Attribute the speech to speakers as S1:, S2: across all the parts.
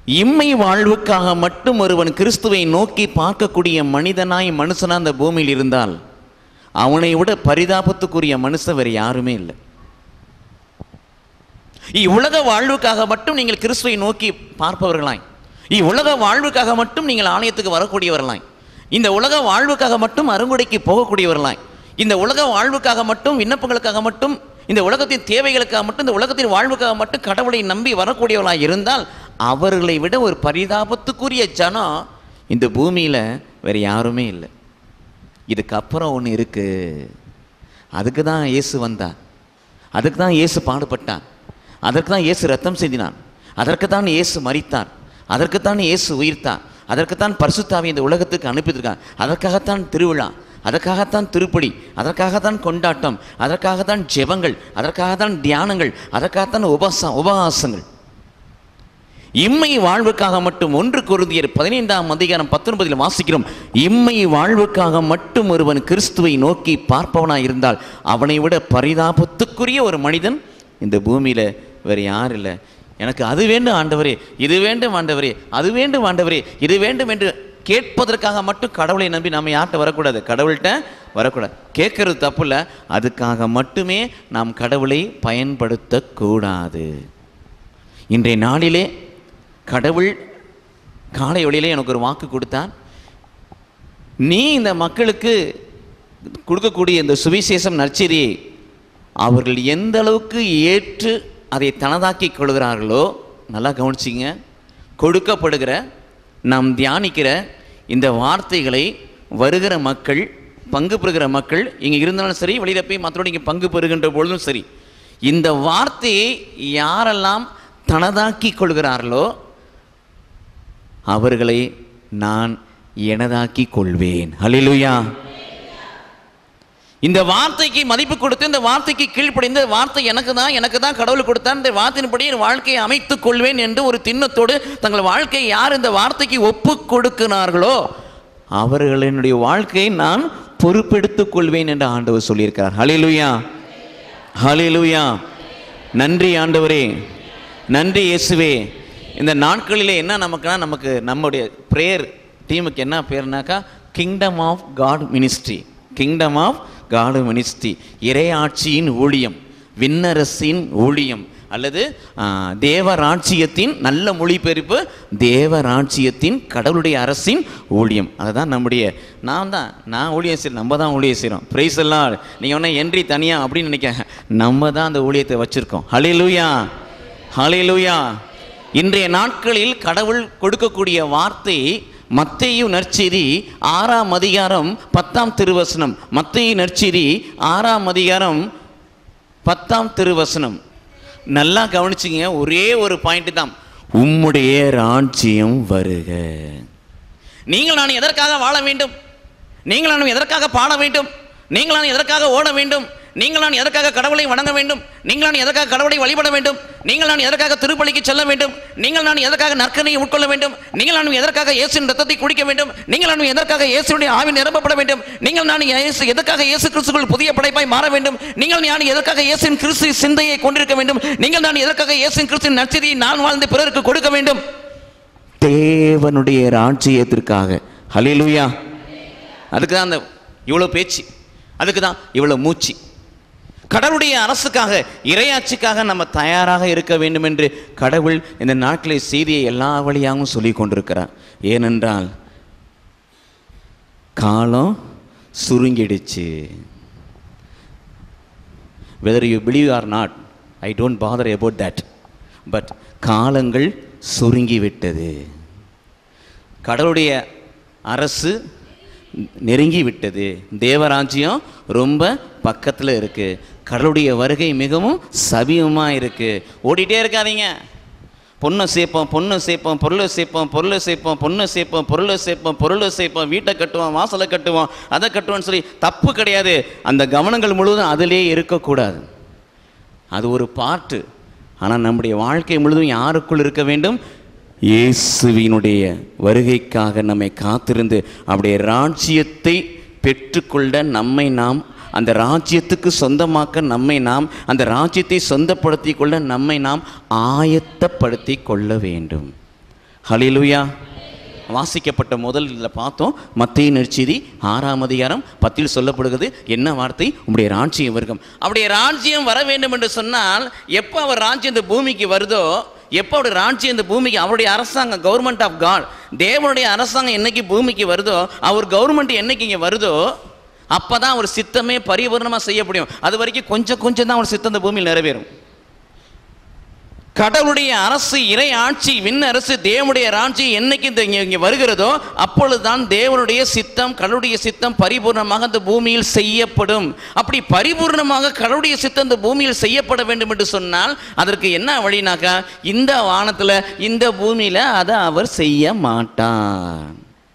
S1: இம்மை வாழ்வுக்காக மட்டும் ஒருவன் கிறிஸ்துவை நோக்கி பார்க்கக்கூடிய மனிதனாய் மனுஷனா அந்த பூமியில் இருந்தால் அவனை விட பரிதாபத்துக்குரிய மனுஷன் வேறு யாருமே இல்லை இவ்வுலக வாழ்வுக்காக மட்டும் நீங்கள் கிறிஸ்துவை நோக்கி பார்ப்பவர்களாய் இவ்வுலக வாழ்வுக்காக மட்டும் நீங்கள் ஆலயத்துக்கு வரக்கூடியவர்களாய் இந்த உலக வாழ்வுக்காக மட்டும் அருங்குடைக்கு போகக்கூடியவர்களாய் இந்த உலக வாழ்வுக்காக மட்டும் விண்ணப்பங்களுக்காக மட்டும் இந்த உலகத்தின் தேவைகளுக்காக மட்டும் இந்த உலகத்தின் வாழ்வுக்காக மட்டும் கடவுளை நம்பி வரக்கூடியவர்களாய் இருந்தால் அவர்களை விட ஒரு பரிதாபத்துக்குரிய ஜனம் இந்த பூமியில் வேறு யாருமே இல்லை இதுக்கப்புறம் ஒன்று இருக்குது அதுக்கு தான் இயேசு வந்தார் அதுக்கு தான் இயேசு பாடுபட்டார் அதற்கு தான் இயேசு ரத்தம் சிந்தினான் அதற்கு தான் இயேசு மரித்தார் அதற்குத்தான் இயேசு உயிர்த்தார் அதற்குத்தான் பரிசுத்தாவி இந்த உலகத்துக்கு அனுப்பியிருக்கார் அதற்காகத்தான் திருவிழா அதற்காகத்தான் திருப்பலி அதற்காகத்தான் கொண்டாட்டம் அதற்காகத்தான் ஜெபங்கள் அதற்காகத்தான் தியானங்கள் அதற்காகத்தான் உபசா உபவாசங்கள் இம்மை வாழ்வுக்காக மட்டும் ஒன்று குருந்தியர் பதினைந்தாம் அதிகாரம் பத்தொன்பதில் வாசிக்கிறோம் இம்மை வாழ்வுக்காக மட்டும் ஒருவன் கிறிஸ்துவை நோக்கி பார்ப்பவனாய் இருந்தால் அவனை விட பரிதாபத்துக்குரிய ஒரு மனிதன் இந்த பூமியில் வேறு யார் இல்லை எனக்கு அது வேண்டும் ஆண்டவரே இது வேண்டும் ஆண்டவரே அது வேண்டும் ஆண்டவரே இது வேண்டும் என்று கேட்பதற்காக மட்டும் கடவுளை நம்பி நம்ம யார்கிட்ட வரக்கூடாது கடவுள்கிட்ட வரக்கூடாது கேட்கறது தப்பு இல்லை அதுக்காக மட்டுமே நாம் கடவுளை பயன்படுத்தக்கூடாது இன்றைய நாளிலே கடவுள் காலை ஒளியிலே எனக்கு ஒரு வாக்கு கொடுத்தார் நீ இந்த மக்களுக்கு கொடுக்கக்கூடிய இந்த சுவிசேஷம் நற்செய்தியை அவர்கள் எந்த அளவுக்கு ஏற்று அதை தனதாக்கி கொள்கிறார்களோ நல்லா கவனிச்சிங்க கொடுக்கப்படுகிற நாம் தியானிக்கிற இந்த வார்த்தைகளை வருகிற மக்கள் பங்கு பெறுகிற மக்கள் இங்கே இருந்தாலும் சரி வெளியில் போய் மற்றோட இங்கே பங்கு பெறுகின்ற பொழுதும் சரி இந்த வார்த்தையை யாரெல்லாம் தனதாக்கி கொள்கிறார்களோ அவர்களை நான் எனதாக்கி கொள்வேன் ஹalleluya இந்த வார்த்தைக்கு மதிப்பு கொடுத்து இந்த வார்த்தைக்கு கீழ்ப்படிந்து இந்த வார்த்தை எனக்கு தான் எனக்கு தான் கடவுள் கொடுத்தார் இந்த வார்த்தையின்படி என் வாழ்க்கையை அமைத்துக் கொள்வேன் என்று ஒரு திண்ணத்தோடு தங்கள் வாழ்க்கையை யார் இந்த வார்த்தைக்கு ஒப்பு கொடுக்கிறார்களோ அவர்களினுடைய வாழ்க்கையை நான் பொறுப்பெடுத்துக் கொள்வேன் என்று ஆண்டவர் சொல்லியிருக்கிறார் ஹalleluya ஹalleluya நன்றி ஆண்டவரே நன்றி இயேசுவே இந்த நாட்களிலே என்ன நமக்குனா நமக்கு நம்முடைய ப்ரேயர் டீமுக்கு என்ன பேர்னாக்கா kingdom of God ministry kingdom of God ministry இறையாட்சியின் ஊழியம் விண்ணரசின் ஊழியம் அல்லது ஆ, தேவராட்சியத்தின் நல்ல மொழிபெயர்ப்பு தேவராட்சியத்தின் கடவுளுடைய அரசின் ஊழியம் அதுதான் நம்முடைய நான் தான் நான் ஊழியம் செய்கிறேன் நம்ம தான் ஊழியம் செய்கிறோம் ப்ரைஸ் எல்லாம் நீங்கள் ஒன்றா என்றி தனியாக அப்படின்னு நினைக்க நம்ம தான் அந்த ஊழியத்தை வச்சுருக்கோம் ஹalleluya ஹalleluya இன்றைய நாட்களில் கடவுள் கொடுக்கக்கூடிய வார்த்தை மத்தேயு நற்செய்தி ஆறாம் அதிகாரம் பத்தாம் திருவசனம் மத்தேயு நற்செய்தி ஆறாம் அதிகாரம் பத்தாம் திருவசனம் நல்லா கவனிச்சிங்க ஒரே ஒரு பாயிண்ட் தான் உம்முடைய ராஜ்யம் வருக நீங்கள் நான் எதற்காக வாழ வேண்டும் நீங்கள் நான் எதற்காக பாட வேண்டும் நீங்கள் நான் எதற்காக ஓட வேண்டும் நீங்கள் நான் எதற்காக கடவுளை வணங்க வேண்டும் நீங்கள் நான் எதற்காக கடவுளை வழிபட வேண்டும் நீங்கள் நான் எதற்காக திருப்பலிக்கு செல்ல வேண்டும் நீங்கள் நான் எதற்காக நற்கனையை உட்கொள்ள வேண்டும் நீங்கள் நான் எதற்காக இயேசுவின் ரத்தத்தை குடிக்க வேண்டும் நீங்கள் நான் எதற்காக இயேசுடைய ஆவி நிரப்பப்பட வேண்டும் நீங்கள் நான் இயேசு எதற்காக இயேசு கிறிஸ்துக்குள் புதிய படைப்பாய் மாற வேண்டும் நீங்கள் நான் எதற்காக இயேசுவின் கிறிஸ்து சிந்தையை கொண்டிருக்க வேண்டும் நீங்கள் நான் எதற்காக இயேசுவின் கிறிஸ்துவின் நற்செய்தியை நான் வாழ்ந்து பிறருக்கு கொடுக்க வேண்டும் தேவனுடைய ராஜ்யத்திற்காக ஹalleluya அதுக்கு தான் அந்த இவ்வளோ பேச்சு அதுக்கு தான் இவ்வளோ மூச்சு கடவுளுடைய அரசுக்காக இறையாட்சிக்காக நம்ம தயாராக இருக்க வேண்டும் என்று கடவுள் இந்த நாட்டிலே செய்தியை எல்லா வழியாகவும் சொல்லி கொண்டிருக்கிறார் ஏனென்றால் காலம் சுருங்கிடுச்சு whether you believe or not I don't bother about that but காலங்கள் சுருங்கிவிட்டது கடவுளுடைய அரசு நெருங்கி விட்டது தேவராஜ்யம் ரொம்ப பக்கத்தில் இருக்குது கடவுளுடைய வருகை மிகவும் சமீபமாக இருக்குது ஓடிட்டே இருக்காதீங்க பொண்ணை சேர்ப்போம் பொண்ணை சேர்ப்போம் பொருளை சேர்ப்போம் பொருளை சேர்ப்போம் பொண்ணை சேர்ப்போம் பொருளை சேர்ப்போம் பொருளை சேர்ப்போம் வீட்டை கட்டுவோம் வாசலை கட்டுவோம் அதை கட்டுவோம்னு சொல்லி தப்பு கிடையாது அந்த கவனங்கள் முழுவதும் அதிலே இருக்கக்கூடாது அது ஒரு பாட்டு ஆனால் நம்முடைய வாழ்க்கை முழுதும் யாருக்குள் இருக்க வேண்டும் இயேசுவினுடைய வருகைக்காக நம்மை காத்திருந்து அவருடைய ராஜ்யத்தை பெற்றுக்கொள்ள நம்மை நாம் அந்த ராஜ்யத்துக்கு சொந்தமாக்க நம்மை நாம் அந்த ராஜ்யத்தை சொந்தப்படுத்தி கொள்ள நம்மை நாம் ஆயத்தப்படுத்தி கொள்ள வேண்டும் ஹலிலுயா வாசிக்கப்பட்ட முதல் இதில் பார்த்தோம் மத்திய நெற்செய்தி ஆறாம் அதிகாரம் பத்தில் சொல்லப்படுகிறது என்ன வார்த்தை உம்முடைய ராஜ்யம் வருகம் அவருடைய ராஜ்யம் வர வேண்டும் என்று சொன்னால் எப்போ அவர் ராஜ்யம் இந்த பூமிக்கு வருதோ எப்போ அவருடைய ராஜ்யம் இந்த பூமிக்கு அவருடைய அரசாங்கம் கவர்மெண்ட் ஆஃப் காட் தேவனுடைய அரசாங்கம் என்னைக்கு பூமிக்கு வருதோ அவர் கவர்மெண்ட் என்னைக்கு இங்கே வருதோ அப்போ தான் அவர் சித்தமே பரிபூர்ணமாக செய்ய முடியும் அது வரைக்கும் கொஞ்சம் கொஞ்சம் தான் அவர் சித்தம் இந்த பூமியில் நிறைவேறும் கடவுளுடைய அரசு இறை ஆட்சி விண் அரசு தேவனுடைய ராட்சி என்னைக்கு இந்த இங்கே இங்கே வருகிறதோ அப்பொழுதுதான் தேவனுடைய சித்தம் கடவுளுடைய சித்தம் பரிபூர்ணமாக இந்த பூமியில் செய்யப்படும் அப்படி பரிபூர்ணமாக கடவுளுடைய சித்தம் இந்த பூமியில் செய்யப்பட வேண்டும் என்று சொன்னால் அதற்கு என்ன வழினாக்கா இந்த வானத்தில் இந்த பூமியில் அதை அவர் செய்ய மாட்டார்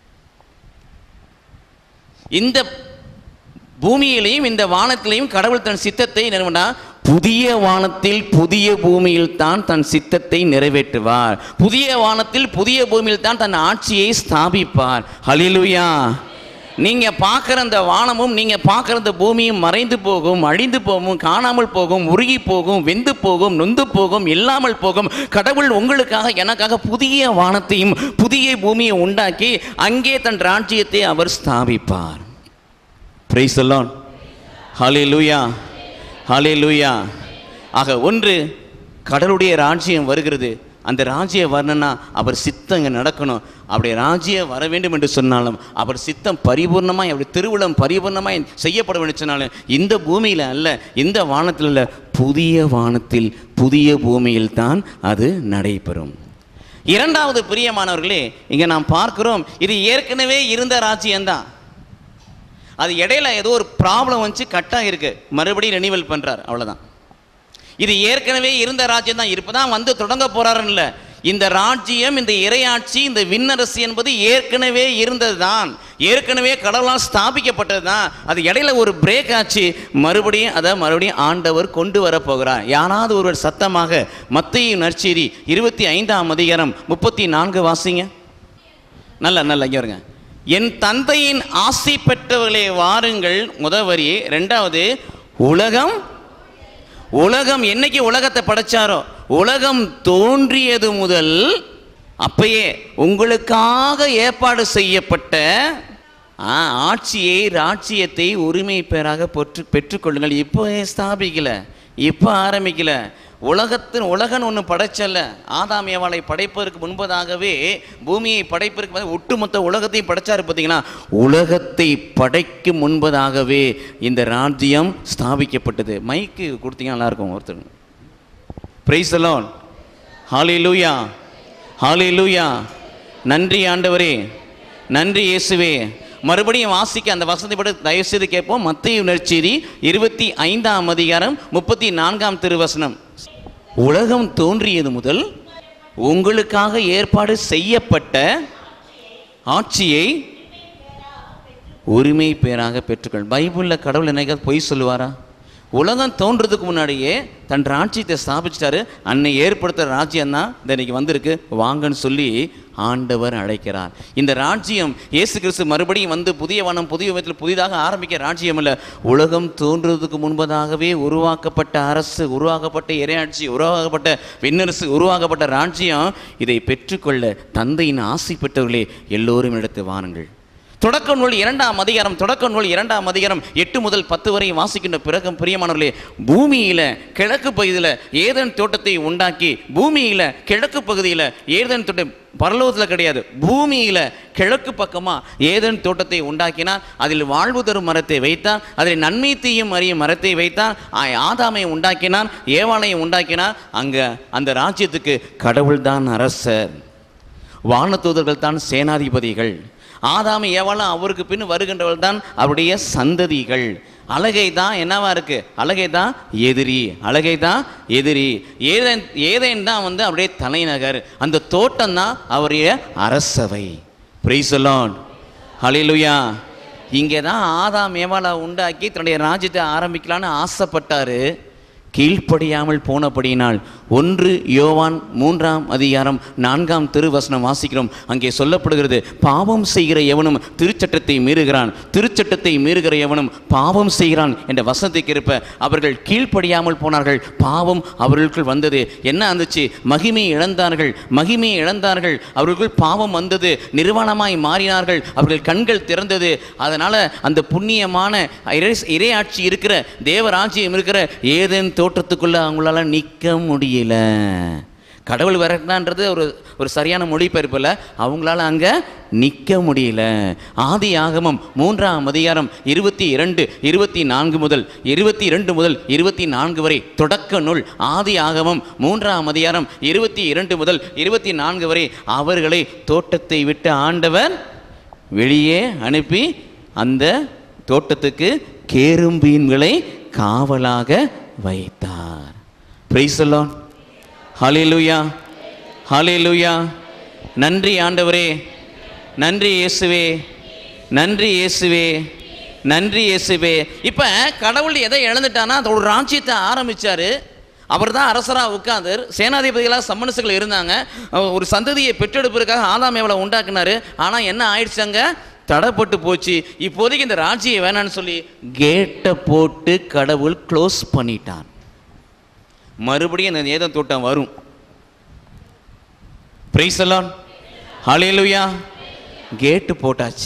S1: இந்த பூமியிலையும் இந்த வானத்திலையும் கடவுள் தன் சித்தத்தை நிறுவனா புதிய வானத்தில் புதிய பூமியில் தான் தன் சித்தத்தை நிறைவேற்றுவார் புதிய வானத்தில் புதிய பூமியில் தான் தன் ஆட்சியை ஸ்தாபிப்பார் ஹலிலுயா நீங்க பார்க்குற அந்த வானமும் நீங்க பார்க்குற அந்த பூமியும் மறைந்து போகும் அழிந்து போகும் காணாமல் போகும் உருகி போகும் வெந்து போகும் நொந்து போகும் இல்லாமல் போகும் கடவுள் உங்களுக்காக எனக்காக புதிய வானத்தையும் புதிய பூமியை உண்டாக்கி அங்கே தன் ராஜ்யத்தை அவர் ஸ்தாபிப்பார் பிரைஸ் அலான் ஹலே லூயா ஹலே லூயா ஆக ஒன்று கடவுளுடைய ராஜ்யம் வருகிறது அந்த ராஜ்யம் வரணும்னா அவர் சித்தம் இங்கே நடக்கணும் அவருடைய ராஜ்யம் வர வேண்டும் என்று சொன்னாலும் அவர் சித்தம் பரிபூர்ணமாய் அவருடைய திருவிழம் பரிபூர்ணமாய் செய்யப்பட வேண்டும் என்று சொன்னாலும் இந்த பூமியில் அல்ல இந்த வானத்தில் அல்ல புதிய வானத்தில் புதிய பூமியில் தான் அது நடைபெறும் இரண்டாவது பிரியமானவர்களே இங்கே நாம் பார்க்கிறோம் இது ஏற்கனவே இருந்த ராஜ்யம்தான் அது இடையில ஏதோ ஒரு ப்ராப்ளம் வந்துச்சு கட்டாக இருக்கு மறுபடியும் ரெனிவல் பண்றார் அவ்வளவுதான் இது ஏற்கனவே இருந்த ராஜ்யம் தான் இப்பதான் வந்து தொடங்க போறாருன்னு இல்லை இந்த ராஜ்யம் இந்த இறையாட்சி இந்த விண்ணரசு என்பது ஏற்கனவே இருந்தது தான் ஏற்கனவே கடவுளால் ஸ்தாபிக்கப்பட்டது தான் அது இடையில ஒரு பிரேக் ஆச்சு மறுபடியும் அதை மறுபடியும் ஆண்டவர் கொண்டு வர போகிறார் யாராவது ஒருவர் சத்தமாக மத்திய நற்செய்தி இருபத்தி ஐந்தாம் அதிகாரம் முப்பத்தி நான்கு வாசிங்க நல்ல நல்ல இங்கே வருங்க என் தந்தையின் ஆசை பெற்றவர்களே வாருங்கள் முத வரி ரெண்டாவது உலகம் உலகம் என்னைக்கு உலகத்தை படைச்சாரோ உலகம் தோன்றியது முதல் அப்பயே உங்களுக்காக ஏற்பாடு செய்யப்பட்ட ஆ, ஆட்சியை ராட்சியத்தை உரிமை பேராக பெற்று பெற்றுக்கொள்ளுங்கள் இப்போ ஸ்தாபிக்கல இப்போ ஆரம்பிக்கல உலகத்தின் உலகன் ஒன்று படைச்சல்ல ஆதாம் ஏவாளை படைப்பதற்கு முன்பதாகவே பூமியை படைப்பதற்கு முன்பு ஒட்டுமொத்த உலகத்தையும் படைச்சாரு பார்த்தீங்கன்னா உலகத்தை படைக்கும் முன்பதாகவே இந்த ராஜ்யம் ஸ்தாபிக்கப்பட்டது மைக்கு கொடுத்தீங்கன்னா நல்லா இருக்கும் ஒருத்தர் பிரைஸ் அலோன் ஹாலி லூயா ஹாலி லூயா நன்றி ஆண்டவரே நன்றி இயேசுவே மறுபடியும் வாசிக்க அந்த வசதி படி தயவு செய்து கேட்போம் மத்திய நற்செய்தி இருபத்தி ஐந்தாம் அதிகாரம் முப்பத்தி நான்காம் திருவசனம் உலகம் தோன்றியது முதல் உங்களுக்காக ஏற்பாடு செய்யப்பட்ட ஆட்சியை உரிமை பேராக பெற்றுக்கொள் பைபிளில் கடவுள் என்னைக்காவது பொய் சொல்லுவாரா உலகம் தோன்றதுக்கு முன்னாடியே தன் ராஜ்யத்தை ஸ்தாபிச்சிட்டாரு அன்னை ஏற்படுத்துகிற ராஜ்யம் தான் இந்த இன்னைக்கு வந்திருக்கு வாங்கன்னு சொல்லி ஆண்டவர் அழைக்கிறார் இந்த ராஜ்யம் இயேசு கிறிஸ்து மறுபடியும் வந்து புதிய வனம் புதிய விதத்தில் புதிதாக ஆரம்பிக்க ராஜ்யம் அல்ல உலகம் தோன்றுவதற்கு முன்பதாகவே உருவாக்கப்பட்ட அரசு உருவாக்கப்பட்ட இறையாட்சி உருவாக்கப்பட்ட விண்ணரசு உருவாக்கப்பட்ட ராஜ்யம் இதை பெற்றுக்கொள்ள தந்தையின் ஆசை பெற்றவர்களே எல்லோரும் எடுத்து வாருங்கள் தொடக்க நூல் இரண்டாம் அதிகாரம் தொடக்க நூல் இரண்டாம் அதிகாரம் எட்டு முதல் பத்து வரை வாசிக்கின்ற பிறகு பிரியமானவர்களே பூமியில கிழக்கு பகுதியில் ஏதன் தோட்டத்தை உண்டாக்கி பூமியில கிழக்கு பகுதியில் ஏதன் தோட்டம் பரலோகத்தில் கிடையாது பூமியில கிழக்கு பக்கமா ஏதன் தோட்டத்தை உண்டாக்கினார் அதில் வாழ்வு தரும் மரத்தை வைத்தார் அதில் நன்மை தீயும் அறியும் மரத்தை வைத்தார் ஆ- ஆதாமை உண்டாக்கினார் ஏவாளையை உண்டாக்கினார் அங்க அந்த ராஜ்யத்துக்கு கடவுள்தான் அரசர் வானதூதர்கள் தான் சேனாதிபதிகள் ஆதாம் ஏவாளும் அவருக்கு பின் வருகின்றவர்கள் தான் அவருடைய சந்ததிகள் அழகை தான் என்னவா இருக்கு அழகை தான் எதிரி அழகை தான் எதிரி ஏதேன் ஏதேன் தான் வந்து அவருடைய தலைநகர் அந்த தோட்டம் தான் அவருடைய அரசவை பிரைசலான் ஹalleluya இங்கே தான் ஆதாம் ஏவாளை உண்டாக்கி தன்னுடைய ராஜ்யத்தை ஆரம்பிக்கலான்னு ஆசைப்பட்டாரு கீழ்ப்படியாமல் போனபடியினால் ஒன்று யோவான் மூன்றாம் அதிகாரம் நான்காம் திருவசனம் வாசிக்கிறோம் அங்கே சொல்லப்படுகிறது பாவம் செய்கிற எவனும் திருச்சட்டத்தை மீறுகிறான் திருச்சட்டத்தை மீறுகிற எவனும் பாவம் செய்கிறான் என்ற வசனத்துக்கு இருப்ப அவர்கள் கீழ்ப்படியாமல் போனார்கள் பாவம் அவர்களுக்குள் வந்தது என்ன வந்துச்சு மகிமை இழந்தார்கள் மகிமையை இழந்தார்கள் அவர்களுக்குள் பாவம் வந்தது நிர்வாணமாய் மாறினார்கள் அவர்கள் கண்கள் திறந்தது அதனால அந்த புண்ணியமான இறை இறையாட்சி இருக்கிற தேவராஜ்யம் இருக்கிற ஏதேன் தோட்டத்துக்குள்ள அவங்களால நிற்க முடியல கடவுள் விரட்டினான்றது ஒரு ஒரு சரியான மொழிபெயர்ப்பு இல்லை அவங்களால அங்கே நிற்க முடியல ஆதி ஆகமம் மூன்றாம் அதிகாரம் இருபத்தி இரண்டு இருபத்தி நான்கு முதல் இருபத்தி இரண்டு முதல் இருபத்தி நான்கு வரை தொடக்க நூல் ஆதி ஆகமம் மூன்றாம் அதிகாரம் இருபத்தி இரண்டு முதல் இருபத்தி நான்கு வரை அவர்களை தோட்டத்தை விட்டு ஆண்டவர் வெளியே அனுப்பி அந்த தோட்டத்துக்கு கேரும்பீன்களை காவலாக வைத்தார் பிரைசலோன் ஹalleluya ஹalleluya நன்றி ஆண்டவரே நன்றி இயேசுவே நன்றி இயேசுவே நன்றி இயேசுவே இப்போ கடவுள் எதை இழந்துட்டானா அந்த ஒரு ராஜ்யத்தை ஆரம்பிச்சாரு அவர் தான் அரசராக உட்கார்ந்து சேனாதிபதிகளாக சம்மனசுகள் இருந்தாங்க அவர் ஒரு சந்ததியை பெற்றெடுப்பதற்காக ஆதாம் எவ்வளோ உண்டாக்குனாரு ஆனால் என்ன ஆயிடுச்சாங்க தடைப்பட்டு போச்சு இப்போதைக்கு இந்த ராஜ்யம் வேணான்னு சொல்லி கேட்டை போட்டு கடவுள் க்ளோஸ் பண்ணிட்டான் மறுபடியும் அந்த ஏதம் தோட்டம் வரும் பிரைசலான் ஹalleluya கேட்டு போட்டாச்சு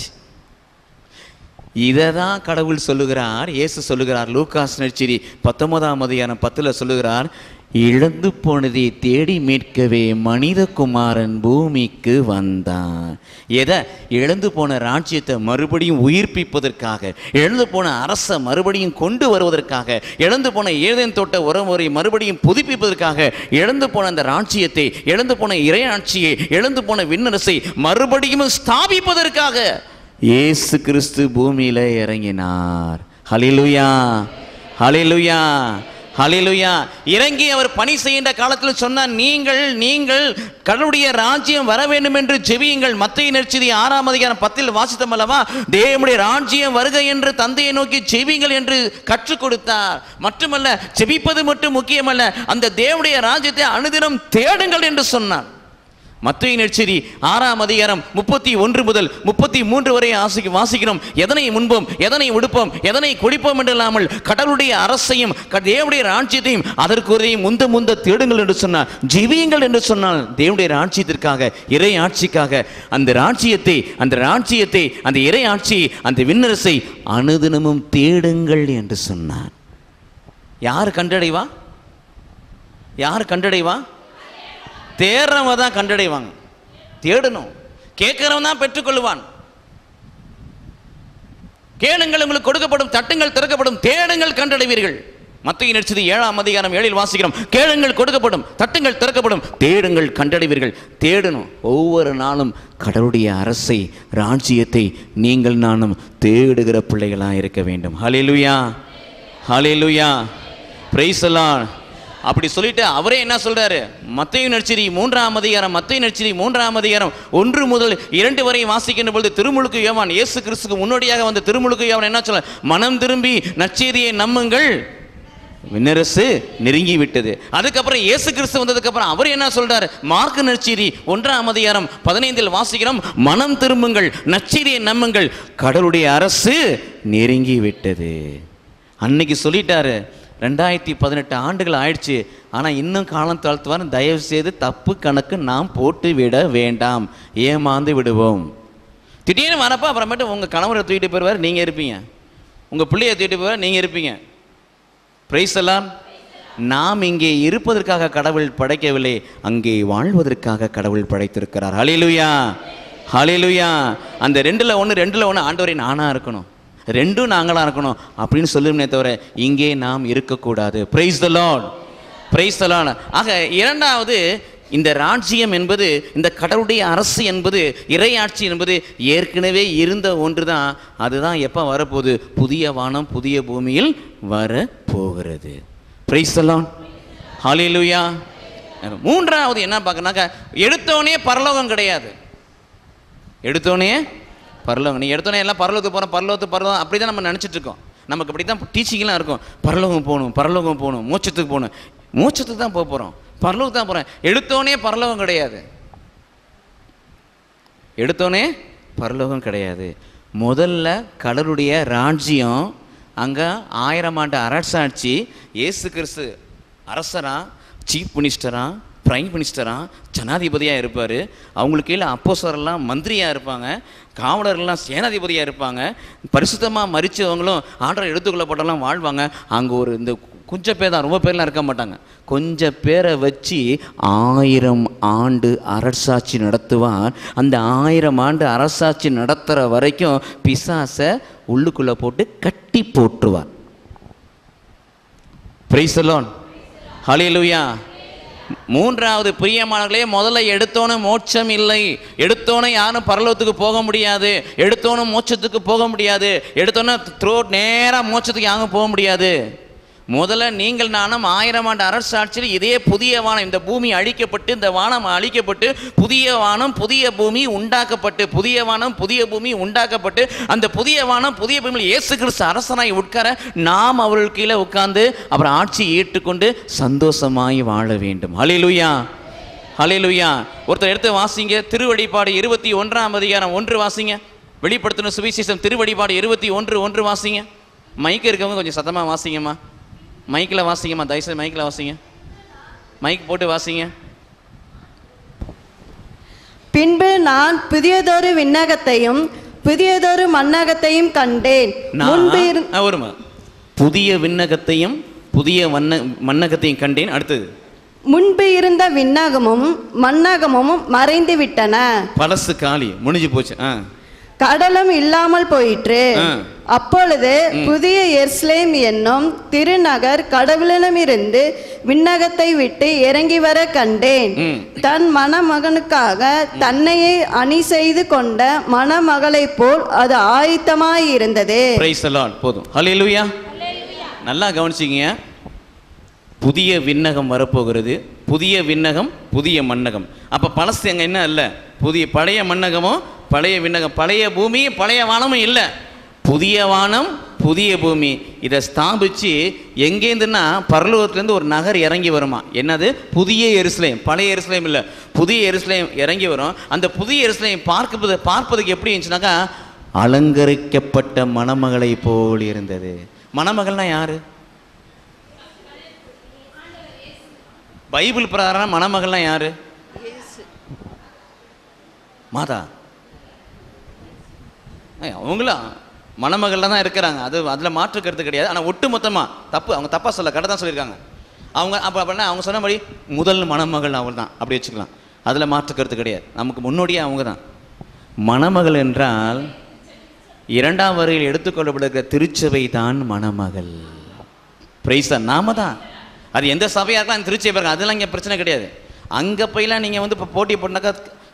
S1: இதை தான் கடவுள் சொல்லுகிறார் இயேசு சொல்லுகிறார் லூகாஸ் நடிச்சிரி பத்தொன்பதாம் அதிகாரம் பத்தில் சொல்லுகிறார் இழந்து போனதை தேடி மீட்கவே மனிதகுமாரன் பூமிக்கு வந்தான் எதை இழந்து போன ராஜ்யத்தை மறுபடியும் உயிர்ப்பிப்பதற்காக இழந்து போன அரசை மறுபடியும் கொண்டு வருவதற்காக இழந்து போன ஏதேன் தோட்ட உறவுமுறை மறுபடியும் புதுப்பிப்பதற்காக இழந்து போன அந்த ராஜ்யத்தை இழந்து போன இறையாட்சியை இழந்து போன விண்ணரசை மறுபடியும் ஸ்தாபிப்பதற்காக இயேசு கிறிஸ்து பூமியில இறங்கினார் ஹலிலுயா ஹலிலுயா ஹலிலுயா இறங்கி அவர் பணி செய்கின்ற காலத்தில் சொன்னார் நீங்கள் நீங்கள் கடவுளுடைய ராஜ்யம் வர வேண்டும் என்று ஜெபியுங்கள் மத்திய நெற்செய்தி ஆறாம் அதிகாரம் பத்தில் வாசித்தோம் அல்லவா தேவனுடைய ராஜ்யம் வருக என்று தந்தையை நோக்கி ஜெபியுங்கள் என்று கற்றுக் கொடுத்தார் மட்டுமல்ல ஜெபிப்பது மட்டும் முக்கியமல்ல அந்த தேவனுடைய ராஜ்யத்தை அனுதினம் தேடுங்கள் என்று சொன்னார் மத்திய நெற்செய்தி ஆறாம் அதிகாரம் முப்பத்தி ஒன்று முதல் முப்பத்தி மூன்று வரை ஆசிக்கு வாசிக்கிறோம் எதனை முன்போம் எதனை உடுப்போம் எதனை குடிப்போம் என்று இல்லாமல் கடவுளுடைய அரசையும் க- தேவனுடைய ராஜ்யத்தையும் அதற்குரிய முந்த முந்த தேடுங்கள் என்று சொன்னார் ஜீவியுங்கள் என்று சொன்னால் தேவனுடைய ராஜ்யத்திற்காக இறை ஆட்சிக்காக அந்த ராஜ்யத்தை அந்த ராஜ்யத்தை அந்த இறை ஆட்சியை அந்த விண்ணரசை அனுதினமும் தேடுங்கள் என்று சொன்னார் யார் கண்டடைவா யார் கண்டடைவா தேடுறவங்க தான் கண்டடைவாங்க தேடணும் கேட்கிறவன் தான் பெற்றுக்கொள்வான் கேளுங்கள் உங்களுக்கு கொடுக்கப்படும் தட்டுங்கள் திறக்கப்படும் தேடுங்கள் கண்டடைவீர்கள் மத்திய நடிச்சது ஏழாம் அதிகாரம் ஏழில் வாசிக்கிறோம் கேளுங்கள் கொடுக்கப்படும் தட்டுங்கள் திறக்கப்படும் தேடுங்கள் கண்டடைவீர்கள் தேடணும் ஒவ்வொரு நாளும் கடவுளுடைய அரசை ராஜ்யத்தை நீங்கள் நானும் தேடுகிற பிள்ளைகளாக இருக்க வேண்டும் ஹalleluya ஹalleluya praise the Lord அப்படி சொல்லிட்டு அவரே என்ன சொல்றாரு மத்தையும் நடிச்சிரி மூன்றாம் அதிகாரம் மத்தையும் நடிச்சிரி மூன்றாம் அதிகாரம் ஒன்று முதல் இரண்டு வரை வாசிக்கின்ற பொழுது திருமுழுக்கு யோவான் இயேசு கிறிஸ்துக்கு முன்னோடியாக வந்த திருமுழுக்கு யோவான் என்ன சொல்ல மனம் திரும்பி நற்செய்தியை நம்புங்கள் விண்ணரசு நெருங்கி விட்டது அதுக்கப்புறம் இயேசு கிறிஸ்து வந்ததுக்கு அப்புறம் அவர் என்ன சொல்றாரு மார்க் நற்செய்தி ஒன்றாம் அதிகாரம் பதினைந்தில் வாசிக்கிறோம் மனம் திரும்புங்கள் நற்செய்தியை நம்புங்கள் கடவுளுடைய அரசு நெருங்கி விட்டது அன்னைக்கு சொல்லிட்டாரு ரெண்டாயிரத்தி பதினெட்டு ஆண்டுகள் ஆயிடுச்சு ஆனால் இன்னும் காலம் தாழ்த்துவார் தயவு செய்து தப்பு கணக்கு நாம் போட்டு விட வேண்டாம் ஏமாந்து விடுவோம் திடீர்னு வரப்போ அப்புறமேட்டு உங்கள் கணவரை தூக்கிட்டு போயிடுவார் நீங்கள் இருப்பீங்க உங்கள் பிள்ளையை தூக்கிட்டு போவார் நீங்கள் இருப்பீங்க பிரைஸ் எல்லாம் நாம் இங்கே இருப்பதற்காக கடவுள் படைக்கவில்லை அங்கே வாழ்வதற்காக கடவுள் படைத்திருக்கிறார் ஹalleluya ஹalleluya அந்த ரெண்டில் ஒன்று ரெண்டில் ஒன்று ஆண்டவரை நானாக இருக்கணும் ரெண்டும் நாங்களாக இருக்கணும் அப்படின்னு சொல்லுமே தவிர இங்கே நாம் இருக்கக்கூடாது praise the Lord praise the Lord ஆக இரண்டாவது இந்த ராஜ்யம் என்பது இந்த கடவுளுடைய அரசு என்பது இறையாட்சி என்பது ஏற்கனவே இருந்த ஒன்று தான் அதுதான் எப்போ வரப்போகுது புதிய வானம் புதிய பூமியில் வர போகிறது பிரைஸ் எல்லாம் ஹalleluya மூன்றாவது என்ன பார்க்கணாக்கா எடுத்தோடனே பரலோகம் கிடையாது எடுத்தோடனே பரலோகம் நீ எடுத்தோடனே எல்லாம் பரலோகத்துக்கு போகிறோம் பரலோகத்துக்கு பரலோகம் அப்படி தான் நம்ம நினச்சிட்டு இருக்கோம் நமக்கு அப்படி தான் டீச்சிங்லாம் இருக்கும் பரலோகம் போகணும் பரலோகம் போகணும் மோட்சத்துக்கு போகணும் மோட்சத்துக்கு தான் போக போகிறோம் பரலோகம் தான் போகிறேன் எடுத்தோனே பரலோகம் கிடையாது எடுத்தோனே பரலோகம் கிடையாது முதல்ல கடவுளுடைய ராஜ்யம் அங்கே ஆயிரம் ஆண்டு அரசாட்சி இயேசு கிறிஸ்து அரசரா சீஃப் மினிஸ்டரா பிரைம் மினிஸ்டரா ஜனாதிபதியாக இருப்பார் அவங்களுக்கு கீழே அப்போசரெல்லாம் மந்திரியாக இருப்பாங்க காவலர்லாம் சேனாதிபதியாக இருப்பாங்க பரிசுத்தமாக மறிச்சவங்களும் ஆர்டர் எடுத்துக்கொள்ளப்பட்டெல்லாம் வாழ்வாங்க அங்கே ஒரு இந்த கொஞ்சம் பேர் தான் ரொம்ப பேர்லாம் இருக்க மாட்டாங்க கொஞ்சம் பேரை வச்சு ஆயிரம் ஆண்டு அரசாட்சி நடத்துவார் அந்த ஆயிரம் ஆண்டு அரசாட்சி நடத்துகிற வரைக்கும் பிசாசை உள்ளுக்குள்ளே போட்டு கட்டி போட்டுருவார் பிரைசலோன் ஹalleluya மூன்றாவது பிரியமானங்களே முதல்ல எடுத்தோன்னு மோட்சம் இல்லை எடுத்தோன்னே யாரும் பரலோகத்துக்கு போக முடியாது எடுத்தோன்னு மோட்சத்துக்கு போக முடியாது எடுத்தோன்னே த்ரோ நேராக மோட்சத்துக்கு யாரும் போக முடியாது முதல்ல நீங்கள் நானும் ஆயிரம் ஆண்டு அரசாட்சியில் இதே புதிய வானம் இந்த பூமி அழிக்கப்பட்டு இந்த வானம் அழிக்கப்பட்டு புதிய வானம் புதிய பூமி உண்டாக்கப்பட்டு புதிய வானம் புதிய பூமி உண்டாக்கப்பட்டு அந்த புதிய வானம் புதிய பூமியில் இயேசு கிறிஸ்து அரசனாய் உட்கார நாம் அவர்கள் கீழே உட்கார்ந்து அப்புறம் ஆட்சி ஏற்றுக்கொண்டு சந்தோஷமாய் வாழ வேண்டும் ஹalleluya ஹalleluya ஒருத்தர் எடுத்து வாசிங்க திருவடிப்பாடு இருபத்தி ஒன்றாம் அதிகாரம் ஒன்று வாசிங்க வெளிப்படுத்தின சுவிசேஷம் திருவடிப்பாடு இருபத்தி ஒன்று ஒன்று வாசிங்க மைக் இருக்கவங்க கொஞ்சம் சத்தமாக வாசிங்கம்மா மைக்கில் வாசிங்கம்மா தயவுசெய்து மைக்கில் வாசிங்க மைக் போட்டு வாசிங்க
S2: பின்பு நான் புதியதொரு விண்ணகத்தையும் புதியதொரு மண்ணகத்தையும் கண்டேன்
S1: நான்
S2: முன்பு இரு-
S1: ஆ, வருமா புதிய விண்ணகத்தையும் புதிய வண்ண மண்ணகத்தையும் கண்டேன் அடுத்தது
S2: முன்பு இருந்த விண்ணகமும் மண்ணகமும் மறைந்து விட்டன
S1: பழசு காலி முடிஞ்சு போச்சு ஆ
S2: கடலும் இல்லாமல் போயிற்று
S1: ஆ.
S2: அப்பொழுது புதிய எர்ஸ்லேம் என்னும் திருநகர் கடவுளிடமிருந்து விண்ணகத்தை விட்டு இறங்கி வர கண்டேன்
S1: ம்.
S2: தன் மணமகனுக்காக தன்னையே அணி செய்து கொண்ட மணமகளைப் போல் அது ஆயத்தமாய் இருந்தது
S1: பிரைஸ் லார்ட் போதும் ஹalleluya நல்லா கவனிச்சிங்க புதிய விண்ணகம் வரப்போகிறது புதிய விண்ணகம் புதிய மண்ணகம் அப்போ பழசு அங்கே என்ன இல்லை புதிய பழைய மண்ணகமும் பழைய விண்ணகம் பழைய பூமி பழைய வானமும் இல்லை புதிய வானம் புதிய பூமி இதை ஸ்தாபிச்சு எங்கேருந்துன்னா பரலோகத்துலேருந்து ஒரு நகர் இறங்கி வருமா என்னது புதிய எருசலேம் பழைய எருசலேம் இல்லை புதிய எருசலேம் இறங்கி வரும் அந்த புதிய எருசலேம் பார்ப்பது பார்ப்பதுக்கு எப்படி இருந்துச்சுனாக்கா அலங்கரிக்கப்பட்ட மணமகளை போல் இருந்தது மணமகள்னா யாரு பைபிள் பிரகாரம் மணமகள்னா யாரு மாதா ஏய், அவங்களும் மணமகளில் தான் இருக்கிறாங்க அது அதில் மாற்று கருத்து கிடையாது ஆனால் ஒட்டு மொத்தமாக தப்பு அவங்க தப்பாக சொல்ல கடை தான் சொல்லியிருக்காங்க அவங்க அப்போ அப்படின்னா அவங்க சொன்னபடி முதல் மணமகள் அவள் தான் அப்படி வச்சுக்கலாம் அதில் மாற்று கருத்து கிடையாது நமக்கு முன்னோடியே அவங்க தான் மணமகள் என்றால் இரண்டாம் வரையில் எடுத்துக்கொள்ளப்படுகிற திருச்சபை தான் மணமகள் பிரைஸா நாம தான் அது எந்த சபையாக இருக்கலாம் அந்த திருச்சியை பாருங்க அதெல்லாம் இங்கே பிரச்சனை கிடையாது அங்கே போயெல்லாம் நீங்கள் வந்து இப்போ போட்டி போட்டாக்கா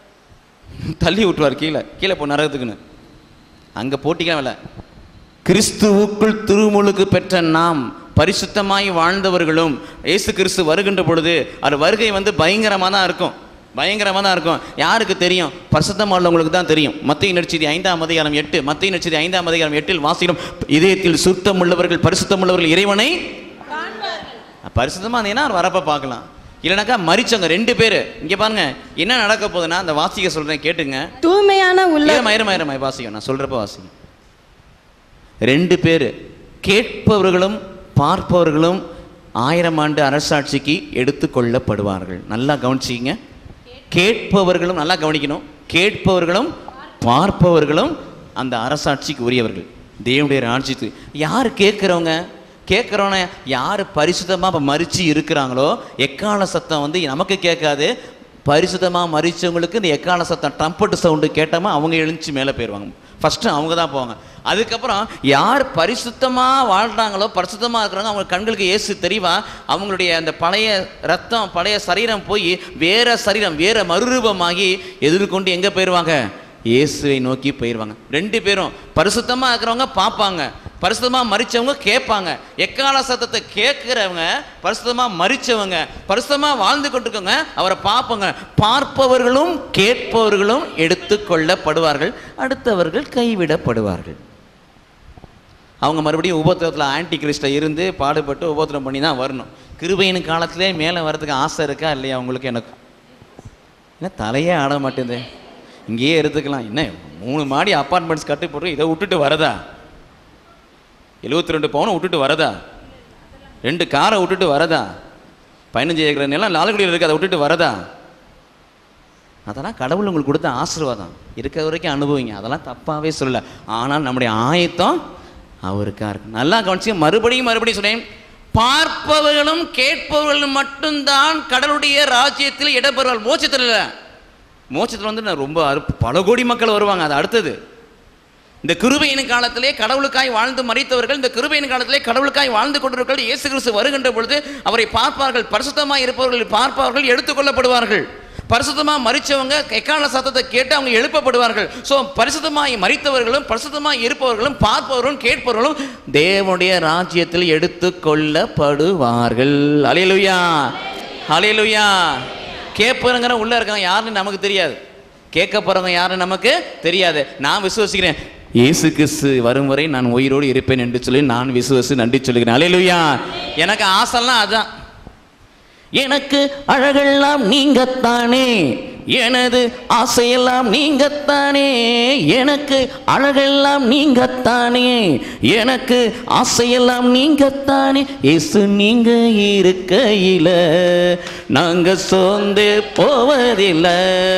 S1: தள்ளி விட்டுருவார் கீழே கீழே போ நரகத்துக்குன்னு அங்கே போட்டிக்கலாம் இல்லை கிறிஸ்துவுக்குள் திருமுழுக்கு பெற்ற நாம் பரிசுத்தமாய் வாழ்ந்தவர்களும் இயேசு கிறிஸ்து வருகின்ற பொழுது அது வருகை வந்து பயங்கரமாக தான் இருக்கும் பயங்கரமாக தான் இருக்கும் யாருக்கு தெரியும் பரிசுத்தமாக உள்ளவங்களுக்கு தான் தெரியும் மத்திய நடிச்சது ஐந்தாம் அதிகாரம் எட்டு மத்திய நடிச்சது ஐந்தாம் அதிகாரம் எட்டில் வாசிடும் இதயத்தில் சுத்தம் உள்ளவர்கள் பரிசுத்தம் உள்ளவர்கள் இறைவனை பரிசுத்தமாக இருந்தீங்கன்னா அவர் வரப்ப பார்க்கலாம் இல்லைனாக்கா மறிச்சவங்க ரெண்டு பேர் இங்கே பாருங்க என்ன நடக்க போகுதுன்னா அந்த வாசிக்க சொல்கிறேன் கேட்டுங்க
S2: தூய்மையான உள்ள
S1: இருமா இருமா இருமா வாசிக்கும் நான் சொல்கிறப்ப வாசிக்கும் ரெண்டு பேர் கேட்பவர்களும் பார்ப்பவர்களும் ஆயிரம் ஆண்டு அரசாட்சிக்கு எடுத்துக்கொள்ளப்படுவார்கள் நல்லா கவனிச்சிங்க கேட்பவர்களும் நல்லா கவனிக்கணும் கேட்பவர்களும் பார்ப்பவர்களும் அந்த அரசாட்சிக்கு உரியவர்கள் தேவனுடைய ராஜ்யத்துக்கு யார் கேட்குறவங்க கேட்குறவன யார் பரிசுத்தமாக இப்போ மறித்து இருக்கிறாங்களோ எக்கால சத்தம் வந்து நமக்கு கேட்காது பரிசுத்தமாக மறிச்சவங்களுக்கு இந்த எக்கால சத்தம் ட்ரம்பட் சவுண்டு கேட்டோமா அவங்க எழுந்துச்சு மேலே போயிடுவாங்க ஃபஸ்ட்டு அவங்க தான் போவாங்க அதுக்கப்புறம் யார் பரிசுத்தமாக வாழ்கிறாங்களோ பரிசுத்தமாக இருக்கிறாங்க அவங்க கண்களுக்கு இயேசு தெரியவா அவங்களுடைய அந்த பழைய ரத்தம் பழைய சரீரம் போய் வேற சரீரம் வேற மறுரூபமாகி எதிர்கொண்டு எங்கே போயிடுவாங்க இயேசுவை நோக்கி போயிடுவாங்க ரெண்டு பேரும் பரிசுத்தமாக இருக்கிறவங்க பார்ப்பாங்க பரிசுத்தமாக மறிச்சவங்க கேட்பாங்க எக்கால சத்தத்தை கேட்குறவங்க பரிசுத்தமாக மறிச்சவங்க பரிசுத்தமாக வாழ்ந்து கொண்டிருக்கவங்க அவரை பார்ப்பாங்க பார்ப்பவர்களும் கேட்பவர்களும் எடுத்துக்கொள்ளப்படுவார்கள் அடுத்தவர்கள் கைவிடப்படுவார்கள் அவங்க மறுபடியும் உபத்திரத்தில் ஆன்டி கிறிஸ்டில் இருந்து பாடுபட்டு உபத்திரம் பண்ணி தான் வரணும் கிருபையின் காலத்திலே மேலே வர்றதுக்கு ஆசை இருக்கா இல்லையா உங்களுக்கு எனக்கு என்ன தலையே ஆட மாட்டேங்குது இங்கேயே இருந்துக்கலாம் என்ன மூணு மாடி அப்பார்ட்மெண்ட்ஸ் கட்டி போட்டு இதை விட்டுட்டு வரதா எழுபத்தி ரெண்டு பவுனை விட்டுட்டு வரதா ரெண்டு காரை விட்டுட்டு வரதா பதினஞ்சு ஏக்கர் நிலம் லாலக்குடியில் இருக்குது அதை விட்டுட்டு வரதா அதெல்லாம் கடவுள் உங்களுக்கு கொடுத்த ஆசீர்வாதம் இருக்கிற வரைக்கும் அனுபவிங்க அதெல்லாம் தப்பாகவே சொல்லல ஆனால் நம்முடைய ஆயத்தம் அவருக்கா இருக்கு நல்லா கவனிச்சு மறுபடியும் மறுபடியும் சொன்னேன் பார்ப்பவர்களும் கேட்பவர்களும் மட்டும்தான் கடவுளுடைய ராஜ்யத்தில் இடம்பெறுவார் மோட்சத்தில் இல்லை மோட்சத்தில் வந்து நான் ரொம்ப அரு பல கோடி மக்கள் வருவாங்க அது அடுத்தது இந்த கிருபையின் காலத்திலே கடவுளுக்காய் வாழ்ந்து மறித்தவர்கள் இந்த கிருபையின் காலத்திலே கடவுளுக்காய் வாழ்ந்து கொண்டிருக்கள் இயேசு கிறிஸ்து வருகின்ற பொழுது அவரை பார்ப்பார்கள் பரிசுத்தமாக இருப்பவர்கள் பார்ப்பார்கள் எடுத்துக்கொள்ளப்படுவார்கள் பரிசுத்தமாக மறிச்சவங்க எக்கால சத்தத்தை கேட்டு அவங்க எழுப்பப்படுவார்கள் ஸோ பரிசுத்தமாய் மறித்தவர்களும் பரிசுத்தமாய் இருப்பவர்களும் பார்ப்பவர்களும் கேட்பவர்களும் தேவனுடைய ராஜ்யத்தில் எடுத்துக்கொள்ளப்படுவார்கள் அலையலுயா அலையலுயா கேட்பவங்கிற உள்ள இருக்காங்க யாருன்னு நமக்கு தெரியாது கேட்க போறவங்க யாருன்னு நமக்கு தெரியாது நான் விசுவசிக்கிறேன் இயேசு கிறிஸ்து வரும் வரை நான் உயிரோடு இருப்பேன் என்று சொல்லி நான் விசுவசி நன்றி சொல்லுகிறேன் அலையலுயா எனக்கு ஆசைலாம் அதான் எனக்கு அழகெல்லாம் நீங்கத்தானே எனது ஆசையெல்லாம் நீங்கத்தானே எனக்கு அழகெல்லாம் நீங்கத்தானே எனக்கு ஆசையெல்லாம் நீங்கத்தானே இயேசு நீங்க இருக்கையில நாங்க சோர்ந்து போவதில்லை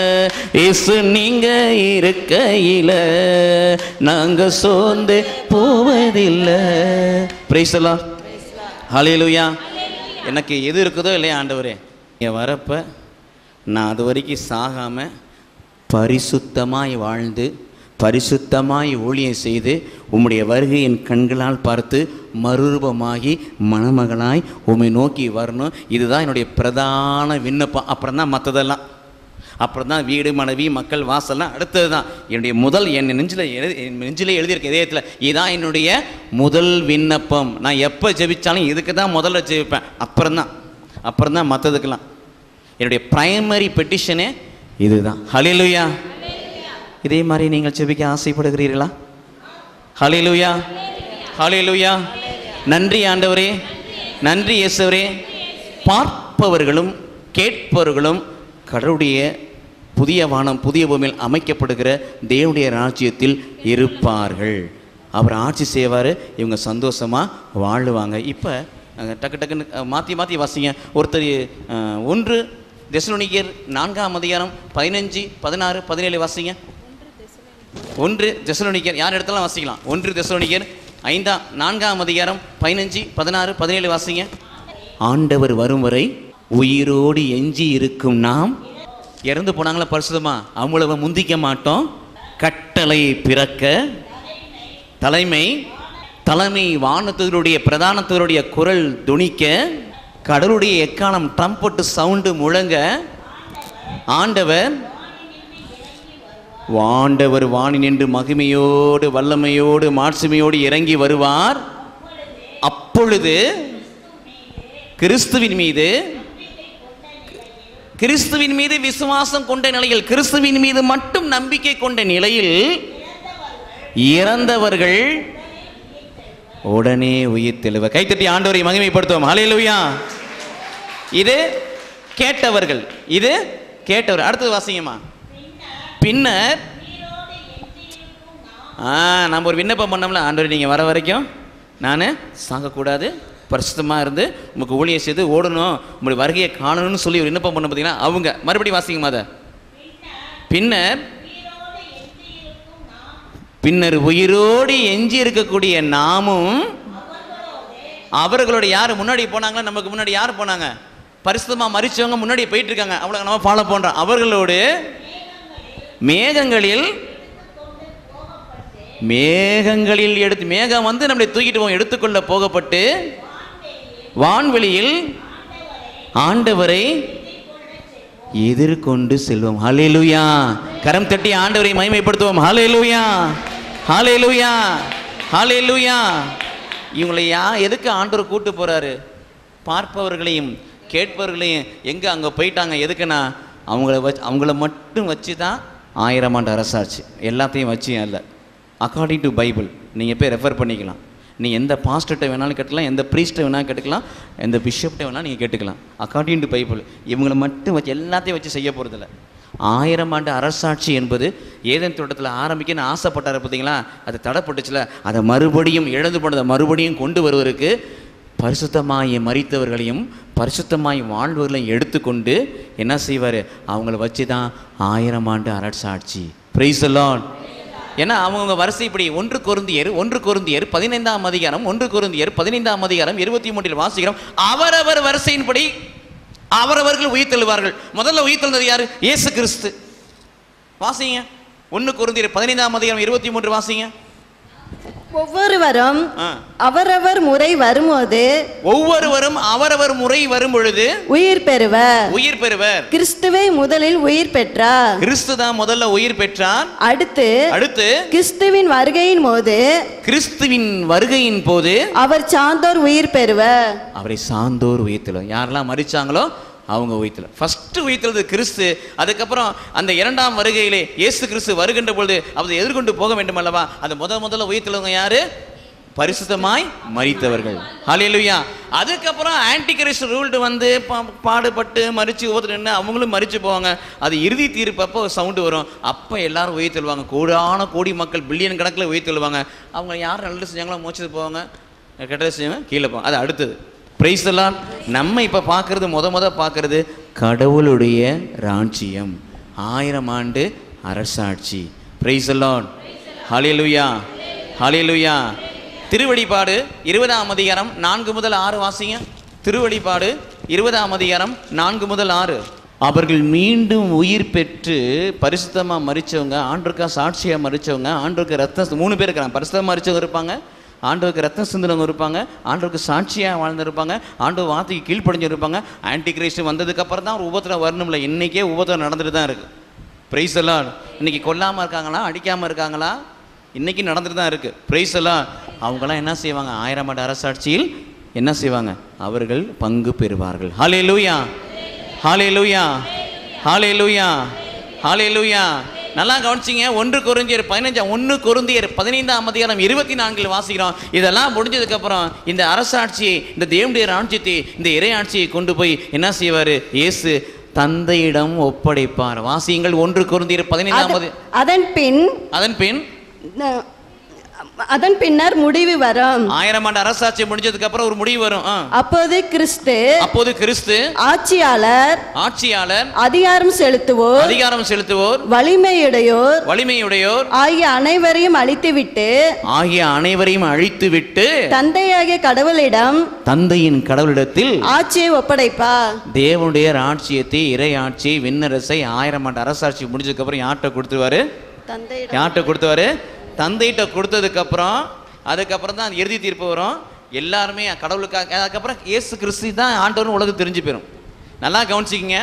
S1: இயேசு நீங்க இருக்கையில நாங்க சோர்ந்து போவதில்லை பிரைசலா ஹalleluya எனக்கு எது இருக்குதோ இல்லையா ஆண்டவரே என் வரப்ப நான் அது வரைக்கும் சாகாமல் பரிசுத்தமாய் வாழ்ந்து பரிசுத்தமாய் ஊழியம் செய்து உம்முடைய வருகையின் கண்களால் பார்த்து மறுரூபமாகி மணமகளாய் உம்மை நோக்கி வரணும் இதுதான் என்னுடைய பிரதான விண்ணப்பம் அப்புறம் தான் மற்றதெல்லாம் அப்புறம் தான் வீடு மனைவி மக்கள் வாசல்லாம் அடுத்தது தான் என்னுடைய முதல் என் நெஞ்சில் எழுதி என் நெஞ்சில் எழுதியிருக்க இதயத்தில் இதுதான் என்னுடைய முதல் விண்ணப்பம் நான் எப்போ ஜெபிச்சாலும் இதுக்கு தான் முதல்ல ஜெபிப்பேன் அப்புறம் தான் அப்புறம் தான் மற்றதுக்கெல்லாம் என்னுடைய பிரைமரி பெட்டிஷனே இதுதான் ஹலிலுயா இதே மாதிரி நீங்கள் ஜெபிக்க ஆசைப்படுகிறீர்களா ஹலிலுயா ஹலிலுயா நன்றி ஆண்டவரே நன்றி இயேசுவரே பார்ப்பவர்களும் கேட்பவர்களும் கடவுளுடைய புதிய வானம் புதிய பூமியில் அமைக்கப்படுகிற தேவனுடைய ராஜ்யத்தில் இருப்பார்கள் அவர் ஆட்சி செய்வார் இவங்க சந்தோஷமாக வாழுவாங்க இப்போ டக்கு டக்குன்னு அஹ், மாற்றி மாற்றி வாசிங்க ஒருத்தர் அஹ், ஒன்று தெசலோனிக்கர் நான்காம் அதிகாரம் பதினஞ்சு பதினாறு பதினேழு வாசிங்க ஒன்று தெசலோனிக்கர் யார் இடத்துல வாசிக்கலாம் ஒன்று தெசலோனிக்கர் ஐந்தாம் நான்காம் அதிகாரம் பதினஞ்சு பதினாறு பதினேழு வாசிங்க ஆண்டவர் வரும் வரை உயிரோடு எஞ்சி இருக்கும் நாம் இறந்து போனாங்களா பரிசுத்தமா அவங்கள முந்திக்க மாட்டோம் கட்டளை பிறக்க தலைமை தலைமை வானத்தவருடைய பிரதானத்தவருடைய குரல் துணிக்க கடவுளுடைய எக்காலம் ட்ரம்பட்டு சவுண்டு முழங்க ஆண்டவர் வாண்டவர் வாணி நின்று மகிமையோடு வல்லமையோடு மாட்சிமையோடு இறங்கி வருவார் அப்பொழுது கிறிஸ்துவின் மீது கிறிஸ்துவின் மீது விசுவாசம் கொண்ட நிலையில் கிறிஸ்துவின் மீது மட்டும் நம்பிக்கை கொண்ட நிலையில் இறந்தவர்கள் உடனே உயிர் தெளிவ கைத்தட்டி ஆண்டவரை மகிமைப்படுத்துவோம் ஹalleluya இது கேட்டவர்கள் இது கேட்டவர் அடுத்தது வாசிங்கம்மா பின்னர் ஆ நம்ம ஒரு விண்ணப்பம் பண்ணோம்ல ஆண்டவர் நீங்கள் வர வரைக்கும் நான் சாகக்கூடாது பரிசுத்தமாக இருந்து உங்களுக்கு ஊழியம் செய்து ஓடணும் உங்களுடைய வருகையை காணணும்னு சொல்லி ஒரு விண்ணப்பம் பண்ண பார்த்தீங்கன்னா அவங்க மறுபடியும் வாசிங்கம்மா அதை பின்னர் பின்னர் உயிரோடு எஞ்சி இருக்கக்கூடிய நாமும் அவர்களோட யார் முன்னாடி போனாங்களா நமக்கு முன்னாடி யார் போனாங்க பரிசுத்தமாக மறிச்சவங்க முன்னாடி போயிட்டு இருக்காங்க அவ்வளோ நம்ம ஃபாலோ பண்ணுறோம் அவர்களோடு மேகங்களில் மேகங்களில் எடுத்து மேகம் வந்து நம்மளை தூக்கிட்டு போவோம் எடுத்துக்கொள்ள போகப்பட்டு வான்வெளியில் ஆண்டவரை எதிர்கொண்டு செல்வோம் ஹalleluya கரம் தட்டி ஆண்டவரை மகிமைப்படுத்துவோம் ஹalleluya ஹalleluya ஹalleluya இவங்களை யா எதுக்கு ஆண்டவர் கூட்டு போறாரு பார்ப்பவர்களையும் கேட்பவர்களையும் எங்கே அங்கே போயிட்டாங்க எதுக்குன்னா அவங்கள வச்சு அவங்கள மட்டும் வச்சு தான் ஆயிரம் ஆண்டு அரசாட்சி எல்லாத்தையும் வச்சு அல்ல அக்கார்டிங் டு பைபிள் நீங்கள் போய் ரெஃபர் பண்ணிக்கலாம் நீ எந்த பாஸ்டர்கிட்ட வேணாலும் கேட்டுக்கலாம் எந்த ப்ரீஸ்ட்டை வேணாலும் கேட்டுக்கலாம் எந்த பிஷப்கிட்ட வேணாலும் நீங்கள் கேட்டுக்கலாம் அக்கார்டிங் டு பைபிள் இவங்களை மட்டும் வச்சு எல்லாத்தையும் வச்சு செய்ய போகிறதில்ல ஆயிரம் ஆண்டு அரசாட்சி என்பது ஏதேன் தோட்டத்தில் ஆரம்பிக்கன்னு ஆசைப்பட்டார் பார்த்தீங்களா அது தடைப்பட்டுச்சுல அதை மறுபடியும் இழந்து போனதை மறுபடியும் கொண்டு வருவதற்கு பரிசுத்தமாய் மறித்தவர்களையும் பரிசுத்தமாய் வாழ்வர்களையும் எடுத்துக்கொண்டு என்ன செய்வார் அவங்கள வச்சு தான் ஆயிரம் ஆண்டு அரசாட்சி பிரைஸ் ஏன்னா அவங்கவுங்க வரிசை இப்படி ஒன்று கொருந்தியர் ஒன்று கொருந்தியர் பதினைந்தாம் அதிகாரம் ஒன்று கொருந்தியர் பதினைந்தாம் அதிகாரம் இருபத்தி மூன்றில் வாசிக்கிறோம் அவரவர் வரிசையின்படி அவரவர்கள் உயிர் தள்ளுவார்கள் முதல்ல உயிர் தள்ளுறது யாரு இயேசு கிறிஸ்து வாசிங்க ஒன்று கொருந்தியர் பதினைந்தாம் அதிகாரம் இருபத்தி மூன்று வாசிங்க
S2: ஒவ்வொருவரும்
S1: ஆ.
S2: அவரவர் முறை வரும்போது
S1: ஒவ்வொருவரும் அவரவர் முறை வரும் பொழுது
S2: உயிர் பெறுவர்
S1: உயிர் பெறுவர்
S2: கிறிஸ்துவை முதலில் உயிர் பெற்றார்
S1: கிறிஸ்து தான் முதல்ல உயிர் பெற்றார்
S2: அடுத்து
S1: அடுத்து
S2: கிறிஸ்துவின் வருகையின் போது
S1: கிறிஸ்துவின் வருகையின் போது
S2: அவர் சார்ந்தோர் உயிர் பெறுவர்
S1: அவரை சார்ந்தோர் உயிர்த்தலும் யாரெல்லாம் மறிச்சாங்களோ அவங்க உயிர்த்தல ஃபர்ஸ்ட் உயிர்த்தது கிறிஸ்து அதுக்கப்புறம் அந்த இரண்டாம் வருகையிலே இயேசு கிறிஸ்து வருகின்ற பொழுது அவரை எதிர்கொண்டு போக வேண்டும் அல்லவா அந்த முத முதல்ல உயிர்த்தலவங்க யாரு பரிசுத்தமாய் மறித்தவர்கள் ஹalleluya அதுக்கப்புறம் ஆன்டி கிறிஸ்ட் ரூல்டு வந்து பா- பாடுபட்டு மறிச்சு ஒவ்வொருத்தர் நின்று அவங்களும் மறிச்சு போவாங்க அது இறுதி தீர்ப்பு அப்போ சவுண்டு வரும் அப்போ எல்லாரும் உயிர் தள்ளுவாங்க கோடான கோடி மக்கள் பில்லியன் கணக்கில் உயிர் தள்ளுவாங்க அவங்க யார் நல்லது செஞ்சாங்களோ மோச்சது போவாங்க கெட்டது செஞ்சாங்க கீழே போவாங்க அது அடுத்தது பிரைஸ் எல்லாம் நம்ம இப்போ பார்க்கறது முத முத பார்க்கறது கடவுளுடைய ராஜ்யம் ஆயிரம் ஆண்டு அரசாட்சி பிரைஸ் எல்லாம் ஹalleluya ஹalleluya திருவடிப்பாடு இருபதாம் அதிகாரம் நான்கு முதல் ஆறு வாசிங்க திருவடிப்பாடு இருபதாம் அதிகாரம் நான்கு முதல் ஆறு அவர்கள் மீண்டும் உயிர் பெற்று பரிசுத்தமாக மறிச்சவங்க ஆண்டுக்கா சாட்சியாக மறிச்சவங்க ஆண்டுக்கு ரத்தம் மூணு பேர் இருக்கிறாங்க பரிசுத்தமாக மறிச்சவங்க இருப்பாங்க ஆண்டவருக்கு ரத்தம் சிந்தினவங்க இருப்பாங்க ஆண்டவருக்கு சாட்சியாக வாழ்ந்திருப்பாங்க ஆண்டவர் வார்த்தைக்கு கீழ்ப்படிஞ்சிருப்பாங்க ஆன்டி கிரைஸ்ட் வந்ததுக்கு அப்புறம் தான் ஒரு உபத்திரம் வரணும்ல இன்னைக்கே உபத்திரம் நடந்துட்டு தான் இருக்கு பிரைஸ் எல்லாம் இன்னைக்கு கொல்லாமல் இருக்காங்களா அடிக்காமல் இருக்காங்களா இன்னைக்கு நடந்துட்டு தான் இருக்கு பிரைஸ் எல்லாம் அவங்களாம் என்ன செய்வாங்க ஆயிரம் ஆண்டு அரசாட்சியில் என்ன செய்வாங்க அவர்கள் பங்கு பெறுவார்கள் ஹாலே லூயா ஹாலே லூயா ஹாலே லூயா ஹாலே லூயா நல்லா கவனிச்சிங்க ஒன்று கொருந்தியர் பதினஞ்சாம் ஒன்று கொருந்தியர் பதினைந்தாம் அதிகாரம் இருபத்தி நான்கில் வாசிக்கிறோம் இதெல்லாம் முடிஞ்சதுக்கப்புறம் இந்த அரசாட்சியை இந்த தேவனுடைய ராஜ்யத்தை இந்த இறையாட்சியை கொண்டு போய் என்ன செய்வார் இயேசு தந்தையிடம் ஒப்படைப்பார் வாசியுங்கள் ஒன்று கொருந்தியர் பதினைந்தாம் அதி-
S2: அதன் பின்
S1: அதன் பின்
S2: ந- அதன் பின்னர் முடிவு வரும்
S1: ஆயிரம் ஆண்டு அரசாட்சி முடிஞ்சதுக்கு அப்புறம் ஒரு முடிவு வரும் ஆ.
S2: அப்போது கிறிஸ்து
S1: அப்போது கிறிஸ்து
S2: ஆட்சியாளர்
S1: ஆட்சியாளர்
S2: அதிகாரம் செலுத்துவோர்
S1: அதிகாரம் செலுத்துவோர்
S2: வலிமையுடையோர்
S1: வலிமையுடையோர்
S2: ஆகிய அனைவரையும் அழித்துவிட்டு
S1: ஆகிய அனைவரையும் அழித்துவிட்டு
S2: தந்தையாகிய கடவுளிடம்
S1: தந்தையின் கடவுளிடத்தில்
S2: ஆட்சியை ஒப்படைப்பார்
S1: தேவனுடைய ராட்சியத்தை இறை ஆட்சி விண்ணரசை ஆயிரம் ஆண்டு அரசாட்சி முடிஞ்சதுக்கப்புறம் யார்கிட்ட கொடுத்துருவாரு
S2: தந்தையிடம்
S1: யார்கிட்ட கொடுத்துவாரு தந்தைகிட்ட கொடுத்ததுக்கப்புறம் அதுக்கப்புறம் தான் இறுதி தீர்ப்பு வரும் எல்லாருமே கடவுளுக்காக அதுக்கப்புறம் இயேசு கிறிஸ்து தான் ஆண்டவர்னு உலகம் தெரிஞ்சு போயிடும் நல்லா கவனிச்சிக்கிங்க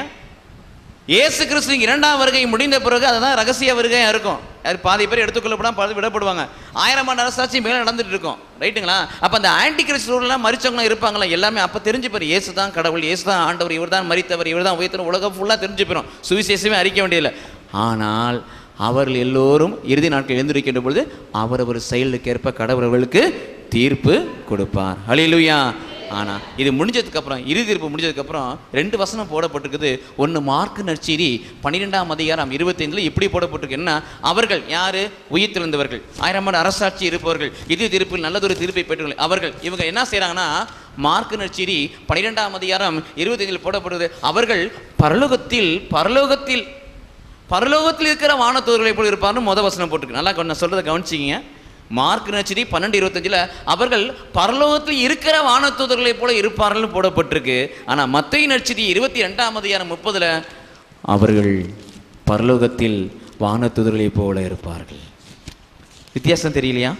S1: இயேசு கிறிஸ்து இரண்டாம் வருகை முடிந்த பிறகு அதுதான் ரகசிய வருகையாக இருக்கும் அது பாதி பேர் எடுத்துக்கொள்ளப்படாம பாதி விடப்படுவாங்க ஆயிரம் ஆண்டு அரசாட்சி மேலே நடந்துட்டு இருக்கும் ரைட்டுங்களா அப்போ அந்த ஆன்டி கிறிஸ்துவெல்லாம் மறிச்சவங்க இருப்பாங்களா எல்லாமே அப்போ தெரிஞ்சு போயிடும் இயேசு தான் கடவுள் இயேசு தான் ஆண்டவர் இவர் தான் மறித்தவர் இவர் தான் உயர்த்தவர் உலகம் ஃபுல்லாக தெரிஞ்சு போயிடும் சுவிசேஷமே அறிக்க வேண்டியதில்லை ஆனால் அவர்கள் எல்லோரும் இறுதி நாட்கள் எழுந்திருக்கின்ற பொழுது அவரவர் செயலுக்கு ஏற்ப கடவுள் அவர்களுக்கு தீர்ப்பு கொடுப்பார் ஹalleluya ஆனால் இது முடிஞ்சதுக்கு அப்புறம் இறுதி தீர்ப்பு முடிஞ்சதுக்கு அப்புறம் ரெண்டு வசனம் போடப்பட்டிருக்குது ஒன்று மார்க் நற்செய்தி பன்னிரெண்டாம் அதிகாரம் இருபத்தைந்தில் இப்படி போடப்பட்டிருக்கு என்ன அவர்கள் யாரு உயிர் திறந்தவர்கள் ஆயிரம் ஆண்டு அரசாட்சி இருப்பவர்கள் இறுதி தீர்ப்பில் நல்லதொரு தீர்ப்பை பெற்றவர்கள் அவர்கள் இவங்க என்ன செய்றாங்கன்னா மார்க் நற்செய்தி பன்னிரெண்டாம் அதிகாரம் இருபத்தைந்தில் போடப்படுது அவர்கள் பரலோகத்தில் பரலோகத்தில் பரலோகத்தில் இருக்கிற வானத்தூர்களை போல இருப்பார்னு முத வசனம் போட்டிருக்கு நல்லா கொஞ்சம் நான் சொல்றதை கவனிச்சிங்க மார்க் நச்சரி பன்னெண்டு இருபத்தஞ்சில் அவர்கள் பரலோகத்தில் இருக்கிற வானத்தூதர்களைப் போல இருப்பார்கள்னு போடப்பட்டிருக்கு ஆனால் மத்திய நச்சரி இருபத்தி ரெண்டாம் அதிகாரம் முப்பதுல அவர்கள் பரலோகத்தில் வானத்தூதர்களைப் போல இருப்பார்கள் வித்தியாசம் தெரியலையா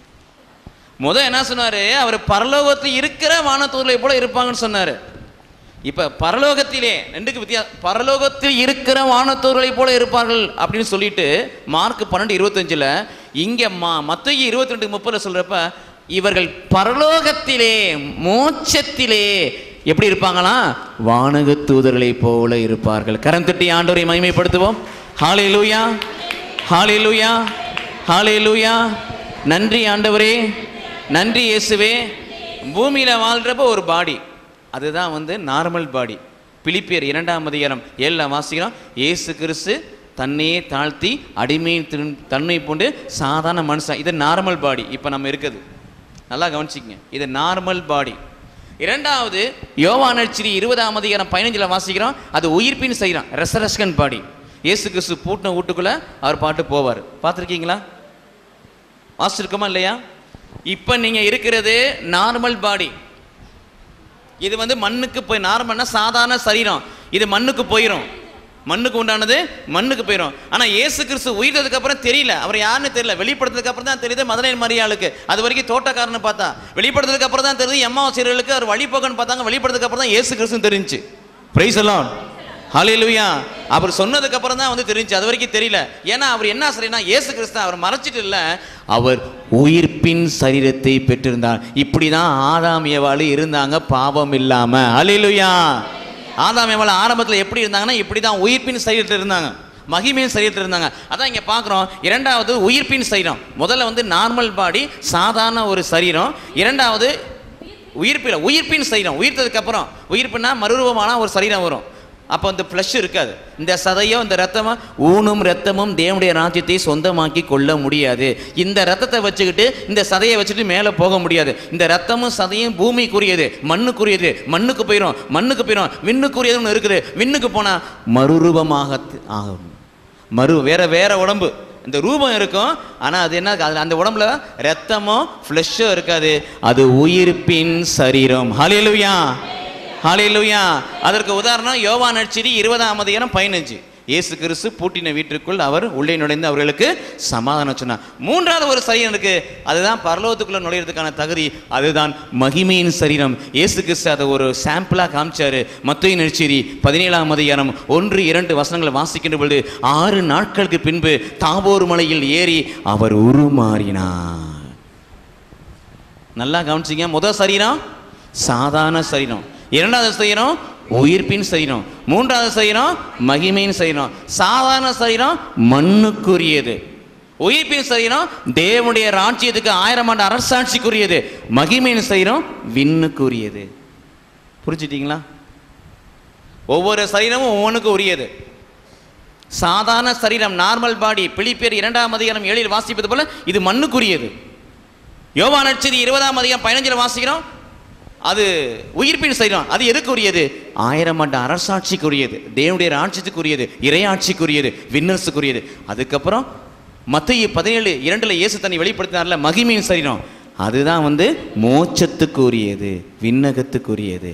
S1: முத என்ன சொன்னாரு அவர் பரலோகத்தில் இருக்கிற வானத்தூதர்களைப் போல இருப்பாங்கன்னு சொன்னாரு இப்ப பரலோகத்திலே ரெண்டுக்கு வித்தியா பரலோகத்தில் இருக்கிற வானத்தோர்களைப் போல இருப்பார்கள் அப்படின்னு சொல்லிட்டு மார்க் பன்னெண்டு இருபத்தஞ்சுல இங்க மா மத்திய இருபத்தி ரெண்டு முப்பதுல சொல்றப்ப இவர்கள் பரலோகத்திலே மோட்சத்திலே எப்படி இருப்பாங்களாம் வானக தூதர்களைப் போல இருப்பார்கள் கரம் தட்டி ஆண்டவரை மகிமைப்படுத்துவோம் ஹாலே லூயா ஹாலே லூயா ஹாலே லூயா நன்றி ஆண்டவரே நன்றி இயேசுவே பூமியில் வாழ்கிறப்ப ஒரு பாடி அதுதான் வந்து நார்மல் பாடி பிலிப்பியர் இரண்டாம் அதிகாரம் ஏழில் வாசிக்கிறோம் இயேசு கிறிஸ்து தன்னையே தாழ்த்தி அடிமையின் திரு- தன்மை பூண்டு சாதாரண மனுஷன் இது நார்மல் பாடி இப்போ நம்ம இருக்குது நல்லா கவனிச்சிக்கங்க இது நார்மல் பாடி இரண்டாவது யோவானர்ச்சிரி இருபதாம் அதிகாரம் பதினஞ்சில் வாசிக்கிறோம் அது உயிர்ப்பின் செய்கிறான் ரெசரஸ்கன் பாடி இயேசு கிறிஸ்து பூட்டின வீட்டுக்குள்ளே அவர் பாட்டு போவார் பார்த்துருக்கீங்களா வாசிச்சிருக்கோமா இல்லையா இப்போ நீங்கள் இருக்கிறது நார்மல் பாடி இது வந்து மண்ணுக்கு போய் நார்மல்னா சாதாரண சரீரம் இது மண்ணுக்கு போயிடும் மண்ணுக்கு உண்டானது மண்ணுக்கு போயிடும் ஆனால் இயேசு கிறிஸ்து உயிர்த்ததுக்கு அப்புறம் தெரியல அவர் யாருன்னு தெரியல வெளிப்படுத்ததுக்கு அப்புறம் தான் தெரியுது மதுரை மரியாளுக்கு அது வரைக்கும் தோட்டக்காரன்னு பார்த்தா வெளிப்படுத்ததுக்கு அப்புறம் தான் தெரியுது எம்மா சீரர்களுக்கு அவர் வழிபோக்கன்னு பார்த்தாங்க வெளிப்படுத்ததுக்கு அப்புறம் தான் இயேசு கிறிஸ்து தெரிஞ்சு பிரைஸ் எல்லாம் ஹalleluya அவர் சொன்னதுக்கு அப்புறம் தான் வந்து தெரிஞ்சு அது வரைக்கும் தெரியல ஏன்னா அவர் என்ன சரினா இயேசு கிறிஸ்து அவர் மறைச்சிட்டு இல்ல அவர் உயிர்ப்பின் சரீரத்தை பெற்றிருந்தார் இப்படி தான் ஆதாம் ஏவாளு இருந்தாங்க பாவம் இல்லாம ஹalleluya ஆதாம் ஏவாளு ஆரம்பத்தில் எப்படி இருந்தாங்கன்னா இப்படி தான் உயிர்ப்பின் சரீரத்தில் இருந்தாங்க மகிமையின் சரீரத்தில் இருந்தாங்க அதான் இங்கே பார்க்குறோம் இரண்டாவது உயிர்ப்பின் சரீரம் முதல்ல வந்து நார்மல் பாடி சாதாரண ஒரு சரீரம் இரண்டாவது உயிர்ப்பில் உயிர்ப்பின் சரீரம் உயிர்த்ததுக்கு அப்புறம் உயிர்ப்புனா மறுரூபமான ஒரு சரீரம் வரும் அப்போ இந்த ஃப்ளஷ் இருக்காது இந்த சதையோ இந்த ரத்தமோ ஊனும் ரத்தமும் தேவனுடைய ராஜ்யத்தை சொந்தமாக்கி கொள்ள முடியாது இந்த ரத்தத்தை வச்சுக்கிட்டு இந்த சதையை வச்சுட்டு மேலே போக முடியாது இந்த ரத்தமும் சதையும் பூமிக்குரியது மண்ணுக்குரியது மண்ணுக்கு போயிடும் மண்ணுக்கு போயிடும் விண்ணுக்குரியது ஒன்று இருக்குது விண்ணுக்கு போனால் மறுரூபமாக ஆகும் மறு வேற வேற உடம்பு இந்த ரூபம் இருக்கும் ஆனால் அது என்ன அது அந்த உடம்புல ரத்தமோ ஃப்ளெஷ்ஷோ இருக்காது அது உயிர்ப்பின் சரீரம் ஹalleluya ஹalleluya அதற்கு உதாரணம் யோவான் நட்சரி இருபதாம் அதிகாரம் பதினஞ்சு இயேசு கிறிஸ்து பூட்டின வீட்டிற்குள் அவர் உள்ளே நுழைந்து அவர்களுக்கு சமாதானம் சொன்னார் மூன்றாவது ஒரு சரீரம் இருக்கு அதுதான் பரலோகத்துக்குள்ள நுழையிறதுக்கான தகுதி அதுதான் மகிமையின் சரீரம் இயேசு கிறிஸ்து அதை ஒரு சாம்பிளாக காமிச்சாரு மத்திய நெற்செய்தி பதினேழாம் அதிகாரம் ஒன்று இரண்டு வசனங்களை வாசிக்கின்ற பொழுது ஆறு நாட்களுக்கு பின்பு தாபோர் மலையில் ஏறி அவர் உருமாறினார் நல்லா கவனிச்சிங்க முதல் சரீரம் சாதாரண சரீரம் இரண்டாவது சரீரம் உயிர்ப்பின் சரீரம் மூன்றாவது சரீரம் மகிமையின் சரீரம் சாதாரண சரீரம் மண்ணுக்குரியது உயிர்ப்பின் சரீரம் தேவனுடைய ராஜ்யத்துக்கு ஆயிரம் ஆண்டு அரசாட்சிக்குரியது மகிமையின் சரீரம் விண்ணுக்குரியது புரிஞ்சிட்டீங்களா ஒவ்வொரு சரீரமும் ஒவ்வொன்றுக்கு உரியது சாதாரண சரீரம் நார்மல் பாடி பிலிப்பியர் இரண்டாம் அதிகாரம் ஏழில் வாசிப்பது போல இது மண்ணுக்குரியது யோவான் நட்சதி இருபதாம் அதிகாரம் பதினஞ்சில் வாசிக்கிறோம் அது உயிர்ப்பின் சரீரம் அது எதுக்குரியது ஆயிரம் ஆண்டு அரசாட்சிக்குரியது தேவனுடைய ராட்சியத்துக்குரியது இறையாட்சிக்குரியது விண்ணரசுக்குரியது அதுக்கப்புறம் மத்திய பதினேழு இரண்டுல இயேசு தன்னை வெளிப்படுத்தினார்ல மகிமையின் சரீரம் அதுதான் வந்து மோட்சத்துக்குரியது விண்ணகத்துக்குரியது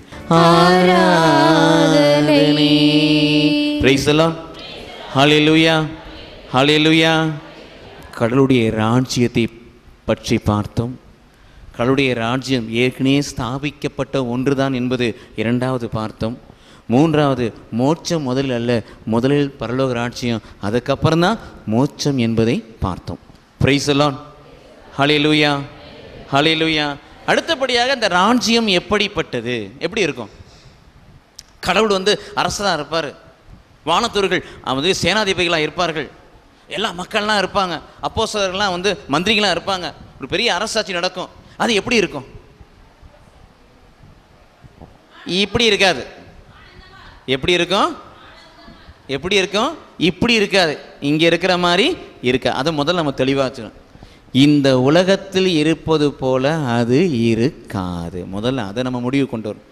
S1: ஆராதனை பிரைஸ் எல்லாம் ஹalleluya ஹalleluya கடவுளுடைய ராஜ்யத்தை பற்றி பார்த்தோம் கடவுளுடைய ராஜ்யம் ஏற்கனவே ஸ்தாபிக்கப்பட்ட ஒன்றுதான் என்பது இரண்டாவது பார்த்தோம் மூன்றாவது மோட்சம் முதலில் அல்ல முதலில் பரலோக ராஜ்யம் அதுக்கப்புறம் தான் மோட்சம் என்பதை பார்த்தோம் பிரைசலான் ஹalleluya ஹalleluya அடுத்தபடியாக இந்த ராஜ்யம் எப்படிப்பட்டது எப்படி இருக்கும் கடவுள் வந்து அரசராக இருப்பார் வானத்தூர்கள் வந்து சேனாதிபதிகளாக இருப்பார்கள் எல்லா மக்கள்லாம் இருப்பாங்க அப்போஸ்தலர்கள்லாம் வந்து மந்திரிகளாக இருப்பாங்க ஒரு பெரிய அரசாட்சி நடக்கும் அது எப்படி இருக்கும் இப்படி இருக்காது எப்படி இருக்கும் எப்படி இருக்கும் இப்படி இருக்காது இங்கே இருக்கிற மாதிரி இருக்கா அதை முதல்ல நம்ம தெளிவாக வச்சுக்கணும் இந்த உலகத்தில் இருப்பது போல அது இருக்காது முதல்ல அதை நம்ம முடிவு கொண்டு வரும்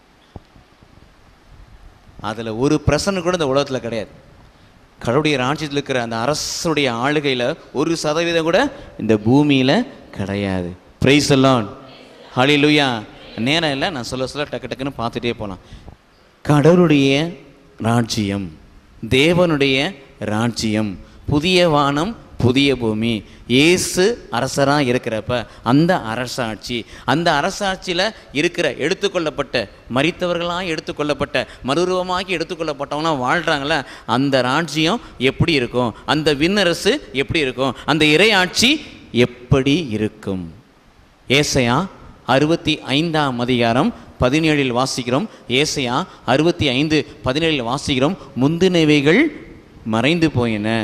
S1: அதில் ஒரு பிரசன்னு கூட இந்த உலகத்தில் கிடையாது கடவுளுடைய ராஜ்யத்தில் இருக்கிற அந்த அரசுடைய ஆளுகையில் ஒரு சதவீதம் கூட இந்த பூமியில் கிடையாது பிரைஸ் எல்லாம் ஹalleluya நேரம் இல்லை நான் சொல்ல சொல்ல டக்கு டக்குன்னு பார்த்துட்டே போகலாம் கடவுளுடைய ராஜ்யம் தேவனுடைய ராஜ்யம் புதிய வானம் புதிய பூமி இயேசு அரசராக இருக்கிறப்ப அந்த அரசாட்சி அந்த அரசாட்சியில் இருக்கிற எடுத்துக்கொள்ளப்பட்ட மரித்தவர்களாக எடுத்துக்கொள்ளப்பட்ட மறுரூபமாக்கி எடுத்துக்கொள்ளப்பட்டவங்களாம் வாழ்கிறாங்களே அந்த ராஜ்யம் எப்படி இருக்கும் அந்த விண்ணரசு எப்படி இருக்கும் அந்த இறையாட்சி எப்படி இருக்கும் ஏசையா அறுபத்தி ஐந்தாம் அதிகாரம் பதினேழில் வாசிக்கிறோம் ஏசையா அறுபத்தி ஐந்து பதினேழில் வாசிக்கிறோம் முந்தினவைகள் மறைந்து போயின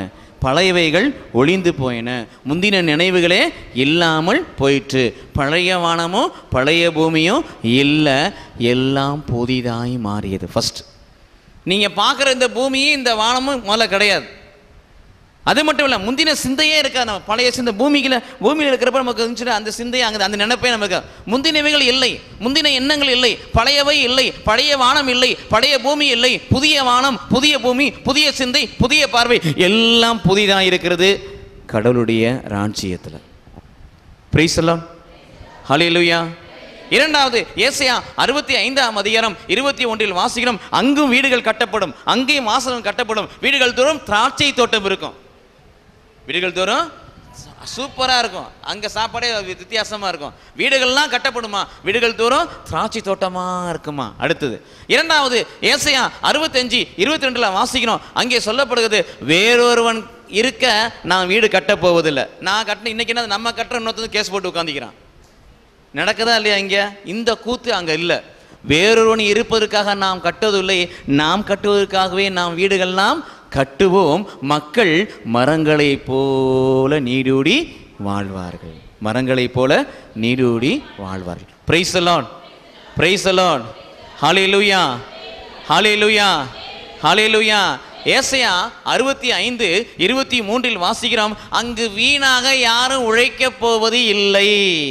S1: பழையவைகள் ஒளிந்து போயின முந்தின நினைவுகளே இல்லாமல் போயிற்று பழைய வானமும் பழைய பூமியும் இல்லை எல்லாம் புதிதாய் மாறியது ஃபர்ஸ்ட் நீங்கள் பார்க்குற இந்த பூமியும் இந்த வானமும் முதல்ல கிடையாது அது மட்டும் இல்லை முந்தின சிந்தையே இருக்காது நம்ம பழைய சிந்தை பூமியில் பூமியில் இருக்கிறப்ப நமக்கு இருந்துச்சுன்னா அந்த சிந்தையே அங்கே அந்த நினைப்பே நமக்கு முந்தினவைகள் இல்லை முந்தின எண்ணங்கள் இல்லை பழையவை இல்லை பழைய வானம் இல்லை பழைய பூமி இல்லை புதிய வானம் புதிய பூமி புதிய சிந்தை புதிய பார்வை எல்லாம் புதிதாக இருக்கிறது கடவுளுடைய ராஜ்ஜியத்தில் பிரைசலாம் ஹalleluya இரண்டாவது ஏசையா அறுபத்தி ஐந்தாம் அதிகாரம் இருபத்தி ஒன்றில் வாசிக்கிறோம் அங்கும் வீடுகள் கட்டப்படும் அங்கேயும் வாசலும் கட்டப்படும் வீடுகள் தோறும் திராட்சை தோட்டம் இருக்கும் வீடுகள் தோறும் சூப்பராக இருக்கும் அங்கே சாப்பாடே வித்தியாசமாக இருக்கும் வீடுகள்லாம் கட்டப்படுமா வீடுகள் தோறும் திராட்சை தோட்டமாக இருக்குமா அடுத்தது இரண்டாவது ஏசையா அறுபத்தஞ்சு இருபத்தி ரெண்டில் வாசிக்கிறோம் அங்கே சொல்லப்படுகிறது வேறொருவன் இருக்க நான் வீடு கட்டப் போவதில்லை நான் கட்டின இன்னைக்கு என்ன நம்ம கட்டுற இன்னொருத்தர் கேஸ் போட்டு உட்காந்துக்கிறான் நடக்குதா இல்லையா இங்கே இந்த கூத்து அங்கே இல்லை வேறொருவன் இருப்பதற்காக நாம் கட்டுவதில்லை நாம் கட்டுவதற்காகவே நாம் வீடுகள்லாம் கட்டுவோம் மக்கள் மரங்களைப் போல நீடூடி வாழ்வார்கள் மரங்களைப் போல நீடூடி வாழ்வார்கள் பிரைஸ் அலான் பிரைஸ் அலான் ஹalleluya ஹalleluya ஹalleluya ஏசையா அறுபத்தி ஐந்து இருபத்தி மூன்றில் வாசிக்கிறோம் அங்கு வீணாக யாரும் உழைக்கப் போவது இல்லை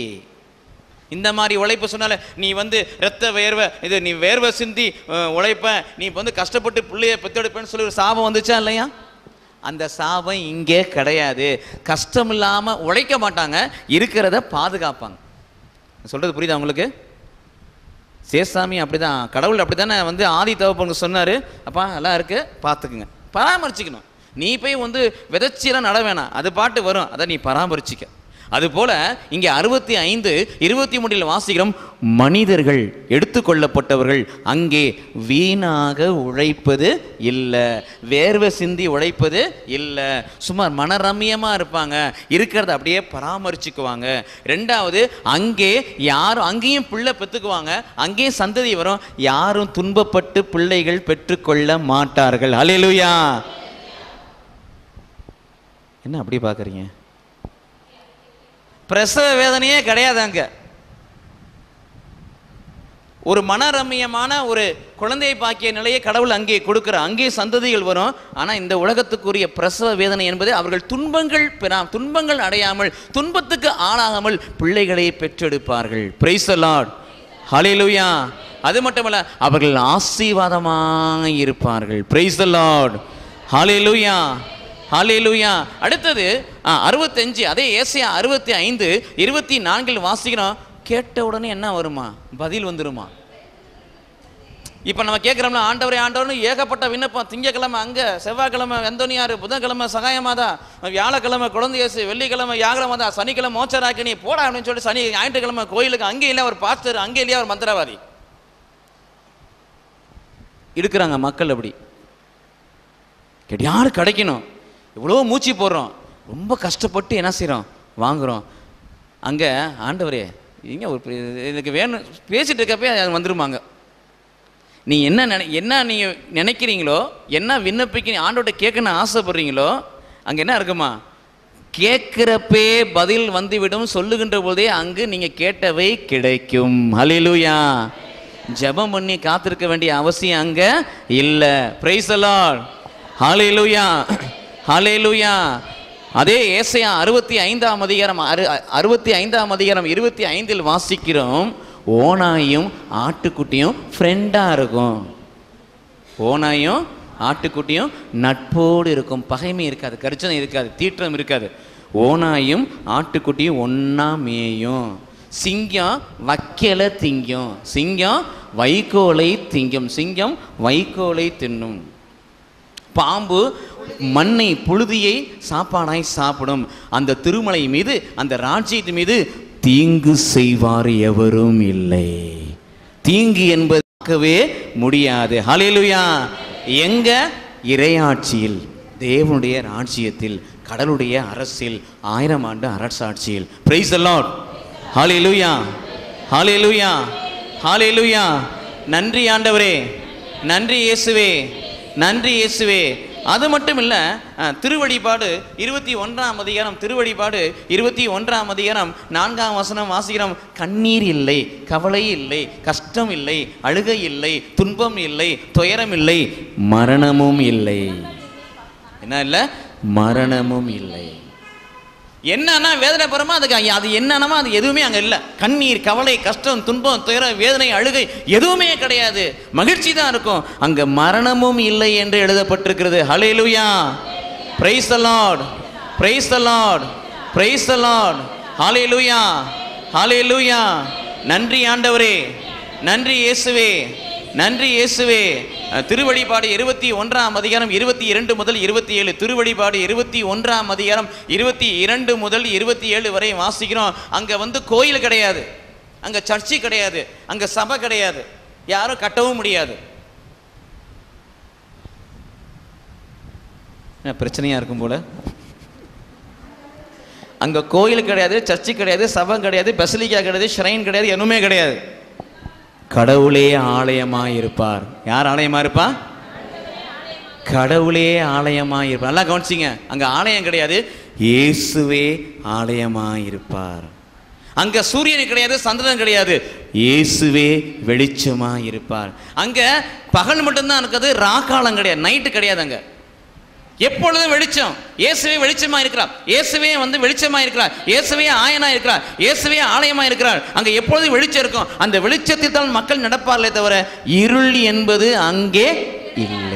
S1: இந்த மாதிரி உழைப்பு சொன்னால நீ வந்து ரத்த வேர்வை இது நீ வேர்வை சிந்தி அஹ், உழைப்ப நீ இப்ப வந்து கஷ்டப்பட்டு பிள்ளைய பெத்தெடுப்பேன்னு சொல்லி ஒரு சாபம் வந்துச்சா இல்லையா அந்த சாபம் இங்கே கிடையாது கஷ்டம் இல்லாமல் உழைக்க மாட்டாங்க இருக்கிறத பாதுகாப்பாங்க சொல்றது புரியுதா உங்களுக்கு சேசாமி அப்படிதான் கடவுள் அப்படித்தானே வந்து ஆதி தகப்பனுக்கு சொன்னாரு அப்பா எல்லாம் இருக்கு பார்த்துக்குங்க பராமரிச்சுக்கணும் நீ போய் வந்து விதைச்சிலாம் நட வேணாம் அது பாட்டு வரும் அதை நீ பராமரிச்சிக்க அதுபோல இங்கே அறுபத்தி ஐந்து இருபத்தி மூன்றில் வாசிக்கிறோம் மனிதர்கள் எடுத்துக்கொள்ளப்பட்டவர்கள் அங்கே வீணாக உழைப்பது இல்லை வேர்வை சிந்தி உழைப்பது இல்லை சுமார் மனரம்யமாக இருப்பாங்க இருக்கிறத அப்படியே பராமரிச்சுக்குவாங்க ரெண்டாவது அங்கே யாரும் அங்கேயும் பிள்ளை பெற்றுக்குவாங்க அங்கேயும் சந்ததி வரும் யாரும் துன்பப்பட்டு பிள்ளைகள் பெற்றுக்கொள்ள மாட்டார்கள் அலையலுயா என்ன அப்படி பார்க்குறீங்க பிரசவ வேதனையே கிடையாது அங்க ஒரு மனரம்யமான ஒரு குழந்தையை பாக்கிய நிலையை கடவுள் அங்கே கொடுக்கிறார் அங்கே சந்ததிகள் வரும் ஆனால் இந்த உலகத்துக்குரிய பிரசவ வேதனை என்பது அவர்கள் துன்பங்கள் பெறா துன்பங்கள் அடையாமல் துன்பத்துக்கு ஆளாகாமல் பிள்ளைகளை பெற்றெடுப்பார்கள் பிரைஸ் லார்ட் ஹalleluya அது மட்டுமல்ல அவர்கள் ஆசீர்வாதமாக இருப்பார்கள் பிரைஸ் லார்ட் ஹalleluya ஹalleluya அடுத்தது ஆ, அறுபத்தஞ்சு அதே ஏசியா அறுபத்தி ஐந்து இருபத்தி நான்கில் வாசிக்கிறோம் கேட்ட உடனே என்ன வருமா பதில் வந்துருமா இப்போ நம்ம கேட்குறோம்ல ஆண்டவரே ஆண்டவர்னு ஏகப்பட்ட விண்ணப்பம் திங்கக்கிழமை அங்கே செவ்வாய்க்கிழமை வெந்தோனியார் புதன்கிழமை சகாயமாதா வியாழக்கிழமை குழந்தையசு வெள்ளிக்கிழமை யாகரமாதா சனிக்கிழமை மோச்சராக்கினி போடா அப்படின்னு சொல்லிட்டு சனி ஞாயிற்றுக்கிழமை கோயிலுக்கு அங்கே இல்லை ஒரு பாஸ்டர் அங்கே இல்லையா ஒரு மந்திரவாதி இருக்கிறாங்க மக்கள் அப்படி கேட்டு யார் கிடைக்கணும் இவ்வளோ மூச்சு போடுறோம் ரொம்ப கஷ்டப்பட்டு என்ன செய்கிறோம் வாங்குகிறோம் அங்கே ஆண்டவரே இங்க ஒரு பெரிய- எனக்கு வேணும் பேசிட்டு இருக்கப்பே அது வந்துருமாங்க நீ என்ன நினை என்ன நீங்கள் நினைக்கிறீங்களோ என்ன விண்ணப்பிக்க ஆண்டோட்ட கேட்கணும்னு ஆசைப்படுறீங்களோ அங்கே என்ன இருக்குமா கேட்குறப்பே பதில் வந்துவிடும் சொல்லுகின்ற போதே அங்கு நீங்கள் கேட்டவை கிடைக்கும் ஹalleluya ஜெபம் பண்ணி காத்திருக்க வேண்டிய அவசியம் அங்கே இல்லை பிரைஸ் அலாட் ஹalleluya ஹalleluya அதே ஏசையா அறுபத்தி ஐந்தாம் அதிகாரம் அறு அறுபத்தி ஐந்தாம் அதிகாரம் இருபத்தி ஐந்தில் வாசிக்கிறோம் ஓனாயும் ஆட்டுக்குட்டியும் ஃப்ரெண்டாக இருக்கும் ஓனாயும் ஆட்டுக்குட்டியும் நட்போடு இருக்கும் பகைமை இருக்காது கரிச்சனை இருக்காது தீற்றம் இருக்காது ஓனாயும் ஆட்டுக்குட்டியும் ஒன்றா மேயும் சிங்கம் வைக்கலை திங்கும் சிங்கம் வைக்கோலை திங்கும் சிங்கம் வைக்கோலை தின்னும் பாம்பு மண்ணை புழுதியை சாப்பாடாய் சாப்பிடும் அந்த திருமலை மீது அந்த ராஜ்யத்தின் மீது தீங்கு செய்வார் எவரும் இல்லை தீங்கு என்பதற்கவே முடியாது ஹalleluya எங்க இறையாட்சியில் தேவனுடைய ராஜ்யத்தில் கடலுடைய அரசில் ஆயிரம் ஆண்டு அரசாட்சியில் பிரைஸ் லார்ட் ஹalleluya ஹalleluya ஹalleluya நன்றி ஆண்டவரே நன்றி இயேசுவே நன்றி இயேசுவே அது மட்டும் இல்ல அஹ், திருவழிபாடு இருபத்தி ஒன்றாம் அதிகாரம் திருவழிபாடு இருபத்தி ஒன்றாம் அதிகாரம் நான்காம் வசனம் வாசிக்கிறோம் கண்ணீர் இல்லை கவலை இல்லை கஷ்டம் இல்லை அழுகை இல்லை துன்பம் இல்லை துயரம் இல்லை மரணமும் இல்லை என்ன இல்லை மரணமும் இல்லை என்னன்னா வேதனை பரமா அதுக்கு அங்க- அது என்னன்னா அது எதுவுமே அங்க இல்ல கண்ணீர் கவலை கஷ்டம் துன்பம் துயரம் வேதனை அழுகை எதுவுமே கிடையாது மகிழ்ச்சி தான் இருக்கும் அங்க மரணமும் இல்லை என்று எழுதப்பட்டிருக்கிறது ஹalleluya praise the lord praise the lord praise the lord ஹalleluya ஹalleluya நன்றி ஆண்டவரே நன்றி இயேசுவே நன்றி இயேசுவே அஹ், திருவழிபாடு இருபத்தி ஒன்றாம் அதிகாரம் இருபத்தி இரண்டு முதல் இருபத்தி ஏழு திருவழிபாடு இருபத்தி ஒன்றாம் அதிகாரம் இருபத்தி இரண்டு முதல் இருபத்தி ஏழு வரை வாசிக்கிறோம் அங்க வந்து கோயில் கிடையாது அங்க சர்ச்சு கிடையாது அங்க சபை கிடையாது யாரும் கட்டவும் முடியாது என்ன பிரச்சனையா இருக்கும் போல அங்க கோயில் கிடையாது சர்ச்சு கிடையாது சபை கிடையாது பெசலிக்கா கிடையாது ஷ்ரைன் கிடையாது எதுவுமே கிடையாது கடவுளே ஆலயமா இருப்பார் யார் ஆலயமா இருப்பா கடவுளே ஆலயமா இருப்பார் நல்லா கவனிச்சிங்க அங்க ஆலயம் கிடையாது இயேசுவே ஆலயமா இருப்பார் அங்க சூரியன் கிடையாது சந்திரன் கிடையாது இயேசுவே வெளிச்சமா இருப்பார் அங்க பகல் மட்டும்தான் இருக்குது ராக்காலம் கிடையாது நைட்டு கிடையாது அங்க எப்பொழுதும் வெளிச்சம் இயேசுவே வெளிச்சமா இருக்கிறார் இயேசுவே வந்து வெளிச்சமா இருக்கிறார் இயேசுவே ஆயனா இருக்கிறார் இயேசுவே ஆலயமா இருக்கிறார் அங்க எப்பொழுதும் வெளிச்சம் இருக்கும் அந்த வெளிச்சத்தில் தான் மக்கள் நடப்பார்களே தவிர இருள் என்பது அங்கே இல்லை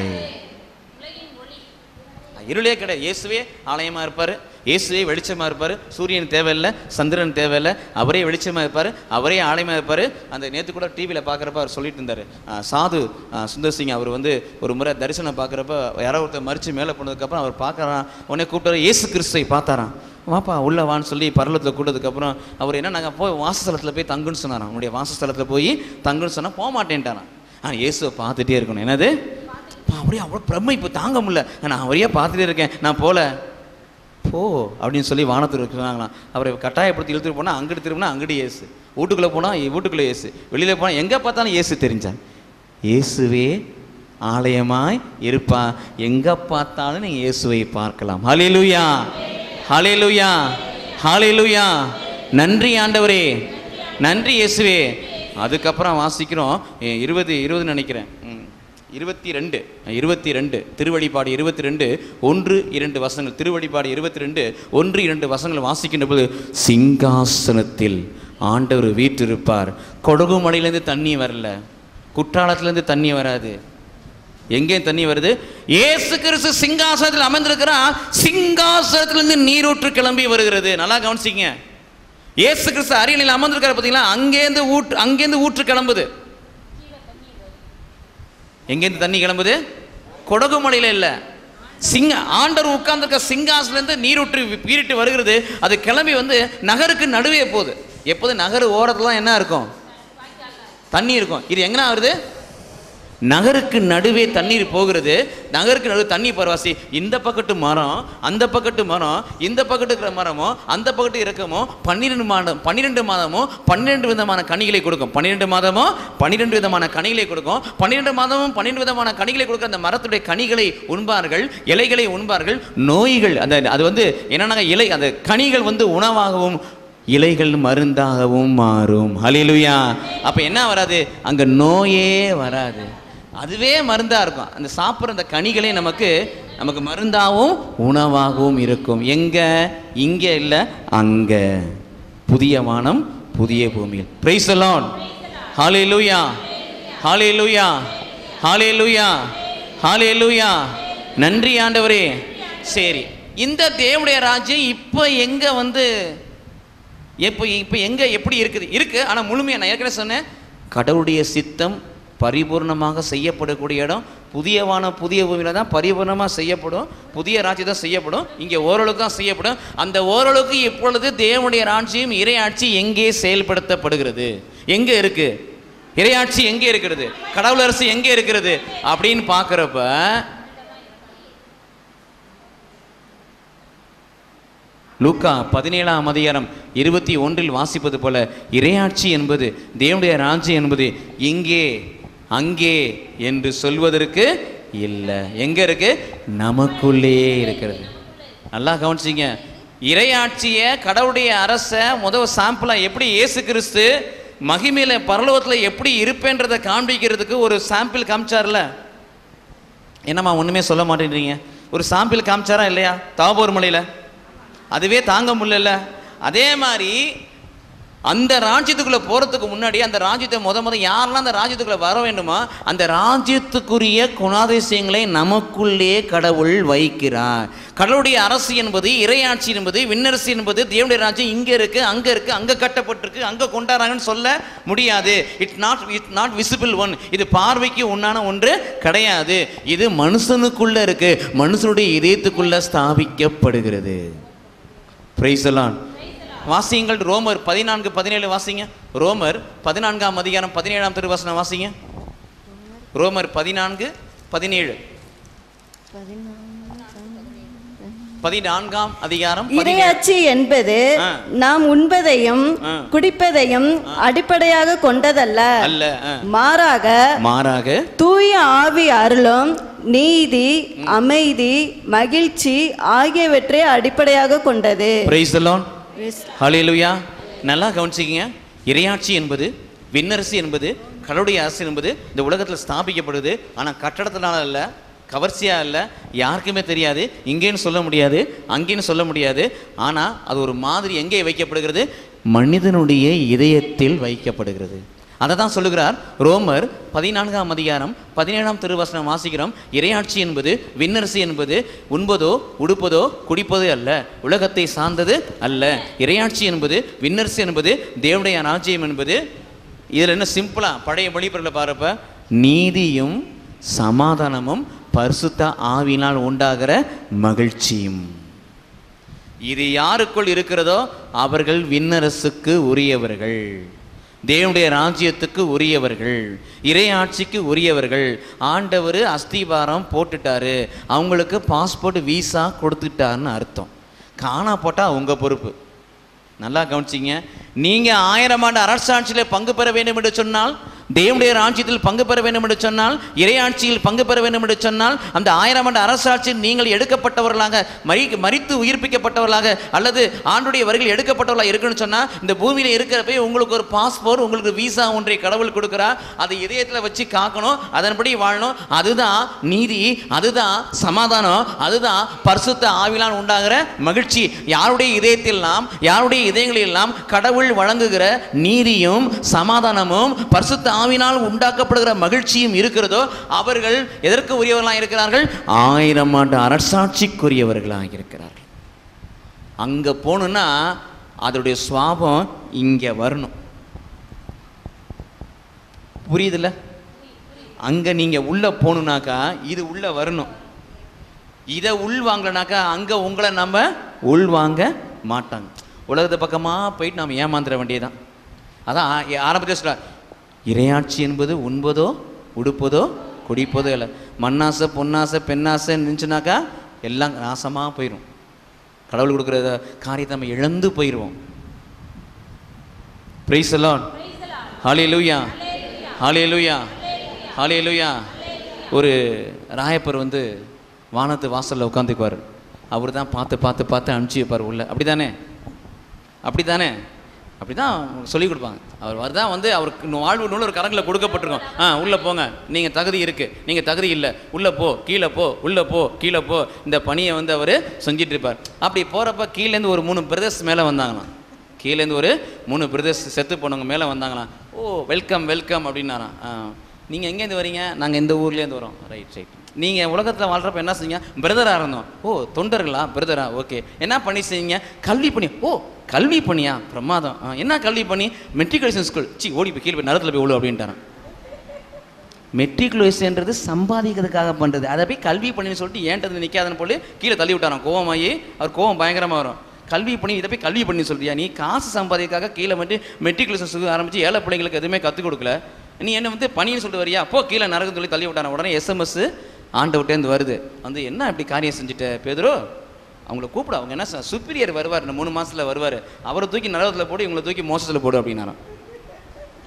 S1: இருளே கிடையாது இயேசுவே ஆலயமா இருப்பாரு இயேசுவே வெளிச்சமா இருப்பாரு சூரியன் தேவையில்லை சந்திரன் தேவையில்லை அவரே வெளிச்சமா இருப்பாரு அவரே ஆலயமா இருப்பாரு அந்த நேத்து கூட டிவியில பார்க்குறப்ப அவர் சொல்லிட்டு இருந்தாரு ஆஹ் சாது ஆஹ் சுந்தர் சிங் அவர் வந்து ஒரு முறை தரிசனம் பார்க்குறப்ப யாரோ ஒருத்தர் மறிச்சு மேலே போனதுக்கப்புறம் அவர் பார்க்கறான் உடனே கூப்பிட்டாரு இயேசு கிறிஸ்துவை பார்த்தாராம் வாப்பா உள்ள வான்னு சொல்லி பரலத்தில் கூட்டதுக்கப்புறம் அவர் என்ன நாங்கள் போய் வாசஸ்தலத்தில் போய் தங்குன்னு சொன்னாராம் உன்னுடைய வாசஸ்தலத்தில் போய் தங்குன்னு சொன்னால் போக மாட்டேன்ட்டாராம் ஆனால் இயேசுவை பார்த்துட்டே இருக்கணும் என்னது அப்பா, அப்படியே அவ்வளோ பிரம்மை இப்போ தாங்க முடியல நான் அவரையே பார்த்துட்டே இருக்கேன் நான் போல போ அப்படின்னு சொல்லி வானத்தில் சொன்னாங்களாம் அவரை கட்டாயப்படுத்தி இழுத்துட்டு போனால் அங்கிட்டு திரும்பினா அங்கிட்டு ஏசு வீட்டுக்குள்ளே போனால் வீட்டுக்குள்ளே ஏசு வெளியில் போனால் எங்கே பார்த்தாலும் ஏசு தெரிஞ்சான் இயேசுவே ஆலயமாய் இருப்பா எங்கே பார்த்தாலும் நீங்கள் இயேசுவை பார்க்கலாம் ஹalleluya ஹalleluya ஹalleluya நன்றி ஆண்டவரே நன்றி இயேசுவே அதுக்கப்புறம் வாசிக்கிறோம் எ, இருபது இருபது நினைக்கிறேன் ம். இருபத்தி ரெண்டு இருபத்தி ரெண்டு திருவழிபாடு இருபத்தி ரெண்டு ஒன்று இரண்டு வசனங்கள் திருவழிபாடு இருபத்தி ரெண்டு ஒன்று இரண்டு வசனங்கள் வாசிக்கின்ற போது சிங்காசனத்தில் ஆண்டவர் வீற்றிருப்பார் கொடகு மலையிலேருந்து தண்ணி வரல குற்றாலத்திலேருந்து தண்ணி வராது எங்கே தண்ணி வருது ஏசு கிறிஸ்து சிங்காசனத்தில் அமர்ந்திருக்கிறார் சிங்காசனத்திலிருந்து நீரூற்று கிளம்பி வருகிறது நல்லா கவனிச்சிங்க ஏசு கிறிஸ்து அரியணையில் அமர்ந்திருக்காரு பார்த்தீங்களா அங்கேருந்து ஊற்று அங்கேருந்து ஊற்று கிளம்புது எங்கேருந்து தண்ணி கிளம்புது கொடகு மலையில இல்ல சிங்க ஆண்டவர் உட்கார்ந்திருக்க சிங்காசலேருந்து நீரூற்று பீரிட்டு வருகிறது அது கிளம்பி வந்து நகருக்கு நடுவே போகுது எப்போது நகர் ஓரத்துல தான் என்ன இருக்கும் தண்ணி இருக்கும் இது எங்கனா வருது நகருக்கு நடுவே தண்ணீர் போகிறது நகருக்கு நடுவே தண்ணி பரவாசி இந்த பக்கத்து மரம் அந்த பக்கத்து மரம் இந்த பக்கத்து இருக்கிற மரமோ அந்த பக்கத்து இருக்கமோ பன்னிரெண்டு மாதம் பன்னிரெண்டு மாதமோ பன்னிரெண்டு விதமான கனிகளை கொடுக்கும் பன்னிரெண்டு மாதமோ பன்னிரெண்டு விதமான கனிகளை கொடுக்கும் பன்னிரெண்டு மாதமும் பன்னிரெண்டு விதமான கனிகளை கொடுக்க அந்த மரத்துடைய கனிகளை உண்பார்கள் இலைகளை உண்பார்கள் நோய்கள் அந்த அது வந்து என்னன்னா இலை அந்த கனிகள் வந்து உணவாகவும் இலைகள் மருந்தாகவும் மாறும் ஹalleluya அப்ப என்ன வராது அங்க நோயே வராது அதுவே மருந்தா இருக்கும் அந்த சாப்பிட்ற அந்த கனிகளே நமக்கு நமக்கு மருந்தாகவும் உணவாகவும் இருக்கும் எங்க இங்க இல்ல அங்க புதிய வானம் புதிய பூமியில் பிரைஸ் அலான் ஹalleluya ஹalleluya ஹalleluya ஹalleluya நன்றி ஆண்டவரே சரி இந்த தேவனுடைய ராஜ்யம் இப்போ எங்க வந்து இப்போ இப்போ எங்கே எப்படி இருக்குது இருக்கு ஆனால் முழுமையாக நான் ஏற்கனவே சொன்னேன் கடவுளுடைய சித்தம் பரிபூர்ணமாக செய்யப்படக்கூடிய இடம் புதிய வானம் புதிய பூமியில் தான் பரிபூர்ணமாக செய்யப்படும் புதிய ராஜ்யம் தான் செய்யப்படும் இங்கே ஓரளவுக்கு தான் செய்யப்படும் அந்த ஓரளவுக்கு இப்பொழுது தேவனுடைய ராஜ்யம் இறையாட்சி எங்கே செயல்படுத்தப்படுகிறது எங்கே இருக்கு இறையாட்சி எங்கே இருக்கிறது கடவுள் அரசு எங்கே இருக்கிறது அப்படின்னு பார்க்குறப்ப லூக்கா பதினேழாம் அதிகாரம் இருபத்தி ஒன்றில் வாசிப்பது போல இறையாட்சி என்பது தேவனுடைய ராஜ்யம் என்பது இங்கே அங்கே என்று சொல்வதற்கு இல்லை எங்க இருக்கு நமக்குள்ளேயே இருக்கிறது நல்லா கவனிச்சிங்க இறையாட்சியை கடவுளுடைய அரசை முதல் சாம்பிளா எப்படி இயேசு கிறிஸ்து மகிமையில பரலோகத்தில் எப்படி இருப்பேன்றதை காண்பிக்கிறதுக்கு ஒரு சாம்பிள் காமிச்சார்ல என்னம்மா ஒன்றுமே சொல்ல மாட்டேன்றீங்க ஒரு சாம்பிள் காமிச்சாரா இல்லையா தாபோர் மலையில் அதுவே தாங்க முடியல அதே மாதிரி அந்த ராஜ்யத்துக்குள்ள போறதுக்கு முன்னாடி அந்த ராஜ்யத்தை முத முத யாரெல்லாம் அந்த ராஜ்யத்துக்குள்ள வர வேண்டுமோ அந்த ராஜ்யத்துக்குரிய குணாதிசயங்களை நமக்குள்ளே கடவுள் வைக்கிறார் கடவுளுடைய அரசு என்பது இறையாட்சி என்பது விண்ணரசு என்பது தேவனுடைய ராஜ்யம் இங்க இருக்கு அங்க இருக்கு அங்க கட்டப்பட்டிருக்கு அங்க கொண்டாடுறாங்கன்னு சொல்ல முடியாது it not it not visible one இது பார்வைக்கு உண்டான ஒன்று கிடையாது இது மனுஷனுக்குள்ள இருக்கு மனுஷனுடைய இதயத்துக்குள்ள ஸ்தாபிக்கப்படுகிறது பிரைஸ் எல்லாம் வாசியுங்கள் ரோமர் பதினான்கு பதினேழு வாசிங்க ரோமர் பதினான்காம் அதிகாரம் பதினேழாம் திருவசனம் வாசிங்க ரோமர் பதினான்கு பதினேழு பதினான்காம் அதிகாரம் பதினேழு.
S2: இறையாட்சி என்பது
S1: ஆ.
S2: நாம் உண்பதையும்
S1: ஆ.
S2: குடிப்பதையும் அடிப்படையாக கொண்டதல்ல
S1: அல்ல ஆ.
S2: மாறாக
S1: மாறாக
S2: தூய ஆவி அருளும் நீதி அமைதி மகிழ்ச்சி ஆகியவற்றை அடிப்படையாக கொண்டது
S1: பிரைஸ் தலான் ஹalleluya நல்லா கவனிச்சிக்கங்க இறையாட்சி என்பது விண்ணரசு என்பது கடவுளுடைய அரசு என்பது இந்த உலகத்தில் ஸ்தாபிக்கப்படுது ஆனால் கட்டடத்தினால அல்ல கவர்ச்சியா இல்லை யாருக்குமே தெரியாது இங்கேன்னு சொல்ல முடியாது அங்கேன்னு சொல்ல முடியாது ஆனால் அது ஒரு மாதிரி எங்கே வைக்கப்படுகிறது மனிதனுடைய இதயத்தில் வைக்கப்படுகிறது அதை தான் சொல்லுகிறார் ரோமர் பதினான்காம் அதிகாரம் பதினேழாம் திருவசனம் வாசிக்கிறோம் இறையாட்சி என்பது விண்ணரசு என்பது உண்பதோ உடுப்பதோ குடிப்பதோ அல்ல உலகத்தை சார்ந்தது அல்ல இறையாட்சி என்பது விண்ணரசு என்பது தேவனுடைய ராஜ்யம் என்பது இதில் என்ன சிம்பிளா பழைய மொழிபெயர்ல பாருப்ப நீதியும் சமாதானமும் பரிசுத்த ஆவினால் உண்டாகிற மகிழ்ச்சியும் இது யாருக்குள் இருக்கிறதோ அவர்கள் விண்ணரசுக்கு உரியவர்கள் தேவனுடைய ராஜ்யத்துக்கு உரியவர்கள் இறையாட்சிக்கு உரியவர்கள் ஆண்டவர் அஸ்திபாரம் போட்டுட்டாரு அவங்களுக்கு பாஸ்போர்ட் விசா கொடுத்துட்டாருன்னு அர்த்தம் காணா போட்டால் உங்கள் பொறுப்பு நல்லா கவனிச்சிங்க நீங்கள் ஆயிரம் ஆண்டு அரசாட்சியில் பங்கு பெற வேண்டும் என்று சொன்னால் தேவனுடைய ராஜ்யத்தில் பங்கு பெற வேண்டும் என்று சொன்னால் இறையாட்சியில் பங்கு பெற வேண்டும் என்று சொன்னால் அந்த ஆயிரம் ஆண்டு அரசாட்சியில் நீங்கள் எடுக்கப்பட்டவர்களாக மறி மறித்து உயிர்ப்பிக்கப்பட்டவர்களாக அல்லது ஆண்டுடைய வருகையில் எடுக்கப்பட்டவர்களாக இருக்குன்னு சொன்னால் இந்த பூமியில் இருக்கிறப்ப உங்களுக்கு ஒரு பாஸ்போர்ட் உங்களுக்கு விசா ஒன்றை கடவுள் கொடுக்குறா அதை இதயத்தில் வச்சு காக்கணும் அதன்படி வாழணும் அதுதான் நீதி அதுதான் சமாதானம் அதுதான் பரிசுத்த ஆவிலான் உண்டாகிற மகிழ்ச்சி யாருடைய இதயத்திலாம் யாருடைய இதயங்களெல்லாம் கடவுள் வழங்குகிற நீதியும் சமாதானமும் பரிசுத்த ஆவினால் உண்டாக்கப்படுகிற மகிழ்ச்சியும் இருக்கிறதோ அவர்கள் எதற்கு உரியவர்களாக இருக்கிறார்கள் ஆயிரம் ஆண்டு அரசாட்சிக்குரியவர்களாக இருக்கிறார்கள் அங்கே போகணுன்னா அதோடைய சுவாபம் இங்கே வரணும் புரியுதுல்ல அங்கே நீங்கள் உள்ளே போகணுனாக்கா இது உள்ளே வரணும் இதை உள் வாங்கலனாக்கா அங்கே உங்களை நம்ம உள் வாங்க மாட்டாங்க உலகத்து பக்கமாக போயிட்டு நாம் ஏமாந்துட வேண்டியதுதான் அதான் ஆ- ஆரம்பத்தில் சொல்ல இறையாட்சி என்பது உண்பதோ உடுப்பதோ குடிப்பதோ இல்லை மண்ணாசை பொன்னாசை பெண்ணாசை இருந்துச்சுனாக்கா எல்லாம் நாசமாக போயிடும் கடவுள் கொடுக்குற காரியத்தை நம்ம இழந்து போயிடுவோம் பிரைஸ் அலான் ஹாலே லூயா ஹாலே லூயா ஹாலே லூயா ஒரு ராயப்பர் வந்து வானத்து வாசலில் உட்காந்துக்குவார் அவர் தான் பார்த்து பார்த்து பார்த்து அனுப்பிச்சி வைப்பார் உள்ள அப்படி தானே அப்படி தானே அப்படி தான் சொல்லிக் கொடுப்பாங்க அவர் வரதான் வந்து அவருக்கு இன்னும் வாழ்வு நூல் ஒரு கரங்களில் கொடுக்கப்பட்டிருக்கும் ஆ உள்ளே போங்க நீங்கள் தகுதி இருக்குது நீங்கள் தகுதி இல்லை உள்ளே போ கீழே போ உள்ளே போ கீழே போ இந்த பணியை வந்து அவர் செஞ்சிட்டு இருப்பார் அப்படி போகிறப்ப கீழேருந்து ஒரு மூணு பிரதர்ஸ் மேலே வந்தாங்களாம் கீழேருந்து ஒரு மூணு பிரதர்ஸ் செத்து போனவங்க மேலே வந்தாங்களாம் ஓ வெல்கம் வெல்கம் அப்படின்னாராம் ஆ நீங்கள் எங்கேருந்து வரீங்க நாங்கள் இந்த ஊர்லேருந்து வரோம் ரைட் ரைட் நீங்கள் உலகத்தில் வாழ்கிறப்ப என்ன செஞ்சீங்க பிரதராக இருந்தோம் ஓ தொண்டர்களா பிரதரா ஓகே என்ன பண்ணி செஞ்சீங்க கல்வி பண்ணி ஓ கல்வி பண்ணியா பிரமாதம் ஆ, என்ன கல்வி பண்ணி மெட்ரிகுலேஷன் ஸ்கூல் சி ஓடி போய் கீழே போய் நரத்தில் போய் விழு அப்படின்ட்டாரான் மெட்ரிகுலேஷன்ன்றது சம்பாதிக்கிறதுக்காக பண்ணுறது அதை போய் கல்வி பண்ணின்னு சொல்லிட்டு ஏன்ட்டது நிற்காதுன்னு போட்டு கீழே தள்ளி விட்டாராம் கோவமாகி அவர் கோவம் பயங்கரமாக வரும் கல்வி பண்ணி இதை போய் கல்வி பண்ணி சொல்றியா நீ காசு சம்பாதிக்காக கீழே வந்து மெட்ரிகுலேஷன் ஸ்கூல் ஆரம்பிச்சு ஏழை பிள்ளைங்களுக்கு எதுவுமே கற்றுக் கொடுக்கல நீ என்ன வந்து பணின்னு சொல்லிட்டு வரியா போ கீழே நரகம் சொல்லி தள்ளி விட்டாரான் உடனே எஸ்எம்எஸ் ஆண்ட விட்டேருந்து வருது வந்து என்ன இப்படி காரியம் செஞ்சுட்ட பேதுரோ அவங்கள கூப்பிட அவங்க என்ன சுப்பீரியர் வருவார் இந்த மூணு மாசத்துல வருவார் அவரை தூக்கி நரகத்தில் போடு இவங்களை தூக்கி மோசத்தில் போடு அப்படின்னாராம்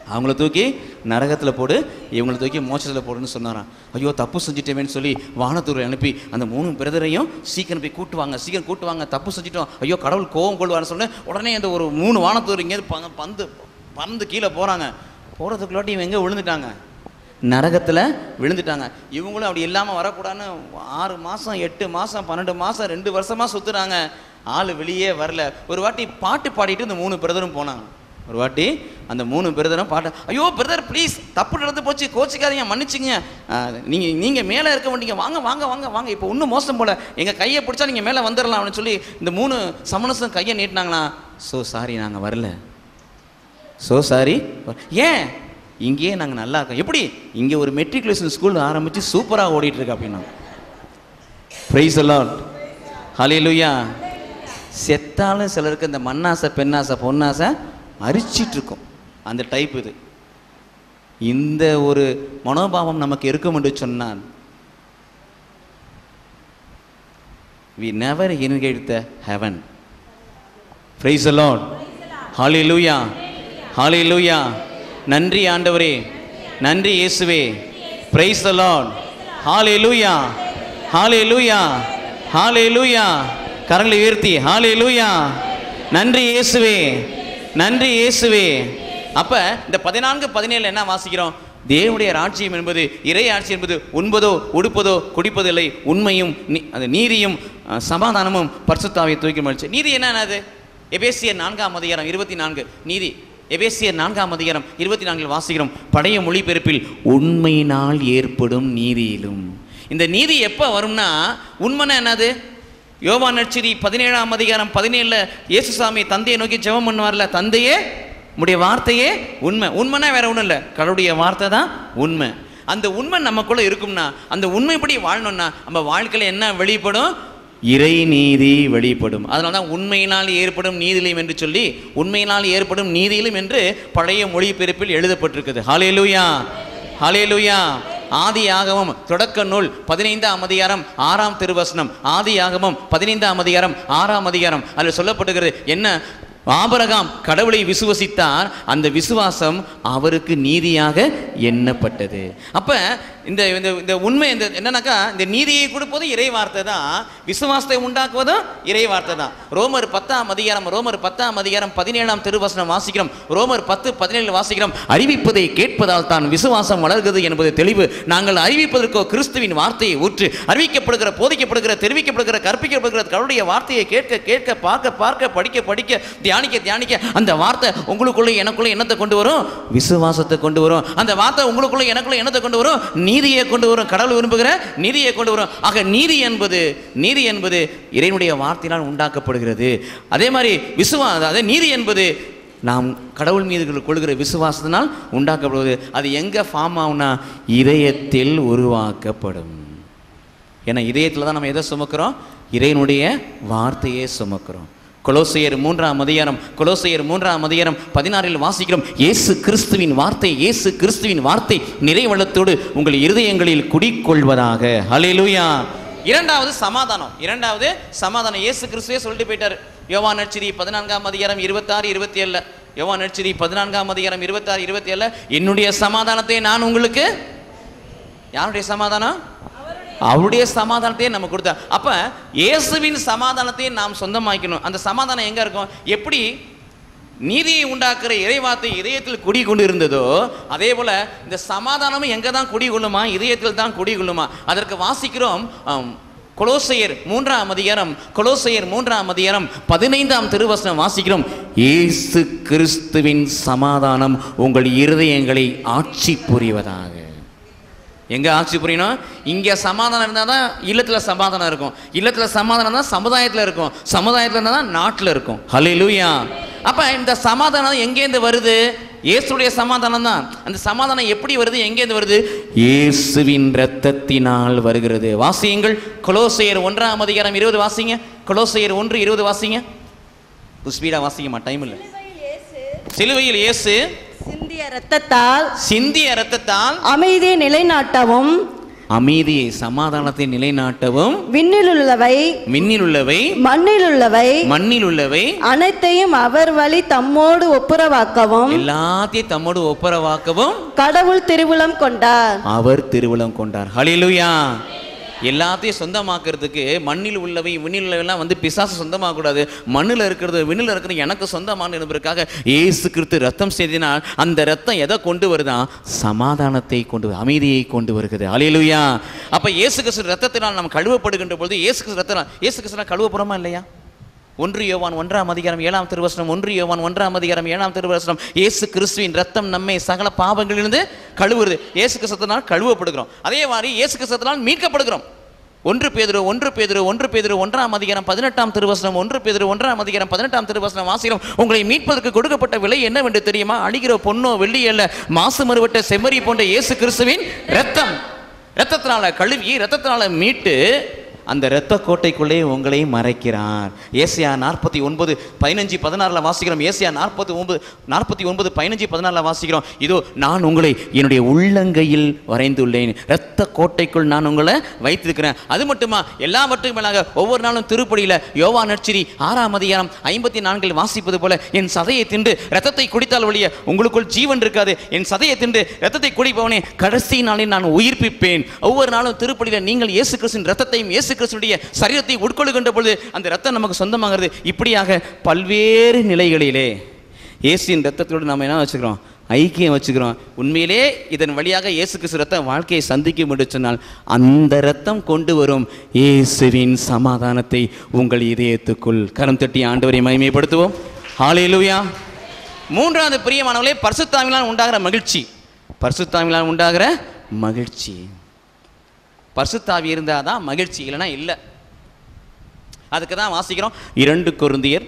S1: அவங்கள தூக்கி நரகத்தில் போடு இவங்கள தூக்கி மோட்சத்தில் போடுன்னு சொன்னாராம் ஐயோ தப்பு செஞ்சிட்டேமேன்னு சொல்லி வானத்தூரை அனுப்பி அந்த மூணு பிரதரையும் சீக்கிரம் போய் கூட்டுவாங்க சீக்கிரம் கூட்டுவாங்க தப்பு செஞ்சிட்டோம் ஐயோ கடவுள் கோவம் கொள்வார்னு சொன்னேன் உடனே அந்த ஒரு மூணு வானத்தூர் இங்கேருந்து ப- பந்து பறந்து கீழே போகிறாங்க போகிறதுக்குள்ளாட்டி இவங்க எங்கே விழுந்துட்டாங்க நரகத்தில் விழுந்துட்டாங்க இவங்களும் அப்படி இல்லாமல் வரக்கூடாதுன்னு ஆறு மாதம் எட்டு மாதம் பன்னெண்டு மாதம் ரெண்டு வருஷமாக சுற்றுறாங்க ஆள் வெளியே வரல ஒரு வாட்டி பாட்டு பாடிட்டு இந்த மூணு பிரதரும் போனாங்க ஒரு வாட்டி அந்த மூணு பிரதரும் பாட்டு ஐயோ பிரதர் ப்ளீஸ் தப்பு நடந்து போச்சு கோச்சிக்காதீங்க மன்னிச்சுங்க நீங்கள் நீங்கள் மேலே இருக்க மாட்டீங்க வாங்க வாங்க வாங்க வாங்க இப்போ இன்னும் மோசம் போல எங்கள் கையை பிடிச்சா நீங்கள் மேலே வந்துடலாம் அப்படின்னு சொல்லி இந்த மூணு சமணசும் கையை நீட்டினாங்களா ஸோ சாரி நாங்கள் வரல ஸோ சாரி ஏன் இங்கேயே நாங்கள் நல்லா இருக்கோம் எப்படி இங்கே ஒரு மெட்ரிகுலேஷன் ஸ்கூல் ஆரம்பித்து சூப்பராக ஓடிட்டு இருக்கு அப்படின்னா ப்ரைஸ் எல்லாம் ஹalleluya செத்தாலும் சிலருக்கு இந்த மண்ணாசை பெண்ணாசை பொன்னாசை அரிச்சிட்டு இருக்கும் அந்த டைப் இது இந்த ஒரு மனோபாவம் நமக்கு இருக்கும் என்று சொன்னால் we never ingate the heaven praise a Lord ஹalleluya ஹalleluya நன்றி ஆண்டவரே நன்றி இயேசுவே பிரைஸ் அலாட் ஹalleluya ஹalleluya ஹalleluya கரங்களை உயர்த்தி ஹalleluya நன்றி இயேசுவே நன்றி இயேசுவே அப்ப இந்த பதினான்கு பதினேழு என்ன வாசிக்கிறோம் தேவனுடைய ராஜ்யம் என்பது இறை ஆட்சி என்பது உண்பதோ உடுப்பதோ குடிப்பதில்லை உண்மையும் நீ- அது நீதியும் அஹ், சமாதானமும் பரிசுத்தாவை தூக்கி மகிழ்ச்சி நீதி என்னது எபேசியர் நான்காம் அதிகாரம் இருபத்தி நான்கு நீதி எபேசியர் நான்காம் அதிகாரம் இருபத்தி நான்கில் வாசிக்கிறோம் பழைய மொழிபெயர்ப்பில் உண்மையினால் ஏற்படும் நீதியிலும் இந்த நீதி எப்போ வரும்னா உண்மைன்னா என்னது யோவான் நட்சரி பதினேழாம் அதிகாரம் பதினேழில் இயேசுசாமி தந்தையை நோக்கி ஜெபம் பண்ணுவார்ல தந்தையே உடைய வார்த்தையே உண்மை உண்மைனா வேற ஒன்றும் இல்லை கடவுளுடைய வார்த்தை தான் உண்மை அந்த உண்மை நமக்குள்ள இருக்கும்னா அந்த உண்மைப்படி வாழணும்னா நம்ம வாழ்க்கையில் என்ன வெளிப்படும் இறை நீதி வெளிப்படும் அதனால தான் உண்மையினால் ஏற்படும் நீதியிலும் என்று சொல்லி உண்மையினால் ஏற்படும் நீதியிலும் என்று பழைய மொழிபெயர்ப்பில் எழுதப்பட்டிருக்குது ஹalleluya ஹalleluya ஆதி ஆகமம் தொடக்க நூல் பதினைந்தாம் அதிகாரம் ஆறாம் திருவசனம் ஆதி ஆகமம் பதினைந்தாம் அதிகாரம் ஆறாம் அதிகாரம் அதில் சொல்லப்பட்டிருக்கிறது என்ன ஆபரகாம் கடவுளை விசுவசித்தார் அந்த விசுவாசம் அவருக்கு நீதியாக எண்ணப்பட்டது அப்ப இந்த இந்த இந்த உண்மை இந்த என்னன்னாக்கா இந்த நீதியை கொடுப்பது இறை வார்த்தை தான் விசுவாசத்தை உண்டாக்குவதும் இறை வார்த்தை தான் ரோமர் பத்தாம் அதிகாரம் ரோமர் பத்தாம் அதிகாரம் பதினேழாம் திருவசனம் வாசிக்கிறோம் ரோமர் பத்து பதினேழு வாசிக்கிறோம் அறிவிப்பதை கேட்பதால் தான் விசுவாசம் வளர்கிறது என்பது தெளிவு நாங்கள் அறிவிப்பதற்கோ கிறிஸ்துவின் வார்த்தையை ஊற்று அறிவிக்கப்படுகிற போதிக்கப்படுகிற தெரிவிக்கப்படுகிற கற்பிக்கப்படுகிற கடவுளுடைய வார்த்தையை கேட்க கேட்க பார்க்க பார்க்க படிக்க படிக்க தியானிக்க தியானிக்க அந்த வார்த்தை உங்களுக்குள்ள எனக்குள்ள என்னத்தை கொண்டு வரும் விசுவாசத்தை கொண்டு வரும் அந்த வார்த்தை உங்களுக்குள்ள எனக்குள்ள என்னத்தை கொண்டு வரும் நீதியை கொண்டு வரும் கடவுள் விரும்புகிற நீதியை கொண்டு வரும் ஆக நீதி என்பது நீதி என்பது இறைவனுடைய வார்த்தையினால் உண்டாக்கப்படுகிறது அதே மாதிரி விசுவா அதாவது நீதி என்பது நாம் கடவுள் மீது கொள்கிற விசுவாசத்தினால் உண்டாக்கப்படுவது அது எங்கே ஃபார்ம் ஆகும்னா இதயத்தில் உருவாக்கப்படும் ஏன்னா இதயத்தில் தான் நம்ம எதை சுமக்கிறோம் இறைவனுடைய வார்த்தையே சுமக்கிறோம் கொலோசையர் மூன்றாம் அதிகாரம் கொலோசையர் மூன்றாம் அதிகாரம் பதினாறில் வாசிக்கிறோம் இயேசு கிறிஸ்துவின் வார்த்தை இயேசு கிறிஸ்துவின் வார்த்தை நிறைவளத்தோடு உங்கள் இருதயங்களில் குடிக்கொள்வதாக ஹalleluya இரண்டாவது சமாதானம் இரண்டாவது சமாதானம் இயேசு கிறிஸ்துவே சொல்லிட்டு போயிட்டார் யோவான் நட்சதி பதினான்காம் அதிகாரம் இருபத்தாறு இருபத்தி ஏழுல யோவான் நட்சதி பதினான்காம் அதிகாரம் இருபத்தாறு இருபத்தி ஏழுல என்னுடைய சமாதானத்தை நான் உங்களுக்கு யாருடைய சமாதானம் அவருடைய சமாதானத்தையே நம்ம கொடுத்தா அப்ப இயேசுவின் சமாதானத்தையே நாம் சொந்தமாக்கணும் அந்த சமாதானம் எங்க இருக்கும் எப்படி நீதியை உண்டாக்குற இறைவார்த்தை இதயத்தில் குடி கொண்டு இருந்ததோ அதே போல இந்த சமாதானமும் எங்க தான் குடி கொள்ளுமா இதயத்தில் தான் குடி கொள்ளுமா அதற்கு வாசிக்கிறோம் ஆம், கொலோசையர் மூன்றாம் அதிகாரம் கொலோசையர் மூன்றாம் அதிகாரம் பதினைந்தாம் திருவசனம் வாசிக்கிறோம் இயேசு கிறிஸ்துவின் சமாதானம் உங்கள் இருதயங்களை ஆட்சி புரிவதாக எங்க ஆட்சி புரியணும் இங்க சமாதானம் இருந்தால் தான் இல்லத்துல சமாதானம் இருக்கும் இல்லத்துல சமாதானம் தான் சமுதாயத்துல இருக்கும் சமுதாயத்துல இருந்தால் தான் நாட்டில் இருக்கும் ஹalleluya அப்ப இந்த சமாதானம் எங்கேருந்து வருது இயேசுடைய சமாதானம் தான் அந்த சமாதானம் எப்படி வருது எங்கேருந்து வருது இயேசுவின் இரத்தத்தினால் வருகிறது வாசியுங்கள் கொலோசையர் ஒன்றாம் அதிகாரம் இருபது வாசிங்க கொலோசையர் ஒன்று இருபது வாசிங்க ஸ்பீடா வாசிக்கமா டைம் இல்லை சிலுவையில் இயேசு
S2: சிந்திய இரத்தத்தால்
S1: சிந்திய இரத்தத்தால்
S2: அமைதியை நிலைநாட்டவும்
S1: அமைதியை சமாதானத்தை நிலைநாட்டவும்
S2: விண்ணிலுள்ளவை
S1: மின்னில் உள்ளவை
S2: மண்ணிலுள்ளவை
S1: மண்ணில் உள்ளவை
S2: அனைத்தையும் அவர் வழி தம்மோடு ஒப்புரவாக்கவும்
S1: எல்லாத்தையும் தம்மோடு ஒப்புரவாக்கவும்
S2: கடவுள் திருவுளம் கொண்டார்
S1: அவர் திருவிழம் கொண்டார் ஹalleluya எல்லாத்தையும் சொந்தமாக்குறதுக்கு மண்ணில் உள்ளவை விண்ணில் உள்ளவைலாம் வந்து பிசாசு சொந்தமாக கூடாது மண்ணில் இருக்கிறது விண்ணில் இருக்கிறது எனக்கு சொந்தமான என்பதற்காக இயேசு கிறிஸ்து ரத்தம் செய்தினால் அந்த ரத்தம் எதை கொண்டு வருதான் சமாதானத்தை கொண்டு வரு- அமைதியை கொண்டு வருகிறது ஹalleluya அப்ப இயேசு கிறிஸ்து ரத்தத்தினால் நாம் கழுவப்படுகின்ற பொழுது இயேசு கிறிஸ்து ரத்தத்தினால் இயேசு கிறிஸ்து கழுவப்படுமா இல்லையா ஒன்று யோவான் ஒன்றாம் அதிகாரம் ஏழாம் திருவசனம் ஒன்று யோவான் ஒன்றாம் அதிகாரம் ஏழாம் திருவசனம் இயேசு கிறிஸ்துவின் ரத்தம் நம்மை சகல பாவங்களிலிருந்து கழுவுறது இயேசு கிறிஸ்துவினால் கழுவப்படுகிறோம் அதே மாதிரி இயேசு கிறிஸ்துவினால் மீட்கப்படுகிறோம் ஒன்று பேதுரு ஒன்று பேதுரு ஒன்று பேதுரு ஒன்றாம் அதிகாரம் பதினெட்டாம் திருவசனம் ஒன்று பேதுரு ஒன்றாம் அதிகாரம் பதினெட்டாம் திருவசனம் வாசிக்கிறோம் உங்களை மீட்பதற்கு கொடுக்கப்பட்ட விலை என்னவென்று தெரியுமா அழிகிற பொன்னோ வெள்ளி அல்ல மாசு மறுவட்ட செம்மறி போன்ற இயேசு கிறிஸ்துவின் ரத்தம் ரத்தத்தினால கழுவி ரத்தத்தினால மீட்டு அந்த இரத்த கோட்டைக்குள்ளே உங்களை மறைக்கிறார் ஏசியா நாற்பத்தி ஒன்பது பதினஞ்சு பதினாறில் வாசிக்கிறோம் ஏசியா நாற்பத்தி ஒன்பது நாற்பத்தி ஒன்பது பதினஞ்சு பதினாறில் வாசிக்கிறோம் இதோ நான் உங்களை என்னுடைய உள்ளங்கையில் வரைந்துள்ளேன் இரத்த கோட்டைக்குள் நான் உங்களை வைத்திருக்கிறேன் அது மட்டுமா எல்லாவற்றுக்கும் மேலாக ஒவ்வொரு நாளும் திருப்படியில் யோவா நற்சிரி ஆறாம் அதிகாரம் ஐம்பத்தி நான்கில் வாசிப்பது போல என் சதையை தின்று ரத்தத்தை குடித்தால் ஒழிய உங்களுக்குள் ஜீவன் இருக்காது என் சதையை தின்று ரத்தத்தை குடிப்பவனே கடைசி நாளில் நான் உயிர்ப்பிப்பேன் ஒவ்வொரு நாளும் திருப்படியில் நீங்கள் இயேசு கிறிஸ்துவின் ரத்தத்தையும் இயேசு கிறிஸ்துடைய சரீரத்தை உட்கொள்ளுகின்ற பொழுது அந்த ரத்தம் நமக்கு சொந்தமாகிறது இப்படியாக பல்வேறு நிலைகளிலே இயேசுவின் ரத்தத்தோடு நாம் என்ன வச்சுக்கிறோம் ஐக்கியம் வச்சுக்கிறோம் உண்மையிலே இதன் வழியாக இயேசு கிறிஸ்து ரத்தம் வாழ்க்கையை சந்திக்கும் என்று சொன்னால் அந்த ரத்தம் கொண்டு வரும் இயேசுவின் சமாதானத்தை உங்கள் இதயத்துக்குள் கரம் தட்டி ஆண்டவரை மகிமைப்படுத்துவோம் ஹalleluya மூன்றாவது பிரியமானவர்களே பரிசுத்தாவினால் உண்டாகிற மகிழ்ச்சி பரிசுத்தாவினால் உண்டாகிற மகிழ்ச்சி பரிசுத்தாவி இருந்தால் தான் மகிழ்ச்சி இல்லைன்னா இல்லை அதுக்கு தான் வாசிக்கிறோம் இரண்டு கொருந்தியர்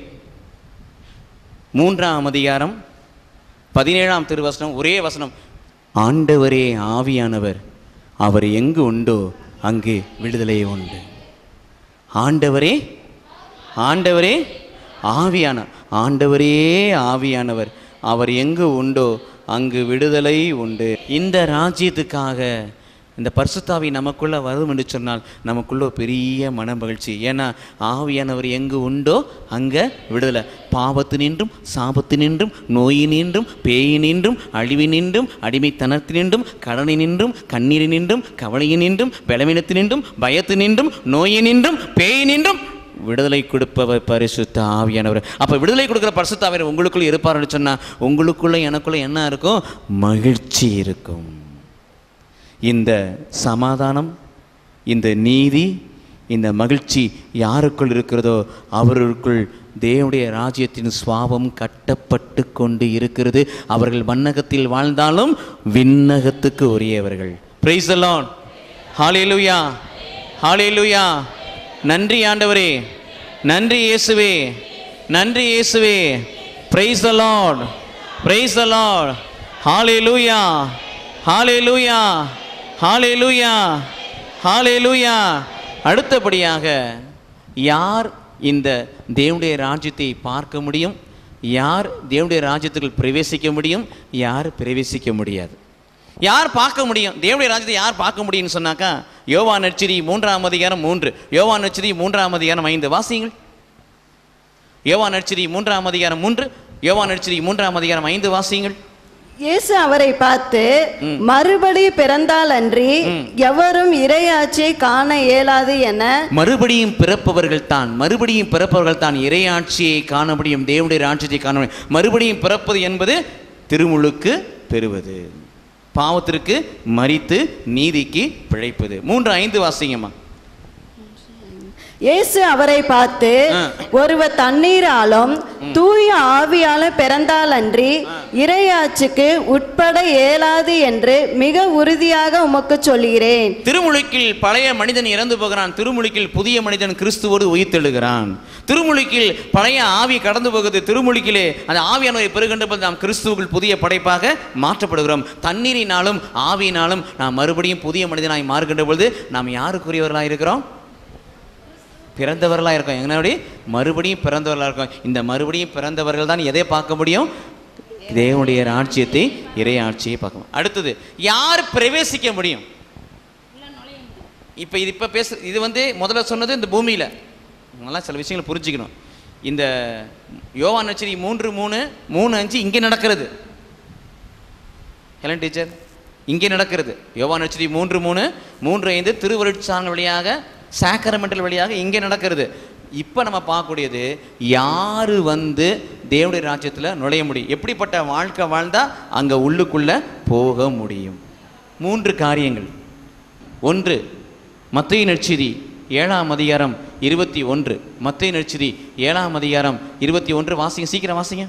S1: மூன்றாம் அதிகாரம் பதினேழாம் திருவசனம் ஒரே வசனம் ஆண்டவரே ஆவியானவர் அவர் எங்கு உண்டோ அங்கு விடுதலை உண்டு ஆண்டவரே ஆண்டவரே ஆவியான ஆண்டவரே ஆவியானவர் அவர் எங்கு உண்டோ அங்கு விடுதலை உண்டு இந்த ராஜ்யத்துக்காக இந்த பரிசுத்தாவி நமக்குள்ள வரும் என்று சொன்னால் நமக்குள்ள ஒரு பெரிய மன மகிழ்ச்சி ஏன்னா ஆவியானவர் எங்கு உண்டோ அங்கே விடுதலை பாவத்தினின்றும் சாபத்தினின்றும் நோயினின்றும் பேயினின்றும் அழிவினின்றும் அடிமைத்தனத்தினின்றும் கடனினின்றும் கண்ணீரினின்றும் கவலையினின்றும் பலவீனத்தினின்றும் பயத்தினின்றும் நோயினின்றும் பேயினின்றும் விடுதலை கொடுப்பவர் பரிசுத்த ஆவியானவர் அப்போ விடுதலை கொடுக்குற பரிசுத்த ஆவியானவர் உங்களுக்குள்ள இருப்பாருன்னு சொன்னால் உங்களுக்குள்ள எனக்குள்ள என்ன இருக்கும் மகிழ்ச்சி இருக்கும் இந்த சமாதானம் இந்த நீதி இந்த மகிழ்ச்சி யாருக்குள் இருக்கிறதோ அவர்களுக்குள் தேவனுடைய ராஜ்யத்தின் சுவாபம் கட்டப்பட்டு கொண்டு இருக்கிறது அவர்கள் மன்னகத்தில் வாழ்ந்தாலும் விண்ணகத்துக்கு உரியவர்கள் பிரைஸ் அலான் ஹாலேலுயா ஹாலேலுயா நன்றி ஆண்டவரே நன்றி இயேசுவே நன்றி இயேசுவே praise the Lord praise the Lord ஹalleluya ஹalleluya ஹalleluya ஹalleluya அடுத்தபடியாக யார் இந்த தேவனுடைய ராஜ்யத்தை பார்க்க முடியும் யார் தேவனுடைய ராஜ்யத்துக்குள் பிரவேசிக்க முடியும் யார் பிரவேசிக்க முடியாது யார் பார்க்க முடியும் தேவனுடைய ராஜ்யத்தை யார் பார்க்க முடியும்னு சொன்னாக்கா யோவா நட்சரி மூன்றாம் அதிகாரம் மூன்று யோவா நட்சரி மூன்றாம் அதிகாரம் ஐந்து வாசியுங்கள் யோவா நட்சரி மூன்றாம் அதிகாரம் மூன்று யோவா நட்சரி மூன்றாம் அதிகாரம் ஐந்து வாசியுங்கள்
S2: இயேசு அவரை பார்த்து மறுபடி பிறந்தால் அன்றி எவரும் இறையாட்சியை காண இயலாது என
S1: மறுபடியும் பிறப்பவர்கள் தான் மறுபடியும் பிறப்பவர்கள் தான் இறையாட்சியை காண முடியும் தேவனுடைய ராட்சியத்தை காண முடியும் மறுபடியும் பிறப்பது என்பது திருமுழுக்கு பெறுவது பாவத்திற்கு மறித்து நீதிக்கு பிழைப்பது மூன்று ஐந்து வாசிங்கம்மா
S2: இயேசு அவரை பார்த்து
S1: ஆ.
S2: ஒருவர் தண்ணீராலும் தூய ஆவியால பிறந்தால் அன்றி இறையாட்சிக்கு உட்பட இயலாது என்று மிக உறுதியாக உமக்கு சொல்கிறேன்
S1: திருமுழுக்கில் பழைய மனிதன் இறந்து போகிறான் திருமுழுக்கில் புதிய மனிதன் கிறிஸ்துவோடு உயிர்த்தெழுகிறான் திருமுழுக்கில் பழைய ஆவி கடந்து போகுது திருமுழுக்கிலே அந்த ஆவியானவரை பெறுகின்ற போது நாம் கிறிஸ்துவுக்குள் புதிய படைப்பாக மாற்றப்படுகிறோம் தண்ணீரினாலும் ஆவியினாலும் நாம் மறுபடியும் புதிய மனிதனாய் மாறுகின்ற பொழுது நாம் யாருக்குரியவர்களாக இருக்கிறோம் பிறந்தவர்களாக இருக்கோம் எங்கனபடி மறுபடியும் பிறந்தவர்களாக இருக்கோம் இந்த மறுபடியும் பிறந்தவர்கள் தான் எதை பார்க்க முடியும் தேவனுடைய ராஜ்யத்தை இறை ஆட்சியை பார்க்க முடியும் அடுத்தது யார் பிரவேசிக்க முடியும் இப்போ இது இப்போ பேசு இது வந்து முதல்ல சொன்னது இந்த பூமியில் நல்லா சில விஷயங்களை புரிஞ்சுக்கணும் இந்த யோவான் நச்சரி மூன்று மூணு மூணு அஞ்சு இங்கே நடக்கிறது ஹெலன் டீச்சர் இங்கே நடக்கிறது யோவான் நச்சரி மூன்று மூணு மூன்று ஐந்து திருவருட்சாங்க வழியாக சாக்கரமெண்டல் வழியாக இங்கே நடக்கிறது இப்போ நம்ம பார்க்கக்கூடியது யார் வந்து தேவனுடைய ராஜ்யத்தில் நுழைய முடியும் எப்படிப்பட்ட வாழ்க்கை வாழ்ந்தால் அங்கே உள்ளுக்குள்ளே போக முடியும் மூன்று காரியங்கள் ஒன்று மத்திய நற்செய்தி ஏழாம் அதிகாரம் இருபத்தி ஒன்று மத்திய நற்செய்தி ஏழாம் அதிகாரம் இருபத்தி ஒன்று வாசிங்க சீக்கிரம் வாசிங்க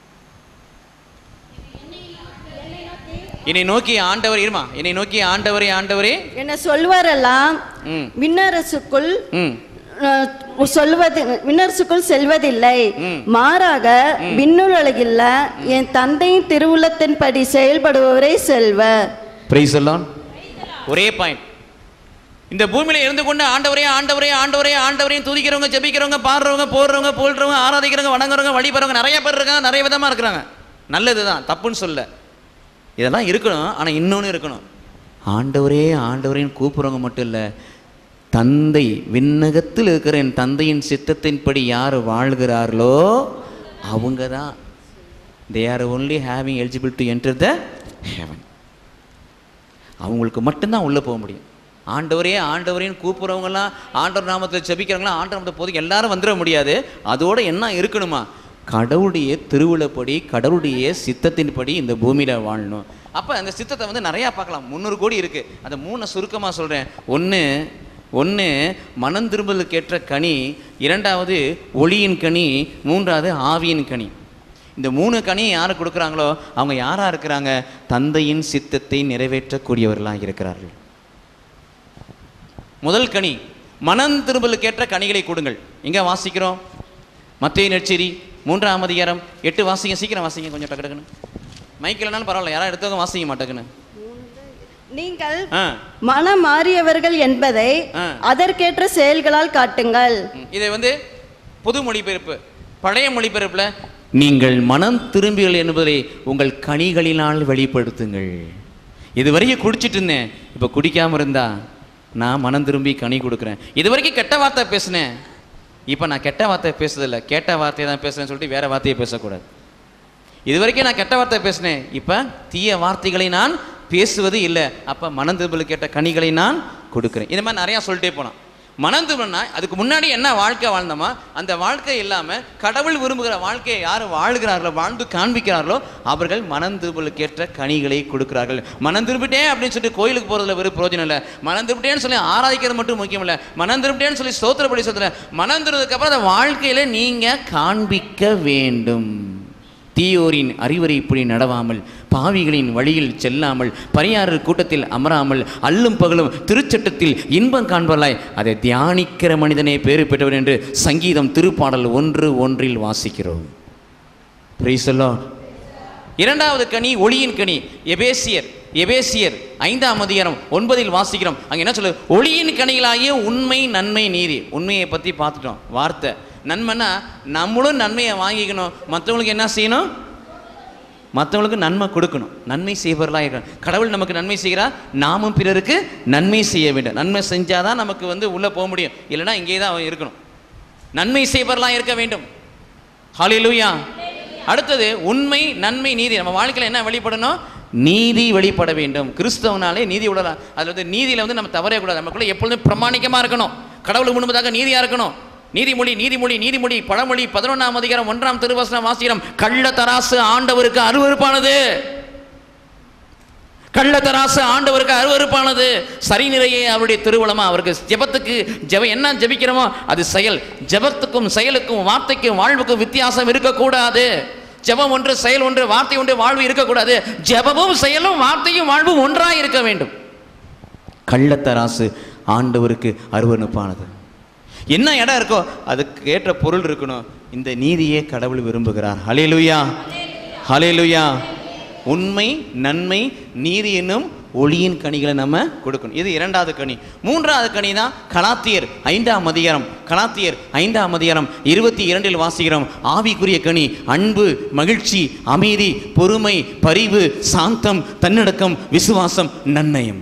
S1: என்னை நோக்கி ஆண்டவர் இருமா என்னை நோக்கி ஆண்டவரே ஆண்டவரே
S2: என்ன சொல்வாரெல்லாம்
S1: ம்
S2: விண்ணரசுக்குள்
S1: ம்
S2: அஹ், சொல்வது விண்ணரசுக்குள் செல்வதில்லை
S1: ம்.
S2: மாறாக விண்ணுலகில் என் தந்தையின் திருவுள்ளத்தின்படி செயல்படுபவரே செல்வர்
S1: பிரைஸ் எல்லாம் ஒரே பாயிண்ட் இந்த பூமியில இருந்து கொண்டு ஆண்டவரே ஆண்டவரே ஆண்டவரே ஆண்டவரையும் துதிக்கிறவங்க ஜெபிக்கிறவங்க பாடுறவங்க போடுறவங்க போடுறவங்க ஆராதிக்கிறவங்க வணங்குறவங்க வழிபடுறவங்க நிறைய பேர் இருக்காங்க நிறைய விதமா இருக்கிறாங்க நல்லது தான் தப்புன்னு சொல்ல இதெல்லாம் இருக்கணும் ஆனா இன்னொன்று இருக்கணும் ஆண்டவரே ஆண்டவரேன்னு கூப்பிடுறவங்க மட்டும் இல்லை தந்தை விண்ணகத்தில் இருக்கிற என் தந்தையின் சித்தத்தின்படி யார் வாழ்கிறார்களோ அவங்க தான் they are only having eligible to enter the heaven அவங்களுக்கு மட்டும்தான் உள்ளே போக முடியும் ஆண்டவரே ஆண்டவரேன்னு கூப்பிட்றவங்கலாம் ஆண்டவர் நாமத்தில் ஜெபிக்கிறவங்களாம் ஆண்டவர் நாமத்தை போது எல்லாரும் வந்துட முடியாது அதோட என்ன இருக்கணுமா கடவுளுடைய திருவிழப்படி கடவுளுடைய சித்தத்தின்படி இந்த பூமியில் வாழணும் அப்போ அந்த சித்தத்தை வந்து நிறையா பார்க்கலாம் முந்நூறு கோடி இருக்குது அந்த மூணை சுருக்கமாக சொல்கிறேன் ஒன்று ஒன்று மனம் திரும்பலுக்கு ஏற்ற கனி இரண்டாவது ஒளியின் கனி மூன்றாவது ஆவியின் கனி இந்த மூணு கனியை யார் கொடுக்குறாங்களோ அவங்க யாராக இருக்கிறாங்க தந்தையின் சித்தத்தை நிறைவேற்றக்கூடியவர்களாக இருக்கிறார்கள் முதல் கனி மனம் திரும்பலுக்கேற்ற கனிகளை கொடுங்கள் எங்கே வாசிக்கிறோம் மத்திய நெச்சேரி மூன்றாம் அதிகாரம் எட்டு வாசிங்க சீக்கிரம் வாசிங்க கொஞ்சம் டக்கு டக்குன்னு மைக்கில்னாலும் பரவாயில்ல யாரும் எடுத்தவங்க வாசிக்க மாட்டேங்குன்னு
S2: நீங்கள்
S1: ஆ
S2: மனம் மாறியவர்கள் என்பதை
S1: ஆ.
S2: அதற்கேற்ற செயல்களால் காட்டுங்கள்
S1: ம், இதை வந்து புது மொழிபெயர்ப்பு பழைய மொழிபெயர்ப்பில் நீங்கள் மனம் திரும்பிகள் என்பதை உங்கள் கனிகளினால் வெளிப்படுத்துங்கள் இது வரைக்கும் குடிச்சிட்டு இருந்தேன் இப்போ குடிக்காம இருந்தா நான் மனம் திரும்பி கனி கொடுக்குறேன் இது வரைக்கும் கெட்ட வார்த்தை பேசினேன் இப்போ நான் கெட்ட வார்த்தை பேசுறதில்ல கேட்ட வார்த்தையை தான் பேசுறேன்னு சொல்லிட்டு வேற வார்த்தையை பேசக்கூடாது இது வரைக்கும் நான் கெட்ட வார்த்தை பேசினேன் இப்போ தீய வார்த்தைகளை நான் பேசுவது இல்லை அப்போ மனம் திரும்பல் கேட்ட கனிகளை நான் கொடுக்குறேன் இந்த மாதிரி நிறையா சொல்லிட்டே போனான் மனம் திரும்பனா அதுக்கு முன்னாடி என்ன வாழ்க்கை வாழ்ந்தோமா அந்த வாழ்க்கை இல்லாமல் கடவுள் விரும்புகிற வாழ்க்கையை யார் வாழ்கிறார்களோ வாழ்ந்து காண்பிக்கிறார்களோ அவர்கள் மனம் திரும்பலுக்கேற்ற கனிகளை கொடுக்கிறார்கள் மனம் திரும்பிட்டேன் அப்படின்னு சொல்லிட்டு கோயிலுக்கு போகிறதுல வெறும் பிரயோஜனம் இல்லை மனம் திரும்பிட்டேன்னு சொல்லி ஆராதிக்கிறது மட்டும் முக்கியம் இல்லை மனம் திரும்பிட்டேன்னு சொல்லி ஸ்தோத்திரப்படி சொல்ல மனம் திருந்ததுக்கப்புறம் அந்த வாழ்க்கையில் நீங்கள் காண்பிக்க வேண்டும் தீயோரின் அறிவுரைப்படி நடவாமல் பாவிகளின் வழியில் செல்லாமல் பரியாரர் கூட்டத்தில் அமராமல் அல்லும் பகலும் திருச்சட்டத்தில் இன்பம் காண்பவர்களாய் அதை தியானிக்கிற மனிதனே பேறு பெற்றவர் என்று சங்கீதம் திருப்பாடல் ஒன்று ஒன்றில் வாசிக்கிறோம் Praise the Lord. இரண்டாவது கனி ஒளியின் கனி எபேசியர் எபேசியர் ஐந்தாம் அதிகாரம் ஒன்பதில் வாசிக்கிறோம் அங்கே என்ன சொல்லு ஒளியின் கனிகளாகிய உண்மை நன்மை நீதி உண்மையை பற்றி பார்த்துட்டோம் வார்த்தை நன்மைன்னா நம்மளும் நன்மையை வாங்கிக்கணும் மற்றவங்களுக்கு என்ன செய்யணும் மற்றவங்களுக்கு நன்மை கொடுக்கணும் நன்மை செய்பவர்களாக இருக்கணும் கடவுள் நமக்கு நன்மை செய்கிறார் நாமும் பிறருக்கு நன்மை செய்ய வேண்டும் நன்மை செஞ்சாதான் நமக்கு வந்து உள்ளே போக முடியும் இல்லைன்னா இங்கே தான் இருக்கணும் நன்மை செய்பவர்களாக இருக்க வேண்டும் ஹalleluya அடுத்தது உண்மை நன்மை நீதி நம்ம வாழ்க்கையில் என்ன வெளிப்படணும் நீதி வெளிப்பட வேண்டும் கிறிஸ்தவனாலே நீதி விடலாம் அதில் வந்து நீதியில் வந்து நம்ம தவறே கூடாது நமக்குள்ள எப்பொழுதும் பிரமாணிக்கமாக இருக்கணும் கடவுளுக்கு முன்பதாக நீதியாக இருக்கணும் நீதிமொழி நீதிமொழி நீதிமொழி பழமொழி பதினொன்றாம் அதிகாரம் ஒன்றாம் திருவசனம் வாசிக்கிறோம் கள்ள தராசு ஆண்டவருக்கு அருவருப்பானது கள்ளத்தராசு ஆண்டவருக்கு அருவருப்பானது சரி நிறையே அவருடைய திருவுளமா அவருக்கு ஜெபத்துக்கு ஜெப என்ன ஜெபிக்கிறோமோ அது செயல் ஜெபத்துக்கும் செயலுக்கும் வார்த்தைக்கும் வாழ்வுக்கும் வித்தியாசம் இருக்கக்கூடாது ஜெபம் ஒன்று செயல் ஒன்று வார்த்தை ஒன்று வாழ்வு இருக்கக்கூடாது ஜெபமும் செயலும் வார்த்தையும் வாழ்வும் ஒன்றாக இருக்க வேண்டும் கள்ளத்தராசு ஆண்டவருக்கு அருவருப்பானது என்ன இடம் இருக்கோ அதுக்கு ஏற்ற பொருள் இருக்கணும் இந்த நீதியே கடவுள் விரும்புகிறார் ஹலேலுயா ஹலேலுயா உண்மை நன்மை நீதி என்னும் ஒளியின் கனிகளை நம்ம கொடுக்கணும் இது இரண்டாவது கனி மூன்றாவது கனி தான் கலாத்தியர் ஐந்தாம் அதிகாரம் கலாத்தியர் ஐந்தாம் அதிகாரம் இருபத்தி இரண்டில் வாசிக்கிறோம் ஆவிக்குரிய கனி அன்பு மகிழ்ச்சி அமைதி பொறுமை பரிவு சாந்தம் தன்னடக்கம் விசுவாசம் நன்னயம்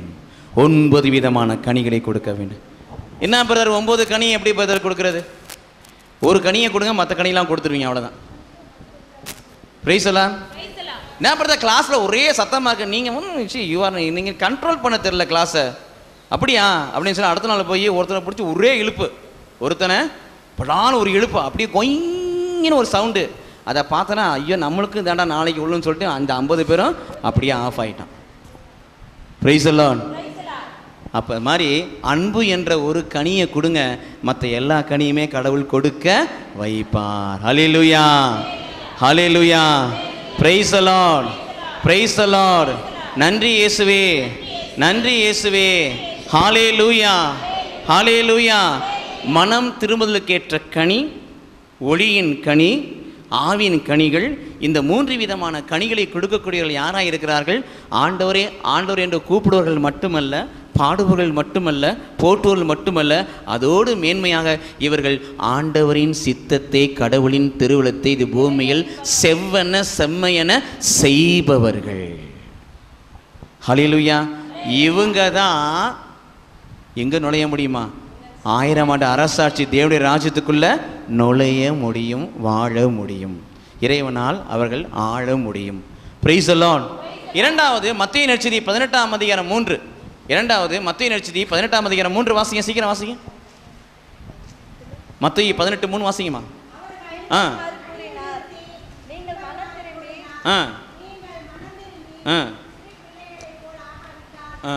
S1: ஒன்பது விதமான கனிகளை கொடுக்க வேண்டும் என்ன பிரதர் ஒன்பது கனி எப்படி பிரதர் கொடுக்கறது ஒரு கனியை கொடுங்க மற்ற கனியெல்லாம் கொடுத்துருவீங்க அவ்வளோதான் பிரைசலாம் என்ன பிரதர் கிளாஸில் ஒரே சத்தமாக இருக்கு நீங்கள் வந்து யூ ஆர் நீங்கள் கண்ட்ரோல் பண்ண தெரில கிளாஸை அப்படியா அப்படின்னு சொல்லி அடுத்த நாள் போய் ஒருத்தனை பிடிச்சி ஒரே இழுப்பு ஒருத்தனை படான ஒரு இழுப்பு அப்படியே கொயின்னு ஒரு சவுண்டு அதை பார்த்தனா ஐயோ நம்மளுக்கு தாண்டா நாளைக்கு உள்ளுன்னு சொல்லிட்டு அந்த ஐம்பது பேரும் அப்படியே ஆஃப் ஆயிட்டான் பிரைஸ் எல்லாம் அப்போ மாதிரி அன்பு என்ற ஒரு கனியை கொடுங்க மற்ற எல்லா கனியுமே கடவுள் கொடுக்க வைப்பார் ஹalleluya ஹalleluya பிரைஸ் அலாட் பிரைஸ் அலாட் நன்றி இயேசுவே நன்றி இயேசுவே ஹalleluya ஹalleluya மனம் திரும்புதலுக்கேற்ற கனி ஒளியின் கனி ஆவின் கனிகள் இந்த மூன்று விதமான கனிகளை கொடுக்கக்கூடியவர்கள் யாராக இருக்கிறார்கள் ஆண்டவரே ஆண்டவர் என்று கூப்பிடுவர்கள் மட்டுமல்ல பாடுபவர்கள் மட்டுமல்ல போற்றுவர்கள் மட்டுமல்ல அதோடு மேன்மையாக இவர்கள் ஆண்டவரின் சித்தத்தை கடவுளின் திருவிழத்தை இது பூமியில் செவ்வன செம்மையென செய்பவர்கள் ஹலிலுயா இவங்க தான் எங்க நுழைய முடியுமா ஆயிரம் ஆண்டு அரசாட்சி தேவனுடைய ராஜ்யத்துக்குள்ள நுழைய முடியும் வாழ முடியும் இறைவனால் அவர்கள் ஆழ முடியும் பிரைஸ் அலான் இரண்டாவது மத்திய நெற்செய்தி பதினெட்டாம் அதிகாரம் மூன்று இரண்டாவது மத்திய நெற்செய்தி பதினெட்டாம் அதிகாரம் மூன்று வாசிங்க சீக்கிரம் வாசிங்க மத்திய பதினெட்டு மூணு வாசிங்கம்மா ஆ ஆ ஆ ஆ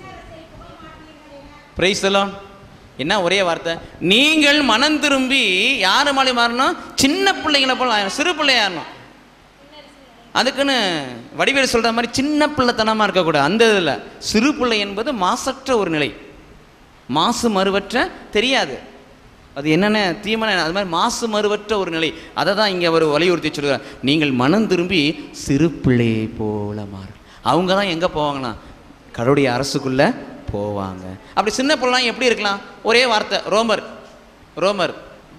S1: பிரைஸ் எல்லாம் என்ன ஒரே வார்த்தை நீங்கள் மனம் திரும்பி யார் மாதிரி மாறணும் சின்ன பிள்ளைங்களை போல ஆயிரணும் சிறு பிள்ளையாரணும் அதுக்குன்னு வடிவேல் சொல்கிற மாதிரி சின்ன பிள்ளைத்தனமாக இருக்கக்கூடாது அந்த இதில் சிறு பிள்ளை என்பது மாசற்ற ஒரு நிலை மாசு மறுவற்ற தெரியாது அது என்னென்ன தீமன அது மாதிரி மாசு மறுவற்ற ஒரு நிலை அதை தான் இங்கே அவர் வலியுறுத்தி சொல்கிறார் நீங்கள் மனம் திரும்பி சிறு பிள்ளையை போல மாறு அவங்க தான் எங்கே போவாங்கன்னா கடவுளுடைய அரசுக்குள்ளே போவாங்க அப்படி சின்ன பிள்ளைலாம் எப்படி இருக்கலாம் ஒரே வார்த்தை ரோமர் ரோமர்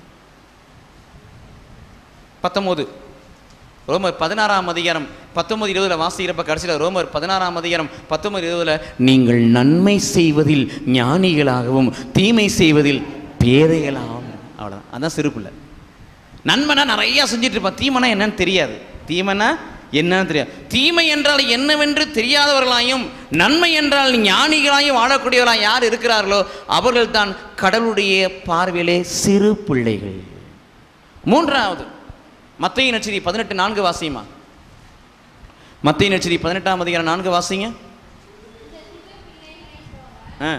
S1: பத்தொம்போது ரோமர் பதினாறாம் அதிகாரம் பத்தொன்பது இருபதுல வாசிக்கிறப்ப கடைசியில் ரோமர் பதினாறாம் அதிகாரம் பத்தொன்பது இருபதுல நீங்கள் நன்மை செய்வதில் ஞானிகளாகவும் தீமை செய்வதில் பேதைகளாகவும் அவ்வளோதான் அதான் சிறு பிள்ளை நன்மைனா நிறைய செஞ்சுட்டு இருப்பான் தீமைனா என்னன்னு தெரியாது தீமைனா என்னன்னு தெரியாது தீமை என்றால் என்னவென்று தெரியாதவர்களாயும் நன்மை என்றால் ஞானிகளாயும் வாழக்கூடியவர்களாக யார் இருக்கிறார்களோ அவர்கள் தான் கடவுளுடைய பார்வையிலே சிறு பிள்ளைகள் மூன்றாவது மத்திய நட்சதி பதினெட்டு நான்கு வாசியுமா மத்திய நட்சதி பதினெட்டாம் அதிகாரம் நான்கு வாசிங்க ஆ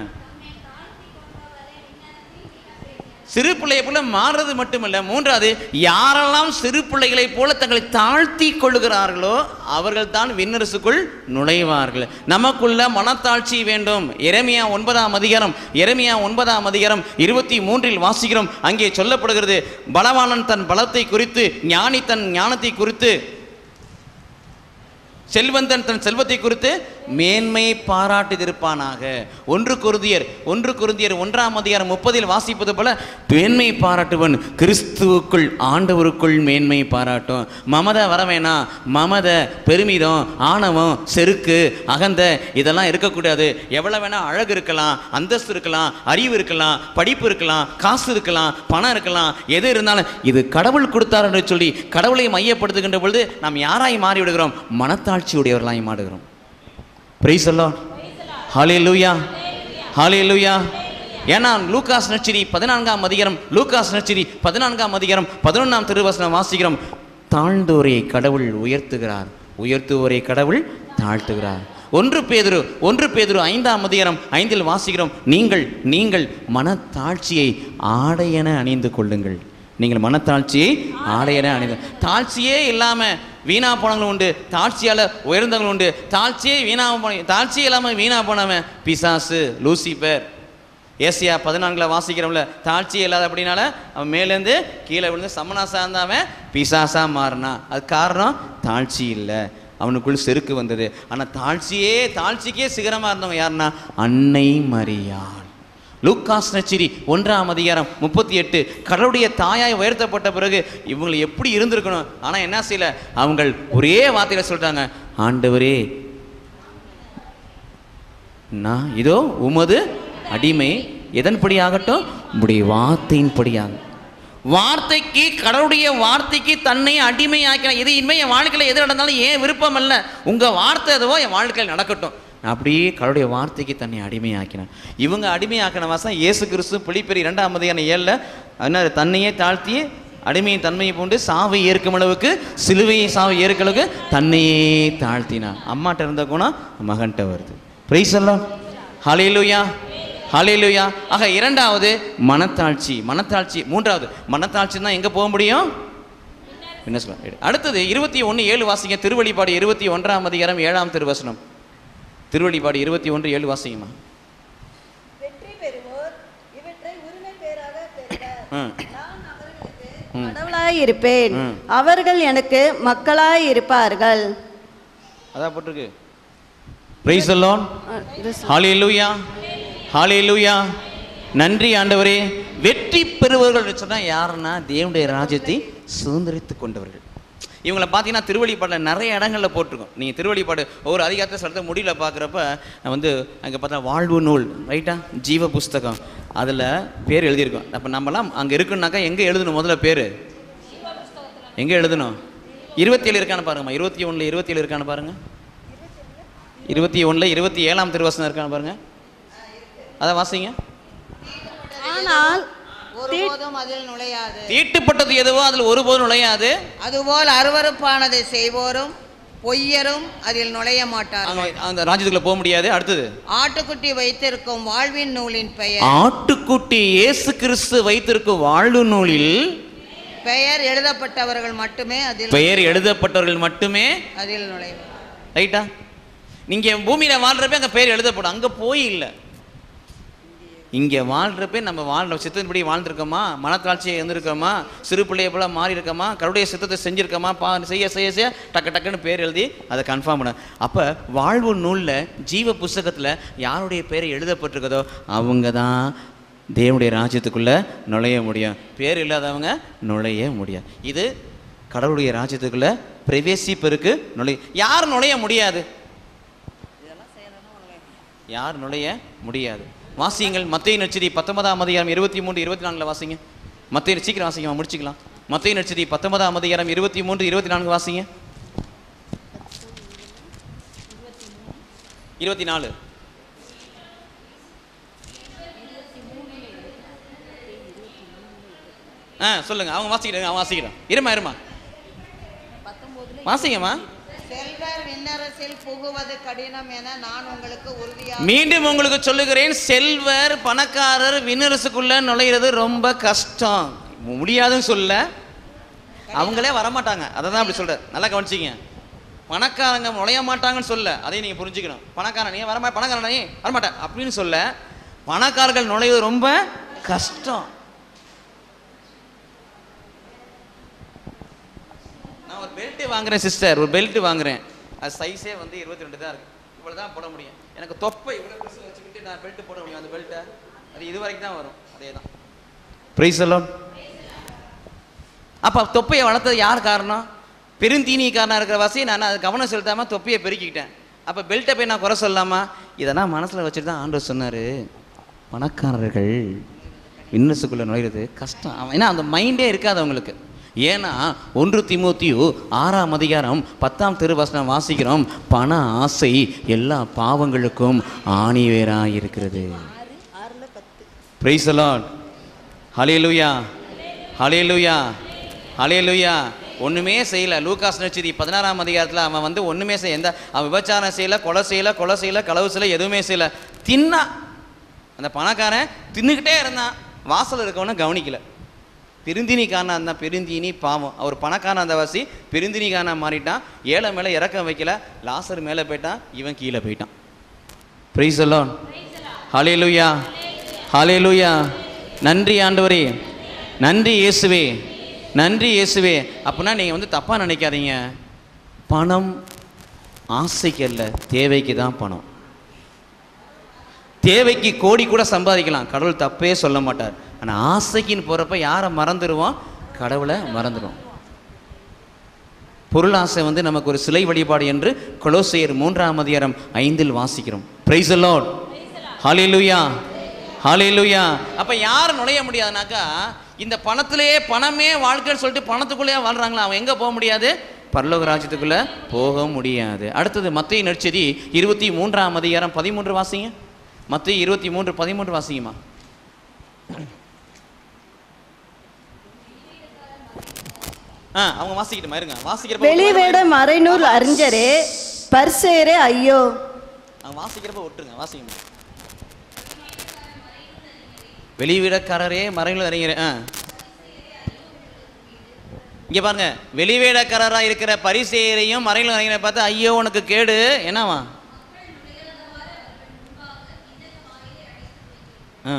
S1: சிறு பிள்ளையை போல மாறுறது மட்டுமல்ல மூன்றாவது யாரெல்லாம் சிறு பிள்ளைகளைப் போல தங்களை தாழ்த்தி கொள்ளுகிறார்களோ அவர்கள் தான் விண்ணரசுக்குள் நுழைவார்கள் நமக்குள்ள மனத்தாழ்ச்சி வேண்டும் எரமியா ஒன்பதாம் அதிகாரம் எரமியா ஒன்பதாம் அதிகாரம் இருபத்தி மூன்றில் வாசிக்கிறோம் அங்கே சொல்லப்படுகிறது பலவானன் தன் பலத்தை குறித்து ஞானி தன் ஞானத்தை குறித்து செல்வந்தன் தன் செல்வத்தை குறித்து மேன்மையை பாராட்டியிருப்பானாக ஒன்று குருதியர் ஒன்று குருதியர் ஒன்றாம் அதிகாரம் முப்பதில் வாசிப்பது போல மேன்மை பாராட்டுவன் கிறிஸ்துவுக்குள் ஆண்டவருக்குள் மேன்மை பாராட்டும் மமத வரவேணா மமத பெருமிதம் ஆணவம் செருக்கு அகந்த இதெல்லாம் இருக்கக்கூடாது எவ்வளோ வேணா அழகு இருக்கலாம் அந்தஸ்து இருக்கலாம் அறிவு இருக்கலாம் படிப்பு இருக்கலாம் காசு இருக்கலாம் பணம் இருக்கலாம் எது இருந்தாலும் இது கடவுள் கொடுத்தார் என்று சொல்லி கடவுளை மையப்படுத்துகின்ற பொழுது நாம் யாராய் மாறி விடுகிறோம் மனத்தாட்சியுடையவர்களாய் மாறுகிறோம் பிரைஸ் எல்லாம் ஹாலே லூயா ஹாலே லூயா ஏன்னா லூகாஸ் நச்சிரி பதினான்காம் அதிகாரம் லூகாஸ் நச்சிரி பதினான்காம் அதிகாரம் பதினொன்றாம் திருவசனம் வாசிக்கிறோம் தாழ்ந்தோரை கடவுள் உயர்த்துகிறார் உயர்த்துவோரை கடவுள் தாழ்த்துகிறார் ஒன்று பேதுரு ஒன்று பேதுரு ஐந்தாம் அதிகாரம் ஐந்தில் வாசிக்கிறோம் நீங்கள் நீங்கள் மனத்தாழ்ச்சியை ஆடையென அணிந்து கொள்ளுங்கள் நீங்கள் மனத்தாழ்ச்சியை ஆடையென அணிந்து தாழ்ச்சியே இல்லாமல் வீணா போனவங்களும் உண்டு தாழ்ச்சியால் உயர்ந்தவங்களும் உண்டு தாழ்ச்சியே வீணா போன தாழ்ச்சியே இல்லாமல் வீணா போனவன் பிசாசு லூசிபர் ஏசியா பதினான்கில் வாசிக்கிறோம்ல தாழ்ச்சியே இல்லாத அப்படின்னால அவன் மேலேருந்து கீழே விழுந்து சமனாசா இருந்தவன் பிசாசா மாறினான் அது காரணம் தாழ்ச்சி இல்லை அவனுக்குள் செருக்கு வந்தது ஆனால் தாழ்ச்சியே தாழ்ச்சிக்கே சிகரமாக இருந்தவங்க யாருன்னா அன்னை மரியாள் லூக்காஸ் நச்சிரி ஒன்றாம் அதிகாரம் முப்பத்தி எட்டு கடவுளுடைய தாயாய் உயர்த்தப்பட்ட பிறகு இவங்களை எப்படி இருந்திருக்கணும் ஆனால் என்ன செய்யல அவங்க ஒரே வார்த்தையில சொல்லிட்டாங்க ஆண்டவரே நான் இதோ உமது அடிமை எதன்படி ஆகட்டும் உம்முடைய வார்த்தையின்படி ஆகும் வார்த்தைக்கு கடவுளுடைய வார்த்தைக்கு தன்னை அடிமையாக்கிறான் இது இனிமே என் வாழ்க்கையில் எது நடந்தாலும் ஏன் விருப்பம் அல்ல உங்கள் வார்த்தை எதுவோ என் வாழ்க்கையில் நடக்கட்டும் நான் அப்படியே கடவுளுடைய வார்த்தைக்கு தன்னை அடிமையாக்கினேன் இவங்க அடிமையாக்கின வாசம் இயேசு கிறிஸ்து பிடிப்பெரி இரண்டாம் மதியான ஏழில் என்ன தன்னையே தாழ்த்தி அடிமையின் தன்மையை பூண்டு சாவை ஏற்கும் அளவுக்கு சிலுவையை சாவை ஏற்கும் அளவுக்கு தன்னையே தாழ்த்தினான் அம்மாட்ட இருந்த குணம் மகன்கிட்ட வருது பிரைஸ் எல்லாம் ஹalleluya ஹalleluya ஆக இரண்டாவது மனத்தாழ்ச்சி மனத்தாழ்ச்சி மூன்றாவது மனத்தாழ்ச்சி தான் எங்கே போக முடியும் என்ன சொல்ல அடுத்தது இருபத்தி ஒன்று ஏழு வாசிங்க திருவழிபாடு இருபத்தி ஒன்றாம் அதிகாரம் ஏழாம் திருவசனம் திருவழிபாடு இருபத்தி ஒன்று ஏழு வாசிங்கம்மா
S2: வெற்றி பெறுவோர் இவற்றை உரிமை பேராக
S1: ம்
S2: கடவுளாய் இருப்பேன்
S1: ம்.
S2: அவர்கள் எனக்கு மக்களாய் இருப்பார்கள்
S1: அதான் போட்டிருக்கு பிரைஸ் அல்லான்
S2: அஹ், இது
S1: ஹalleluya ஹalleluya நன்றி ஆண்டவரே வெற்றி பெறுபவர்கள் சொன்னா யாருன்னா தேவனுடைய ராஜ்யத்தை சுதந்திரித்து கொண்டவர்கள் இவங்களை பார்த்தீங்கன்னா திருவழிப்பாட்டில் நிறைய இடங்கள்ல போட்டிருக்கோம் நீங்கள் திருவழிப்பாடு ஒவ்வொரு அதிகாரத்தை சொல்கிறத முடியல பார்க்குறப்ப நான் வந்து அங்கே பார்த்தா வாழ்வு நூல் ரைட்டா ஜீவ புஸ்தகம் அதில் பேர் எழுதியிருக்கோம் அப்போ நம்மலாம் அங்கே இருக்குன்னாக்கா எங்கே எழுதணும் முதல்ல பேர் எங்கே எழுதணும் இருபத்தேழு இருக்கான்னு பாருங்கம்மா இருபத்தி ஒன்றில் இருபத்தேழு இருக்கான்னு பாருங்க இருபத்தி ஒன்றில் இருபத்தி ஏழாம் திருவசனம் இருக்கான்னு பாருங்க அதை வாசிங்க
S2: ஆனால்
S3: ஒருபோதும் அதில் நுழையாது
S1: தீட்டுப்பட்டது எதுவோ அதில் ஒருபோதும் நுழையாது
S3: அதுபோல் அருவருப்பானதை செய்வோரும் பொய்யரும் அதில் நுழைய மாட்டார்கள்
S1: அங்க அந்த ராஜ்யத்துக்குள்ள போக முடியாது அடுத்தது
S3: ஆட்டுக்குட்டி வைத்திருக்கும் வாழ்வின் நூலின் பெயர்
S1: ஆட்டுக்குட்டி இயேசு கிறிஸ்து வைத்திருக்கும் வாழ்வு நூலில்
S3: பெயர் எழுதப்பட்டவர்கள் மட்டுமே அதில்
S1: பெயர் எழுதப்பட்டவர்கள் மட்டுமே
S3: அதில் நுழைவர்
S1: ரைட்டா நீங்க பூமியில வாழ்றப்ப அங்க பேர் எழுதப்படும் அங்க போய் இல்லை இங்கே வாழ்றப்ப நம்ம வாழ்ற சித்தத்தின்படி வாழ்ந்திருக்கோமா மனத்தாட்சியை இருந்திருக்கோமா சிறு பிள்ளைய போல மாறி இருக்கோமா கருடைய சித்தத்தை செஞ்சிருக்கோமா பா செய்ய செய்ய செய்ய டக்கு டக்குன்னு பேர் எழுதி அதை கன்ஃபார்ம் பண்ண அப்போ வாழ்வு நூலில் ஜீவ புஸ்தகத்தில் யாருடைய பேர் எழுதப்பட்டிருக்கதோ அவங்க தான் தேவனுடைய ராஜ்யத்துக்குள்ளே நுழைய முடியும் பேர் இல்லாதவங்க நுழைய முடியாது இது கடவுளுடைய ராஜ்யத்துக்குள்ளே பிரவேசிப்பருக்கு நுழைய யார் நுழைய முடியாது யார் நுழைய முடியாது வாசியுங்கள் மத்திய நட்சதி பத்தொன்பதாம் அதிகாரம் இருபத்தி மூன்று இருபத்தி நான்குல வாசிங்க மத்திய சீக்கிரம் வாசிங்க முடிச்சுக்கலாம் மத்திய நட்சதி பத்தொன்பதாம் அதிகாரம் இருபத்தி மூன்று இருபத்தி நான்கு வாசிங்க இருபத்தி நாலு ஆ சொல்லுங்க அவங்க வாசிக்கிட்டாங்க அவன் வாசிக்கிறான் இருமா இருமா வாசிங்கம்மா
S3: செல்வர் விண்ணரசில் புகுவது கடினம் என நான் உங்களுக்கு உறுதியாக
S1: மீண்டும் உங்களுக்கு சொல்லுகிறேன் செல்வர் பணக்காரர் விண்ணரசுக்குள்ள நுழையிறது ரொம்ப கஷ்டம் முடியாதுன்னு சொல்ல அவங்களே வரமாட்டாங்க அதை தான் அப்படி சொல்ற நல்லா கவனிச்சிங்க பணக்காரங்க நுழைய மாட்டாங்கன்னு சொல்ல அதையும் நீங்கள் புரிஞ்சுக்கணும் பணக்காரன் நீ வரமா பணக்காரன் நீ வரமாட்டேன் அப்படின்னு சொல்ல பணக்காரர்கள் நுழைவது ரொம்ப கஷ்டம் நான் ஒரு பெல்ட் வாங்குறேன் சிஸ்டர் ஒரு பெல்ட் வாங்குறேன் அது சைஸே வந்து இருபத்தி ரெண்டு தான் இருக்கு இவ்வளோ தான் போட முடியும் எனக்கு தொப்பை இவ்வளோ பெருசு வச்சுக்கிட்டு நான் பெல்ட் போட முடியும் அந்த பெல்ட்டை அது இது வரைக்கும் தான் வரும் அதே தான் ப்ரைஸ் எல்லாம் அப்போ தொப்பையை வளர்த்தது யார் காரணம் பெருந்தீனிக்காரனாக இருக்கிற வாசி நான் அது கவனம் செலுத்தாமல் தொப்பையை பெருக்கிக்கிட்டேன் அப்போ பெல்ட்டை போய் நான் குறை சொல்லலாமா இதெல்லாம் மனசில் வச்சுட்டு தான் ஆண்டவர் சொன்னார் பணக்காரர்கள் இன்னஸுக்குள்ளே நுழையிறது கஷ்டம் அவன் ஏன்னா அந்த மைண்டே இருக்காது அவங்களுக்கு ஏன்னா ஒன்று திமுத்தியு ஆறாம் அதிகாரம் பத்தாம் திருவசனம் வாசிக்கிறோம் பண ஆசை எல்லா பாவங்களுக்கும் ஆணிவேராக இருக்கிறது பிரைஸ் அலாட் ஹலேலுயா ஹலேலுயா ஹலேலுயா ஒன்றுமே செய்யல லூகாஸ் நட்சதி பதினாறாம் அதிகாரத்தில் அவன் வந்து ஒன்றுமே செய்ய எந்த அவன் விபச்சாரம் செய்யல கொலை செய்யல கொலை செய்யல களவு செய்யல எதுவுமே செய்யல தின்னா அந்த பணக்காரன் தின்னுக்கிட்டே இருந்தான் வாசல் இருக்கவன கவனிக்கல பெருந்தினிக்காரனா இருந்தான் பெருந்தினி பாவம் அவர் பணக்காரன் அந்த வாசி பெருந்தினிக்காரனா மாறிட்டான் ஏழை மேலே இறக்கம் வைக்கல லாசர் மேலே போயிட்டான் இவன் கீழே போயிட்டான் பிரைஸ் அலோன் ஹalleluya ஹalleluya நன்றி ஆண்டவரே நன்றி இயேசுவே நன்றி இயேசுவே அப்படின்னா நீங்கள் வந்து தப்பாக நினைக்காதீங்க பணம் ஆசைக்கு அல்ல தேவைக்கு தான் பணம் தேவைக்கு கோடி கூட சம்பாதிக்கலாம் கடவுள் தப்பே சொல்ல மாட்டார் ஆனால் ஆசைக்குன்னு போகிறப்ப யாரை மறந்துடுவோம் கடவுளை மறந்துடுவோம் பொருள் ஆசை வந்து நமக்கு ஒரு சிலை வழிபாடு என்று கொலோசையர் மூன்றாம் அதிகாரம் ஐந்தில் வாசிக்கிறோம் பிரைஸ் லார்ட் ஹalleluya ஹalleluya அப்ப யார் நுழைய முடியாதுனாக்கா இந்த பணத்திலேயே பணமே வாழ்க்கைன்னு சொல்லிட்டு பணத்துக்குள்ளேயே வாழ்றாங்களா அவன் எங்க போக முடியாது பரலோக ராஜ்யத்துக்குள்ள போக முடியாது அடுத்தது மத்திய நற்செய்தி இருபத்தி மூன்றாம் அதிகாரம் பதிமூன்று வாசிங்க மத்திய இருபத்தி மூன்று பதிமூன்று வாசிங்கம்மா ஆ அவங்க வாசிக்கிட்டு இருங்க வாசிக்கிறப்ப
S2: வெளிவேட மறைநூல் அறிஞரே பர்சேரே ஐயோ
S1: அவங்க வாசிக்கிறப்ப ஒட்டுருங்க வாசிங்க வெளிவிடக்காரரே மறைவில் அறிஞர் ஆ இங்க பாருங்க வெளிவேடக்காரரா இருக்கிற பரிசேயரையும் மறைவில் அறிஞரை பார்த்து ஐயோ உனக்கு கேடு என்னவா ஆ.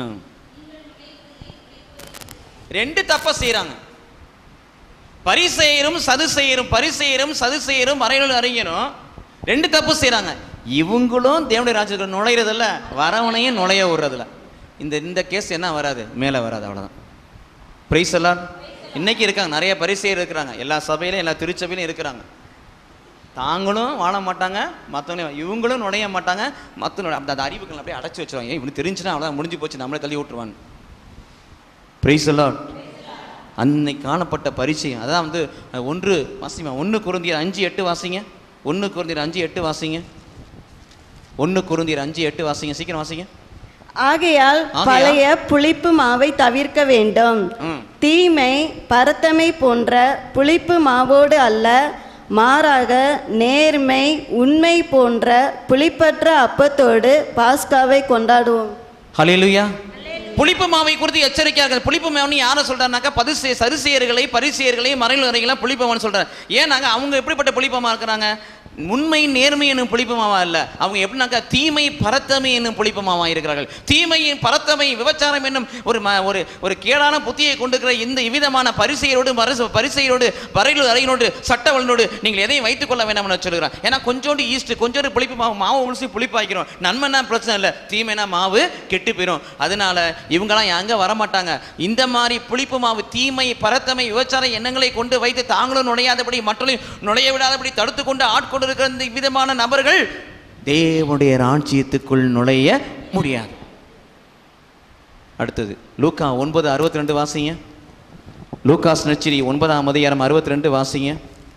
S1: ரெண்டு தப்ப செய்றாங்க பரிசெயரும் சதுசெயரும் பரிசெயரும் சதுசெயரும் மறைநூல் அறிஞரும் ரெண்டு தப்பு செய்றாங்க இவங்களும் தேவனுடைய ராஜ்யத்துக்குள்ள நுழையிறதில்ல வரவனையும் நுழைய விடுறதில்ல இந்த இந்த கேஸ் என்ன வராது மேலே வராது அவ்வளோதான் பிரைஸ் எல்லாம் இன்னைக்கு இருக்காங்க நிறைய பரிசெயர் இருக்கிறாங்க எல்லா சபையிலும் எல்லா திருச்சபையிலும் இருக்கிறாங்க தாங்களும் வாழ மாட்டாங்க மற்றவங்க இவங்களும் நுழைய மாட்டாங்க மற்ற அந்த அந்த அறிவுகள் அப்படியே அடைச்சி வச்சிருவாங்க ஏன் இவனுக்கு தெரிஞ்சுன்னா அவ்வளோதான் முடிஞ்சு போச்சு நம்மளே தள்ளி விட்டுருவான் பிரைஸ் எல்லாம் அன்னைக்கு காணப்பட்ட பரிச்சயம் அதான் வந்து அஹ், ஒன்று வாசிமா ஒன்று குருந்தியர் அஞ்சு எட்டு வாசிங்க ஒன்று குருந்தியர் அஞ்சு எட்டு வாசிங்க ஒன்று குருந்தியர் அஞ்சு எட்டு வாசிங்க சீக்கிரம் வாசிங்க
S2: ஆகையால்
S1: ஆகையால்
S2: பழைய புளிப்பு மாவை தவிர்க்க வேண்டும்
S1: ம்
S2: தீமை பரத்தமை போன்ற புளிப்பு மாவோடு அல்ல மாறாக நேர்மை உண்மை போன்ற புளிப்பற்ற அப்பத்தோடு பாஸ்காவை கொண்டாடுவோம்
S1: ஹalleluya புளிப்பு மாவை குறித்து எச்சரிக்கையாக புளிப்பு மாவுன்னு யாரை சொல்றாருனாக்கா பரிசே சரிசெயர்களை பரிசெயர்களை மறையில் வரைகளை புளிப்பு மாவுன்னு சொல்றாரு ஏன்னாங்க அவங்க எப்படிப்பட்ட புளிப்பமா இருக்கிறாங்க உண்மை நேர்மை என்னும் புளிப்பமாவா இல்ல அவங்க எப்படின்னாக்கா தீமை பரத்தமை என்னும் புளிப்பமாவா இருக்கிறார்கள் தீமையின் பரத்தமை விபச்சாரம் என்னும் ஒரு ம- ஒரு ஒரு கேடான புத்தியை கொண்டிருக்கிற இந்த இவ்விதமான பரிசெயரோடு மரசு பரிசெயரோடு வரையில் அறையினோடு சட்டவளனோடு நீங்கள் எதையும் வைத்துக் கொள்ள வேண்டாம்னு சொல்லுகிறேன் ஏன்னா கொஞ்சோண்டு ஈஸ்ட் கொஞ்சோண்டு புளிப்பு மாவு மாவு உளிச்சு புளிப்பாக்கிறோம் நன்மைனா பிரச்சனை இல்லை தீமைனா மாவு கெட்டு போயிடும் அதனால இவங்கெல்லாம் எங்க வரமாட்டாங்க இந்த மாதிரி புளிப்பு மாவு தீமை பரத்தமை விபச்சார எண்ணங்களை கொண்டு வைத்து தாங்களும் நுழையாதபடி மற்றவர்களையும் நுழைய விடாதபடி தடுத்து கொண்டு ஆட்கொண்டிருக்கிற இந்த விதமான நபர்கள் தேவனுடைய ராஜ்யத்துக்குள் நுழைய முடியாது அடுத்தது லூக்கா ஒன்பது அறுபத்தி ரெண்டு வாசிங்க லூகாஸ் நச்சிரி ஒன்பதாம் அதிகாரம் அறுபத்தி ரெண்டு வாசிங்க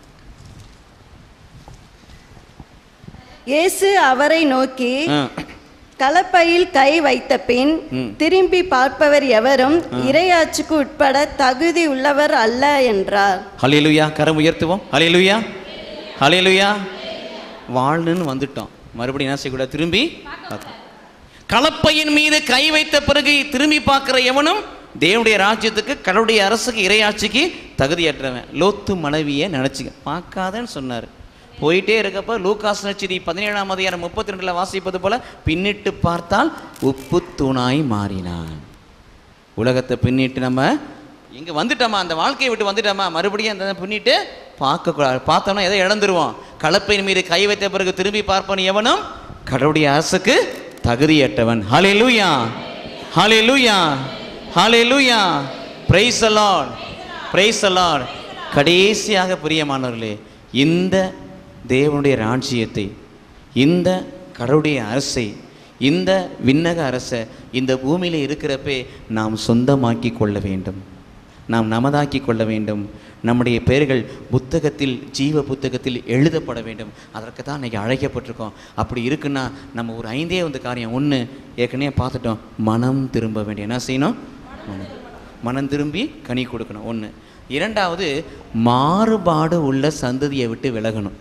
S2: இயேசு அவரை நோக்கி
S1: ஆ.
S2: கலப்பையில் கை வைத்த பின்
S1: ம்.
S2: திரும்பி பார்ப்பவர் எவரும் இரையாட்சிக்கு உட்பட தகுதி உள்ளவர் அல்ல என்றார்
S1: ஹalleluya கரம் உயர்த்துவோம் ஹalleluya ஹalleluya வாழ்னுன்னு வந்துட்டோம் மறுபடியும் என்ன செய்யக்கூடாது திரும்பி பார்க்கணும். கலப்பையின் மீது கை வைத்த பிறகு திரும்பி பார்க்கிற எவனும் தேவனுடைய ராஜ்யத்துக்கு கடவுளுடைய அரசுக்கு இறையாட்சிக்கு தகுதியற்றவன் லோத்து மனைவியை நினச்சிக்க பார்க்காதன்னு சொன்னார் போயிட்டே இருக்கப்ப லூகாஸ் நச்சிரி பதினேழாம் அதிகாரம் முப்பத்தி ரெண்டுல வாசிப்பது போல பின்னிட்டு பார்த்தால் உப்பு தூணாய் மாறினான் உலகத்தை பின்னிட்டு நம்ம இங்கே வந்துட்டோமா அந்த வாழ்க்கையை விட்டு வந்துட்டோமா மறுபடியும் அந்த பின்னிட்டு பார்க்கக்கூடாது பார்த்தோம்னா எதை இழந்துருவோம் கலப்பையின் மீது கை வைத்த பிறகு திரும்பி பார்ப்பவன் எவனும் கடவுளுடைய அரசுக்கு தகுதியற்றவன் ஹலே லூயா ஹலே லூயா ஹலே லூயா பிரைஸ் அலாட் பிரைஸ் அலாட் கடைசியாக பிரியமானவர்களே இந்த தேவனுடைய ராஜ்யத்தை இந்த கடவுளுடைய அரசை இந்த விண்ணக அரசை இந்த பூமியில் இருக்கிறப்பே நாம் சொந்தமாக்கி கொள்ள வேண்டும் நாம் நமதாக்கி கொள்ள வேண்டும் நம்முடைய பெயர்கள் புத்தகத்தில் ஜீவ புத்தகத்தில் எழுதப்பட வேண்டும் அதற்கு தான் இன்றைக்கி அழைக்கப்பட்டிருக்கோம் அப்படி இருக்குன்னா நம்ம ஒரு ஐந்தே வந்து காரியம் ஒன்று ஏற்கனவே பார்த்துட்டோம் மனம் திரும்ப வேண்டிய என்ன செய்யணும் மனம் மனம் திரும்பி கனி கொடுக்கணும் ஒன்று இரண்டாவது மாறுபாடு உள்ள சந்ததியை விட்டு விலகணும்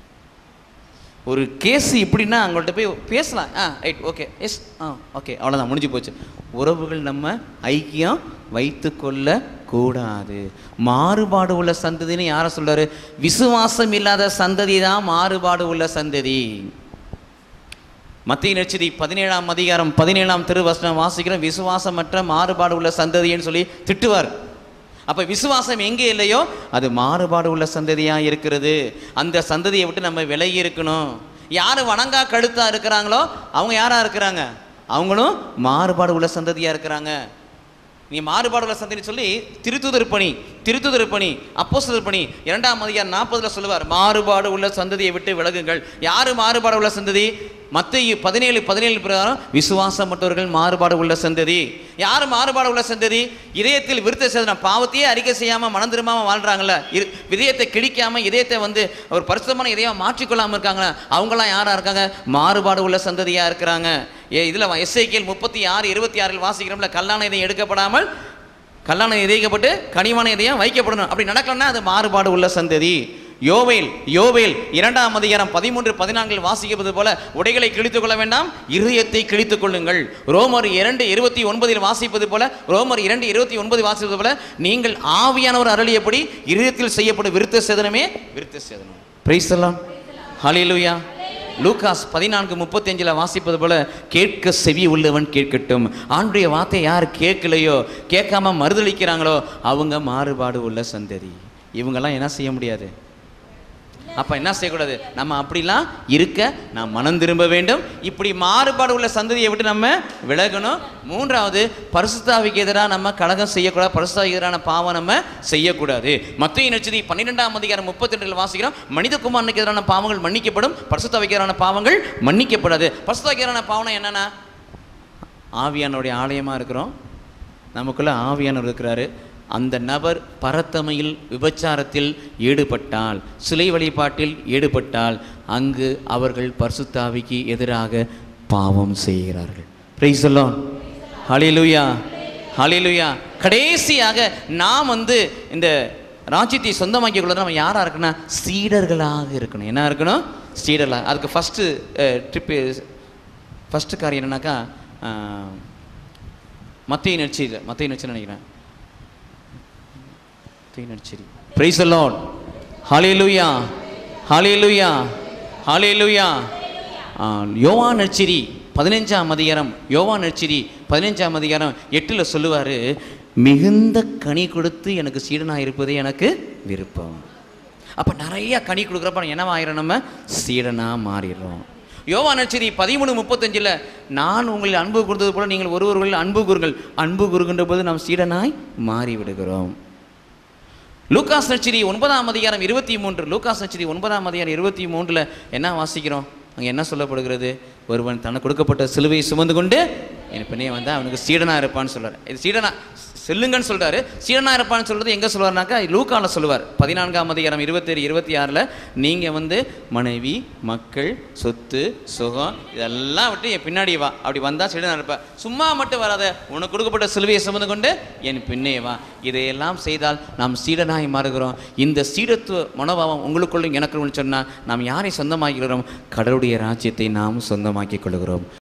S1: ஒரு கேஸ் இப்படின்னா அவங்கள்ட்ட போய் பேசலாம் ah right okay yes ah okay அவ்வளோதான் முடிஞ்சு போச்சு உறவுகள் நம்ம ஐக்கியம் வைத்துக்கொள்ள கூடாது மாறுபாடு உள்ள சந்ததின்னு யாரை சொல்றாரு விசுவாசம் இல்லாத சந்ததி தான் மாறுபாடு உள்ள சந்ததி மத்திய நெச்சதி பதினேழாம் அதிகாரம் பதினேழாம் திருவசனம் வாசிக்கிறோம் விசுவாசமற்ற மாறுபாடு உள்ள சந்ததின்னு சொல்லி திட்டுவார் அப்ப விசுவாசம் எங்கே இல்லையோ அது மாறுபாடு உள்ள சந்ததியா இருக்கிறது அந்த சந்ததியை விட்டு நம்ம விலகி இருக்கணும் யாரு வணங்கா கழுத்தா இருக்கிறாங்களோ அவங்க யாரா இருக்கிறாங்க அவங்களும் மாறுபாடு உள்ள சந்ததியா இருக்கிறாங்க நீ மாறுபாடு உள்ள சந்ததி சொல்லி திருத்துதர் பணி திருத்துதர் பணி அப்போஸ்தலர் பணி இரண்டாம் அதிகாரம் நாற்பதுல சொல்லுவார் மாறுபாடு உள்ள சந்ததியை விட்டு விலகுங்கள் யாரு மாறுபாடு உள்ள சந்ததி மத்திய பதினேழு பதினேழு பிரகாரம் விசுவாசமற்றவர்கள் மாறுபாடு உள்ள சந்ததி யார் மாறுபாடு உள்ள சந்ததி இதயத்தில் விருத்த சேதனம் பாவத்தையே அறிக்கை செய்யாம மனம் திரும்பாம வாழ்றாங்கல்ல இரு- இதயத்தை கிழிக்காம இதயத்தை வந்து ஒரு பரிசுத்தமான இதயம் மாற்றிக்கொள்ளாம இருக்காங்களா அவங்களாம் யாரா இருக்காங்க மாறுபாடு உள்ள சந்ததியா இருக்கிறாங்க ஏ இதுல எஸ்ஐக்கியல் முப்பத்தி ஆறு இருபத்தி ஆறில் வாசிக்கிறோம்ல கல்லான இதயம் எடுக்கப்படாமல் கல்லான இதயப்பட்டு கனிவான இதயம் வைக்கப்படணும் அப்படி நடக்கலன்னா அது மாறுபாடு உள்ள சந்ததி யோவேல் யோவேல் இரண்டாம் அதிகாரம் பதிமூன்று பதினான்கில் வாசிக்கப்பது போல உடைகளை கிழித்துக் கொள்ள வேண்டாம் இருதயத்தை கிழித்துக் கொள்ளுங்கள் ரோமர் இரண்டு இருபத்தி ஒன்பதில் வாசிப்பது போல ரோமர் இரண்டு இருபத்தி ஒன்பது வாசிப்பது போல நீங்கள் ஆவியானவர் அருளியபடி இருதயத்தில் செய்யப்படும் விருத்த சேதனமே விருத்த சேதனம் பிரைஸ் எல்லாம் ஹalleluya லூகாஸ் பதினான்கு முப்பத்தஞ்சில் வாசிப்பது போல கேட்க செவி உள்ளவன் கேட்கட்டும் ஆண்டுடைய வார்த்தை யார் கேட்கலையோ கேட்காம மறுதளிக்கிறாங்களோ அவங்க மாறுபாடு உள்ள சந்ததி இவங்கெல்லாம் என்ன செய்ய முடியாது அப்ப என்ன செய்யக்கூடாது நம்ம அப்படிலாம் இருக்க நாம் மனம் திரும்ப வேண்டும் இப்படி மாறுபாடு உள்ள சந்ததியை விட்டு நம்ம விலகணும் மூன்றாவது பரிசுத்தாவிக்கு எதிராக நம்ம கலகம் செய்யக்கூடாது பரிசுத்தாவிக்கு எதிரான பாவம் நம்ம செய்யக்கூடாது மத்திய நட்சதி பன்னிரெண்டாம் அதிகாரம் முப்பத்தி ரெண்டில் வாசிக்கிறோம் மனிதகுமாரனுக்கு எதிரான பாவங்கள் மன்னிக்கப்படும் பரிசுத்தாவிக்கு எதிரான பாவங்கள் மன்னிக்கப்படாது பரிசுத்தாவிக்கு எதிரான பாவம் என்னன்னா ஆவியானுடைய ஆலயமாக இருக்கிறோம் நமக்குள்ள ஆவியானவர் இருக்கிறாரு அந்த நபர் பரத்தமையில் விபச்சாரத்தில் ஈடுபட்டால் சிலை வழிபாட்டில் ஈடுபட்டால் அங்கு அவர்கள் பரிசுத்தாவிக்கு எதிராக பாவம் செய்கிறார்கள் பிரைஸ் சொல்லும் ஹலிலுயா ஹலிலுயா கடைசியாக நாம் வந்து இந்த ராஜ்யத்தை சொந்தமாக்கி கொள்ள நம்ம யாராக இருக்கணும் சீடர்களாக இருக்கணும் என்ன இருக்கணும் சீடர்களாக அதுக்கு ஃபஸ்ட்டு ட்ரிப்பு ஃபஸ்ட்டு காரியம் என்னன்னாக்கா மத்திய நடிச்சு மத்திய நடிச்சு நினைக்கிறேன் மத்திய நடிச்சரி பிரைஸ் லார்ட் ஹalleluya ஹalleluya ஹalleluya யோவா நடிச்சிரி பதினஞ்சாம் அதிகாரம் யோவா நடிச்சிரி பதினஞ்சாம் அதிகாரம் எட்டில் சொல்லுவார் மிகுந்த கனி கொடுத்து எனக்கு சீடனாக இருப்பதே எனக்கு விருப்பம் அப்போ நிறைய கனி கொடுக்குறப்ப என்னவாயிரம் நம்ம சீடனாக மாறிடுறோம் யோவா நட்சரி பதிமூணு முப்பத்தஞ்சில் நான் உங்களில் அன்பு கூர்ந்தது போல நீங்கள் ஒருவர்களில் அன்பு கூறுங்கள் அன்பு கூறுகின்ற போது நாம் சீடனாய் மாறி விடுகிறோம் லூகாஸ் நட்சரி ஒன்பதாம் அதிகாரம் இருபத்தி மூன்று லூகாஸ் நட்சரி ஒன்பதாம் அதிகாரம் இருபத்தி மூன்றில் என்ன வாசிக்கிறோம் அங்கே என்ன சொல்லப்படுகிறது ஒருவன் தனக்கு கொடுக்கப்பட்ட சிலுவையை சுமந்து கொண்டு என் பின்னே வந்து அவனுக்கு சீடனாக இருப்பான்னு சொல்றாரு இது சீடனா செல்லுங்கன்னு சொல்றாரு சீடனா இருப்பான்னு சொல்றது எங்க சொல்லுவார்னாக்கா லூக்கால சொல்லுவார் பதினான்காம் அதிகாரம் இருபத்தேழு இருபத்தி ஆறில் நீங்க வந்து மனைவி மக்கள் சொத்து சுகம் இதெல்லாம் விட்டு என் பின்னாடி வா அப்படி வந்தா சீடனா இருப்ப சும்மா மட்டும் வராத உனக்கு கொடுக்கப்பட்ட சிலுவையை சுமந்து கொண்டு என் பின்னே வா இதையெல்லாம் செய்தால் நாம் சீடனாய் மாறுகிறோம் இந்த சீடத்துவ மனோபாவம் உங்களுக்குள்ளும் எனக்குள்ளும் சொன்னால் நாம் யாரை சொந்தமாக்கிறோம் கடவுளுடைய ராஜ்யத்தை நாம் சொந்தமாக்கிக் கொள்கிறோம்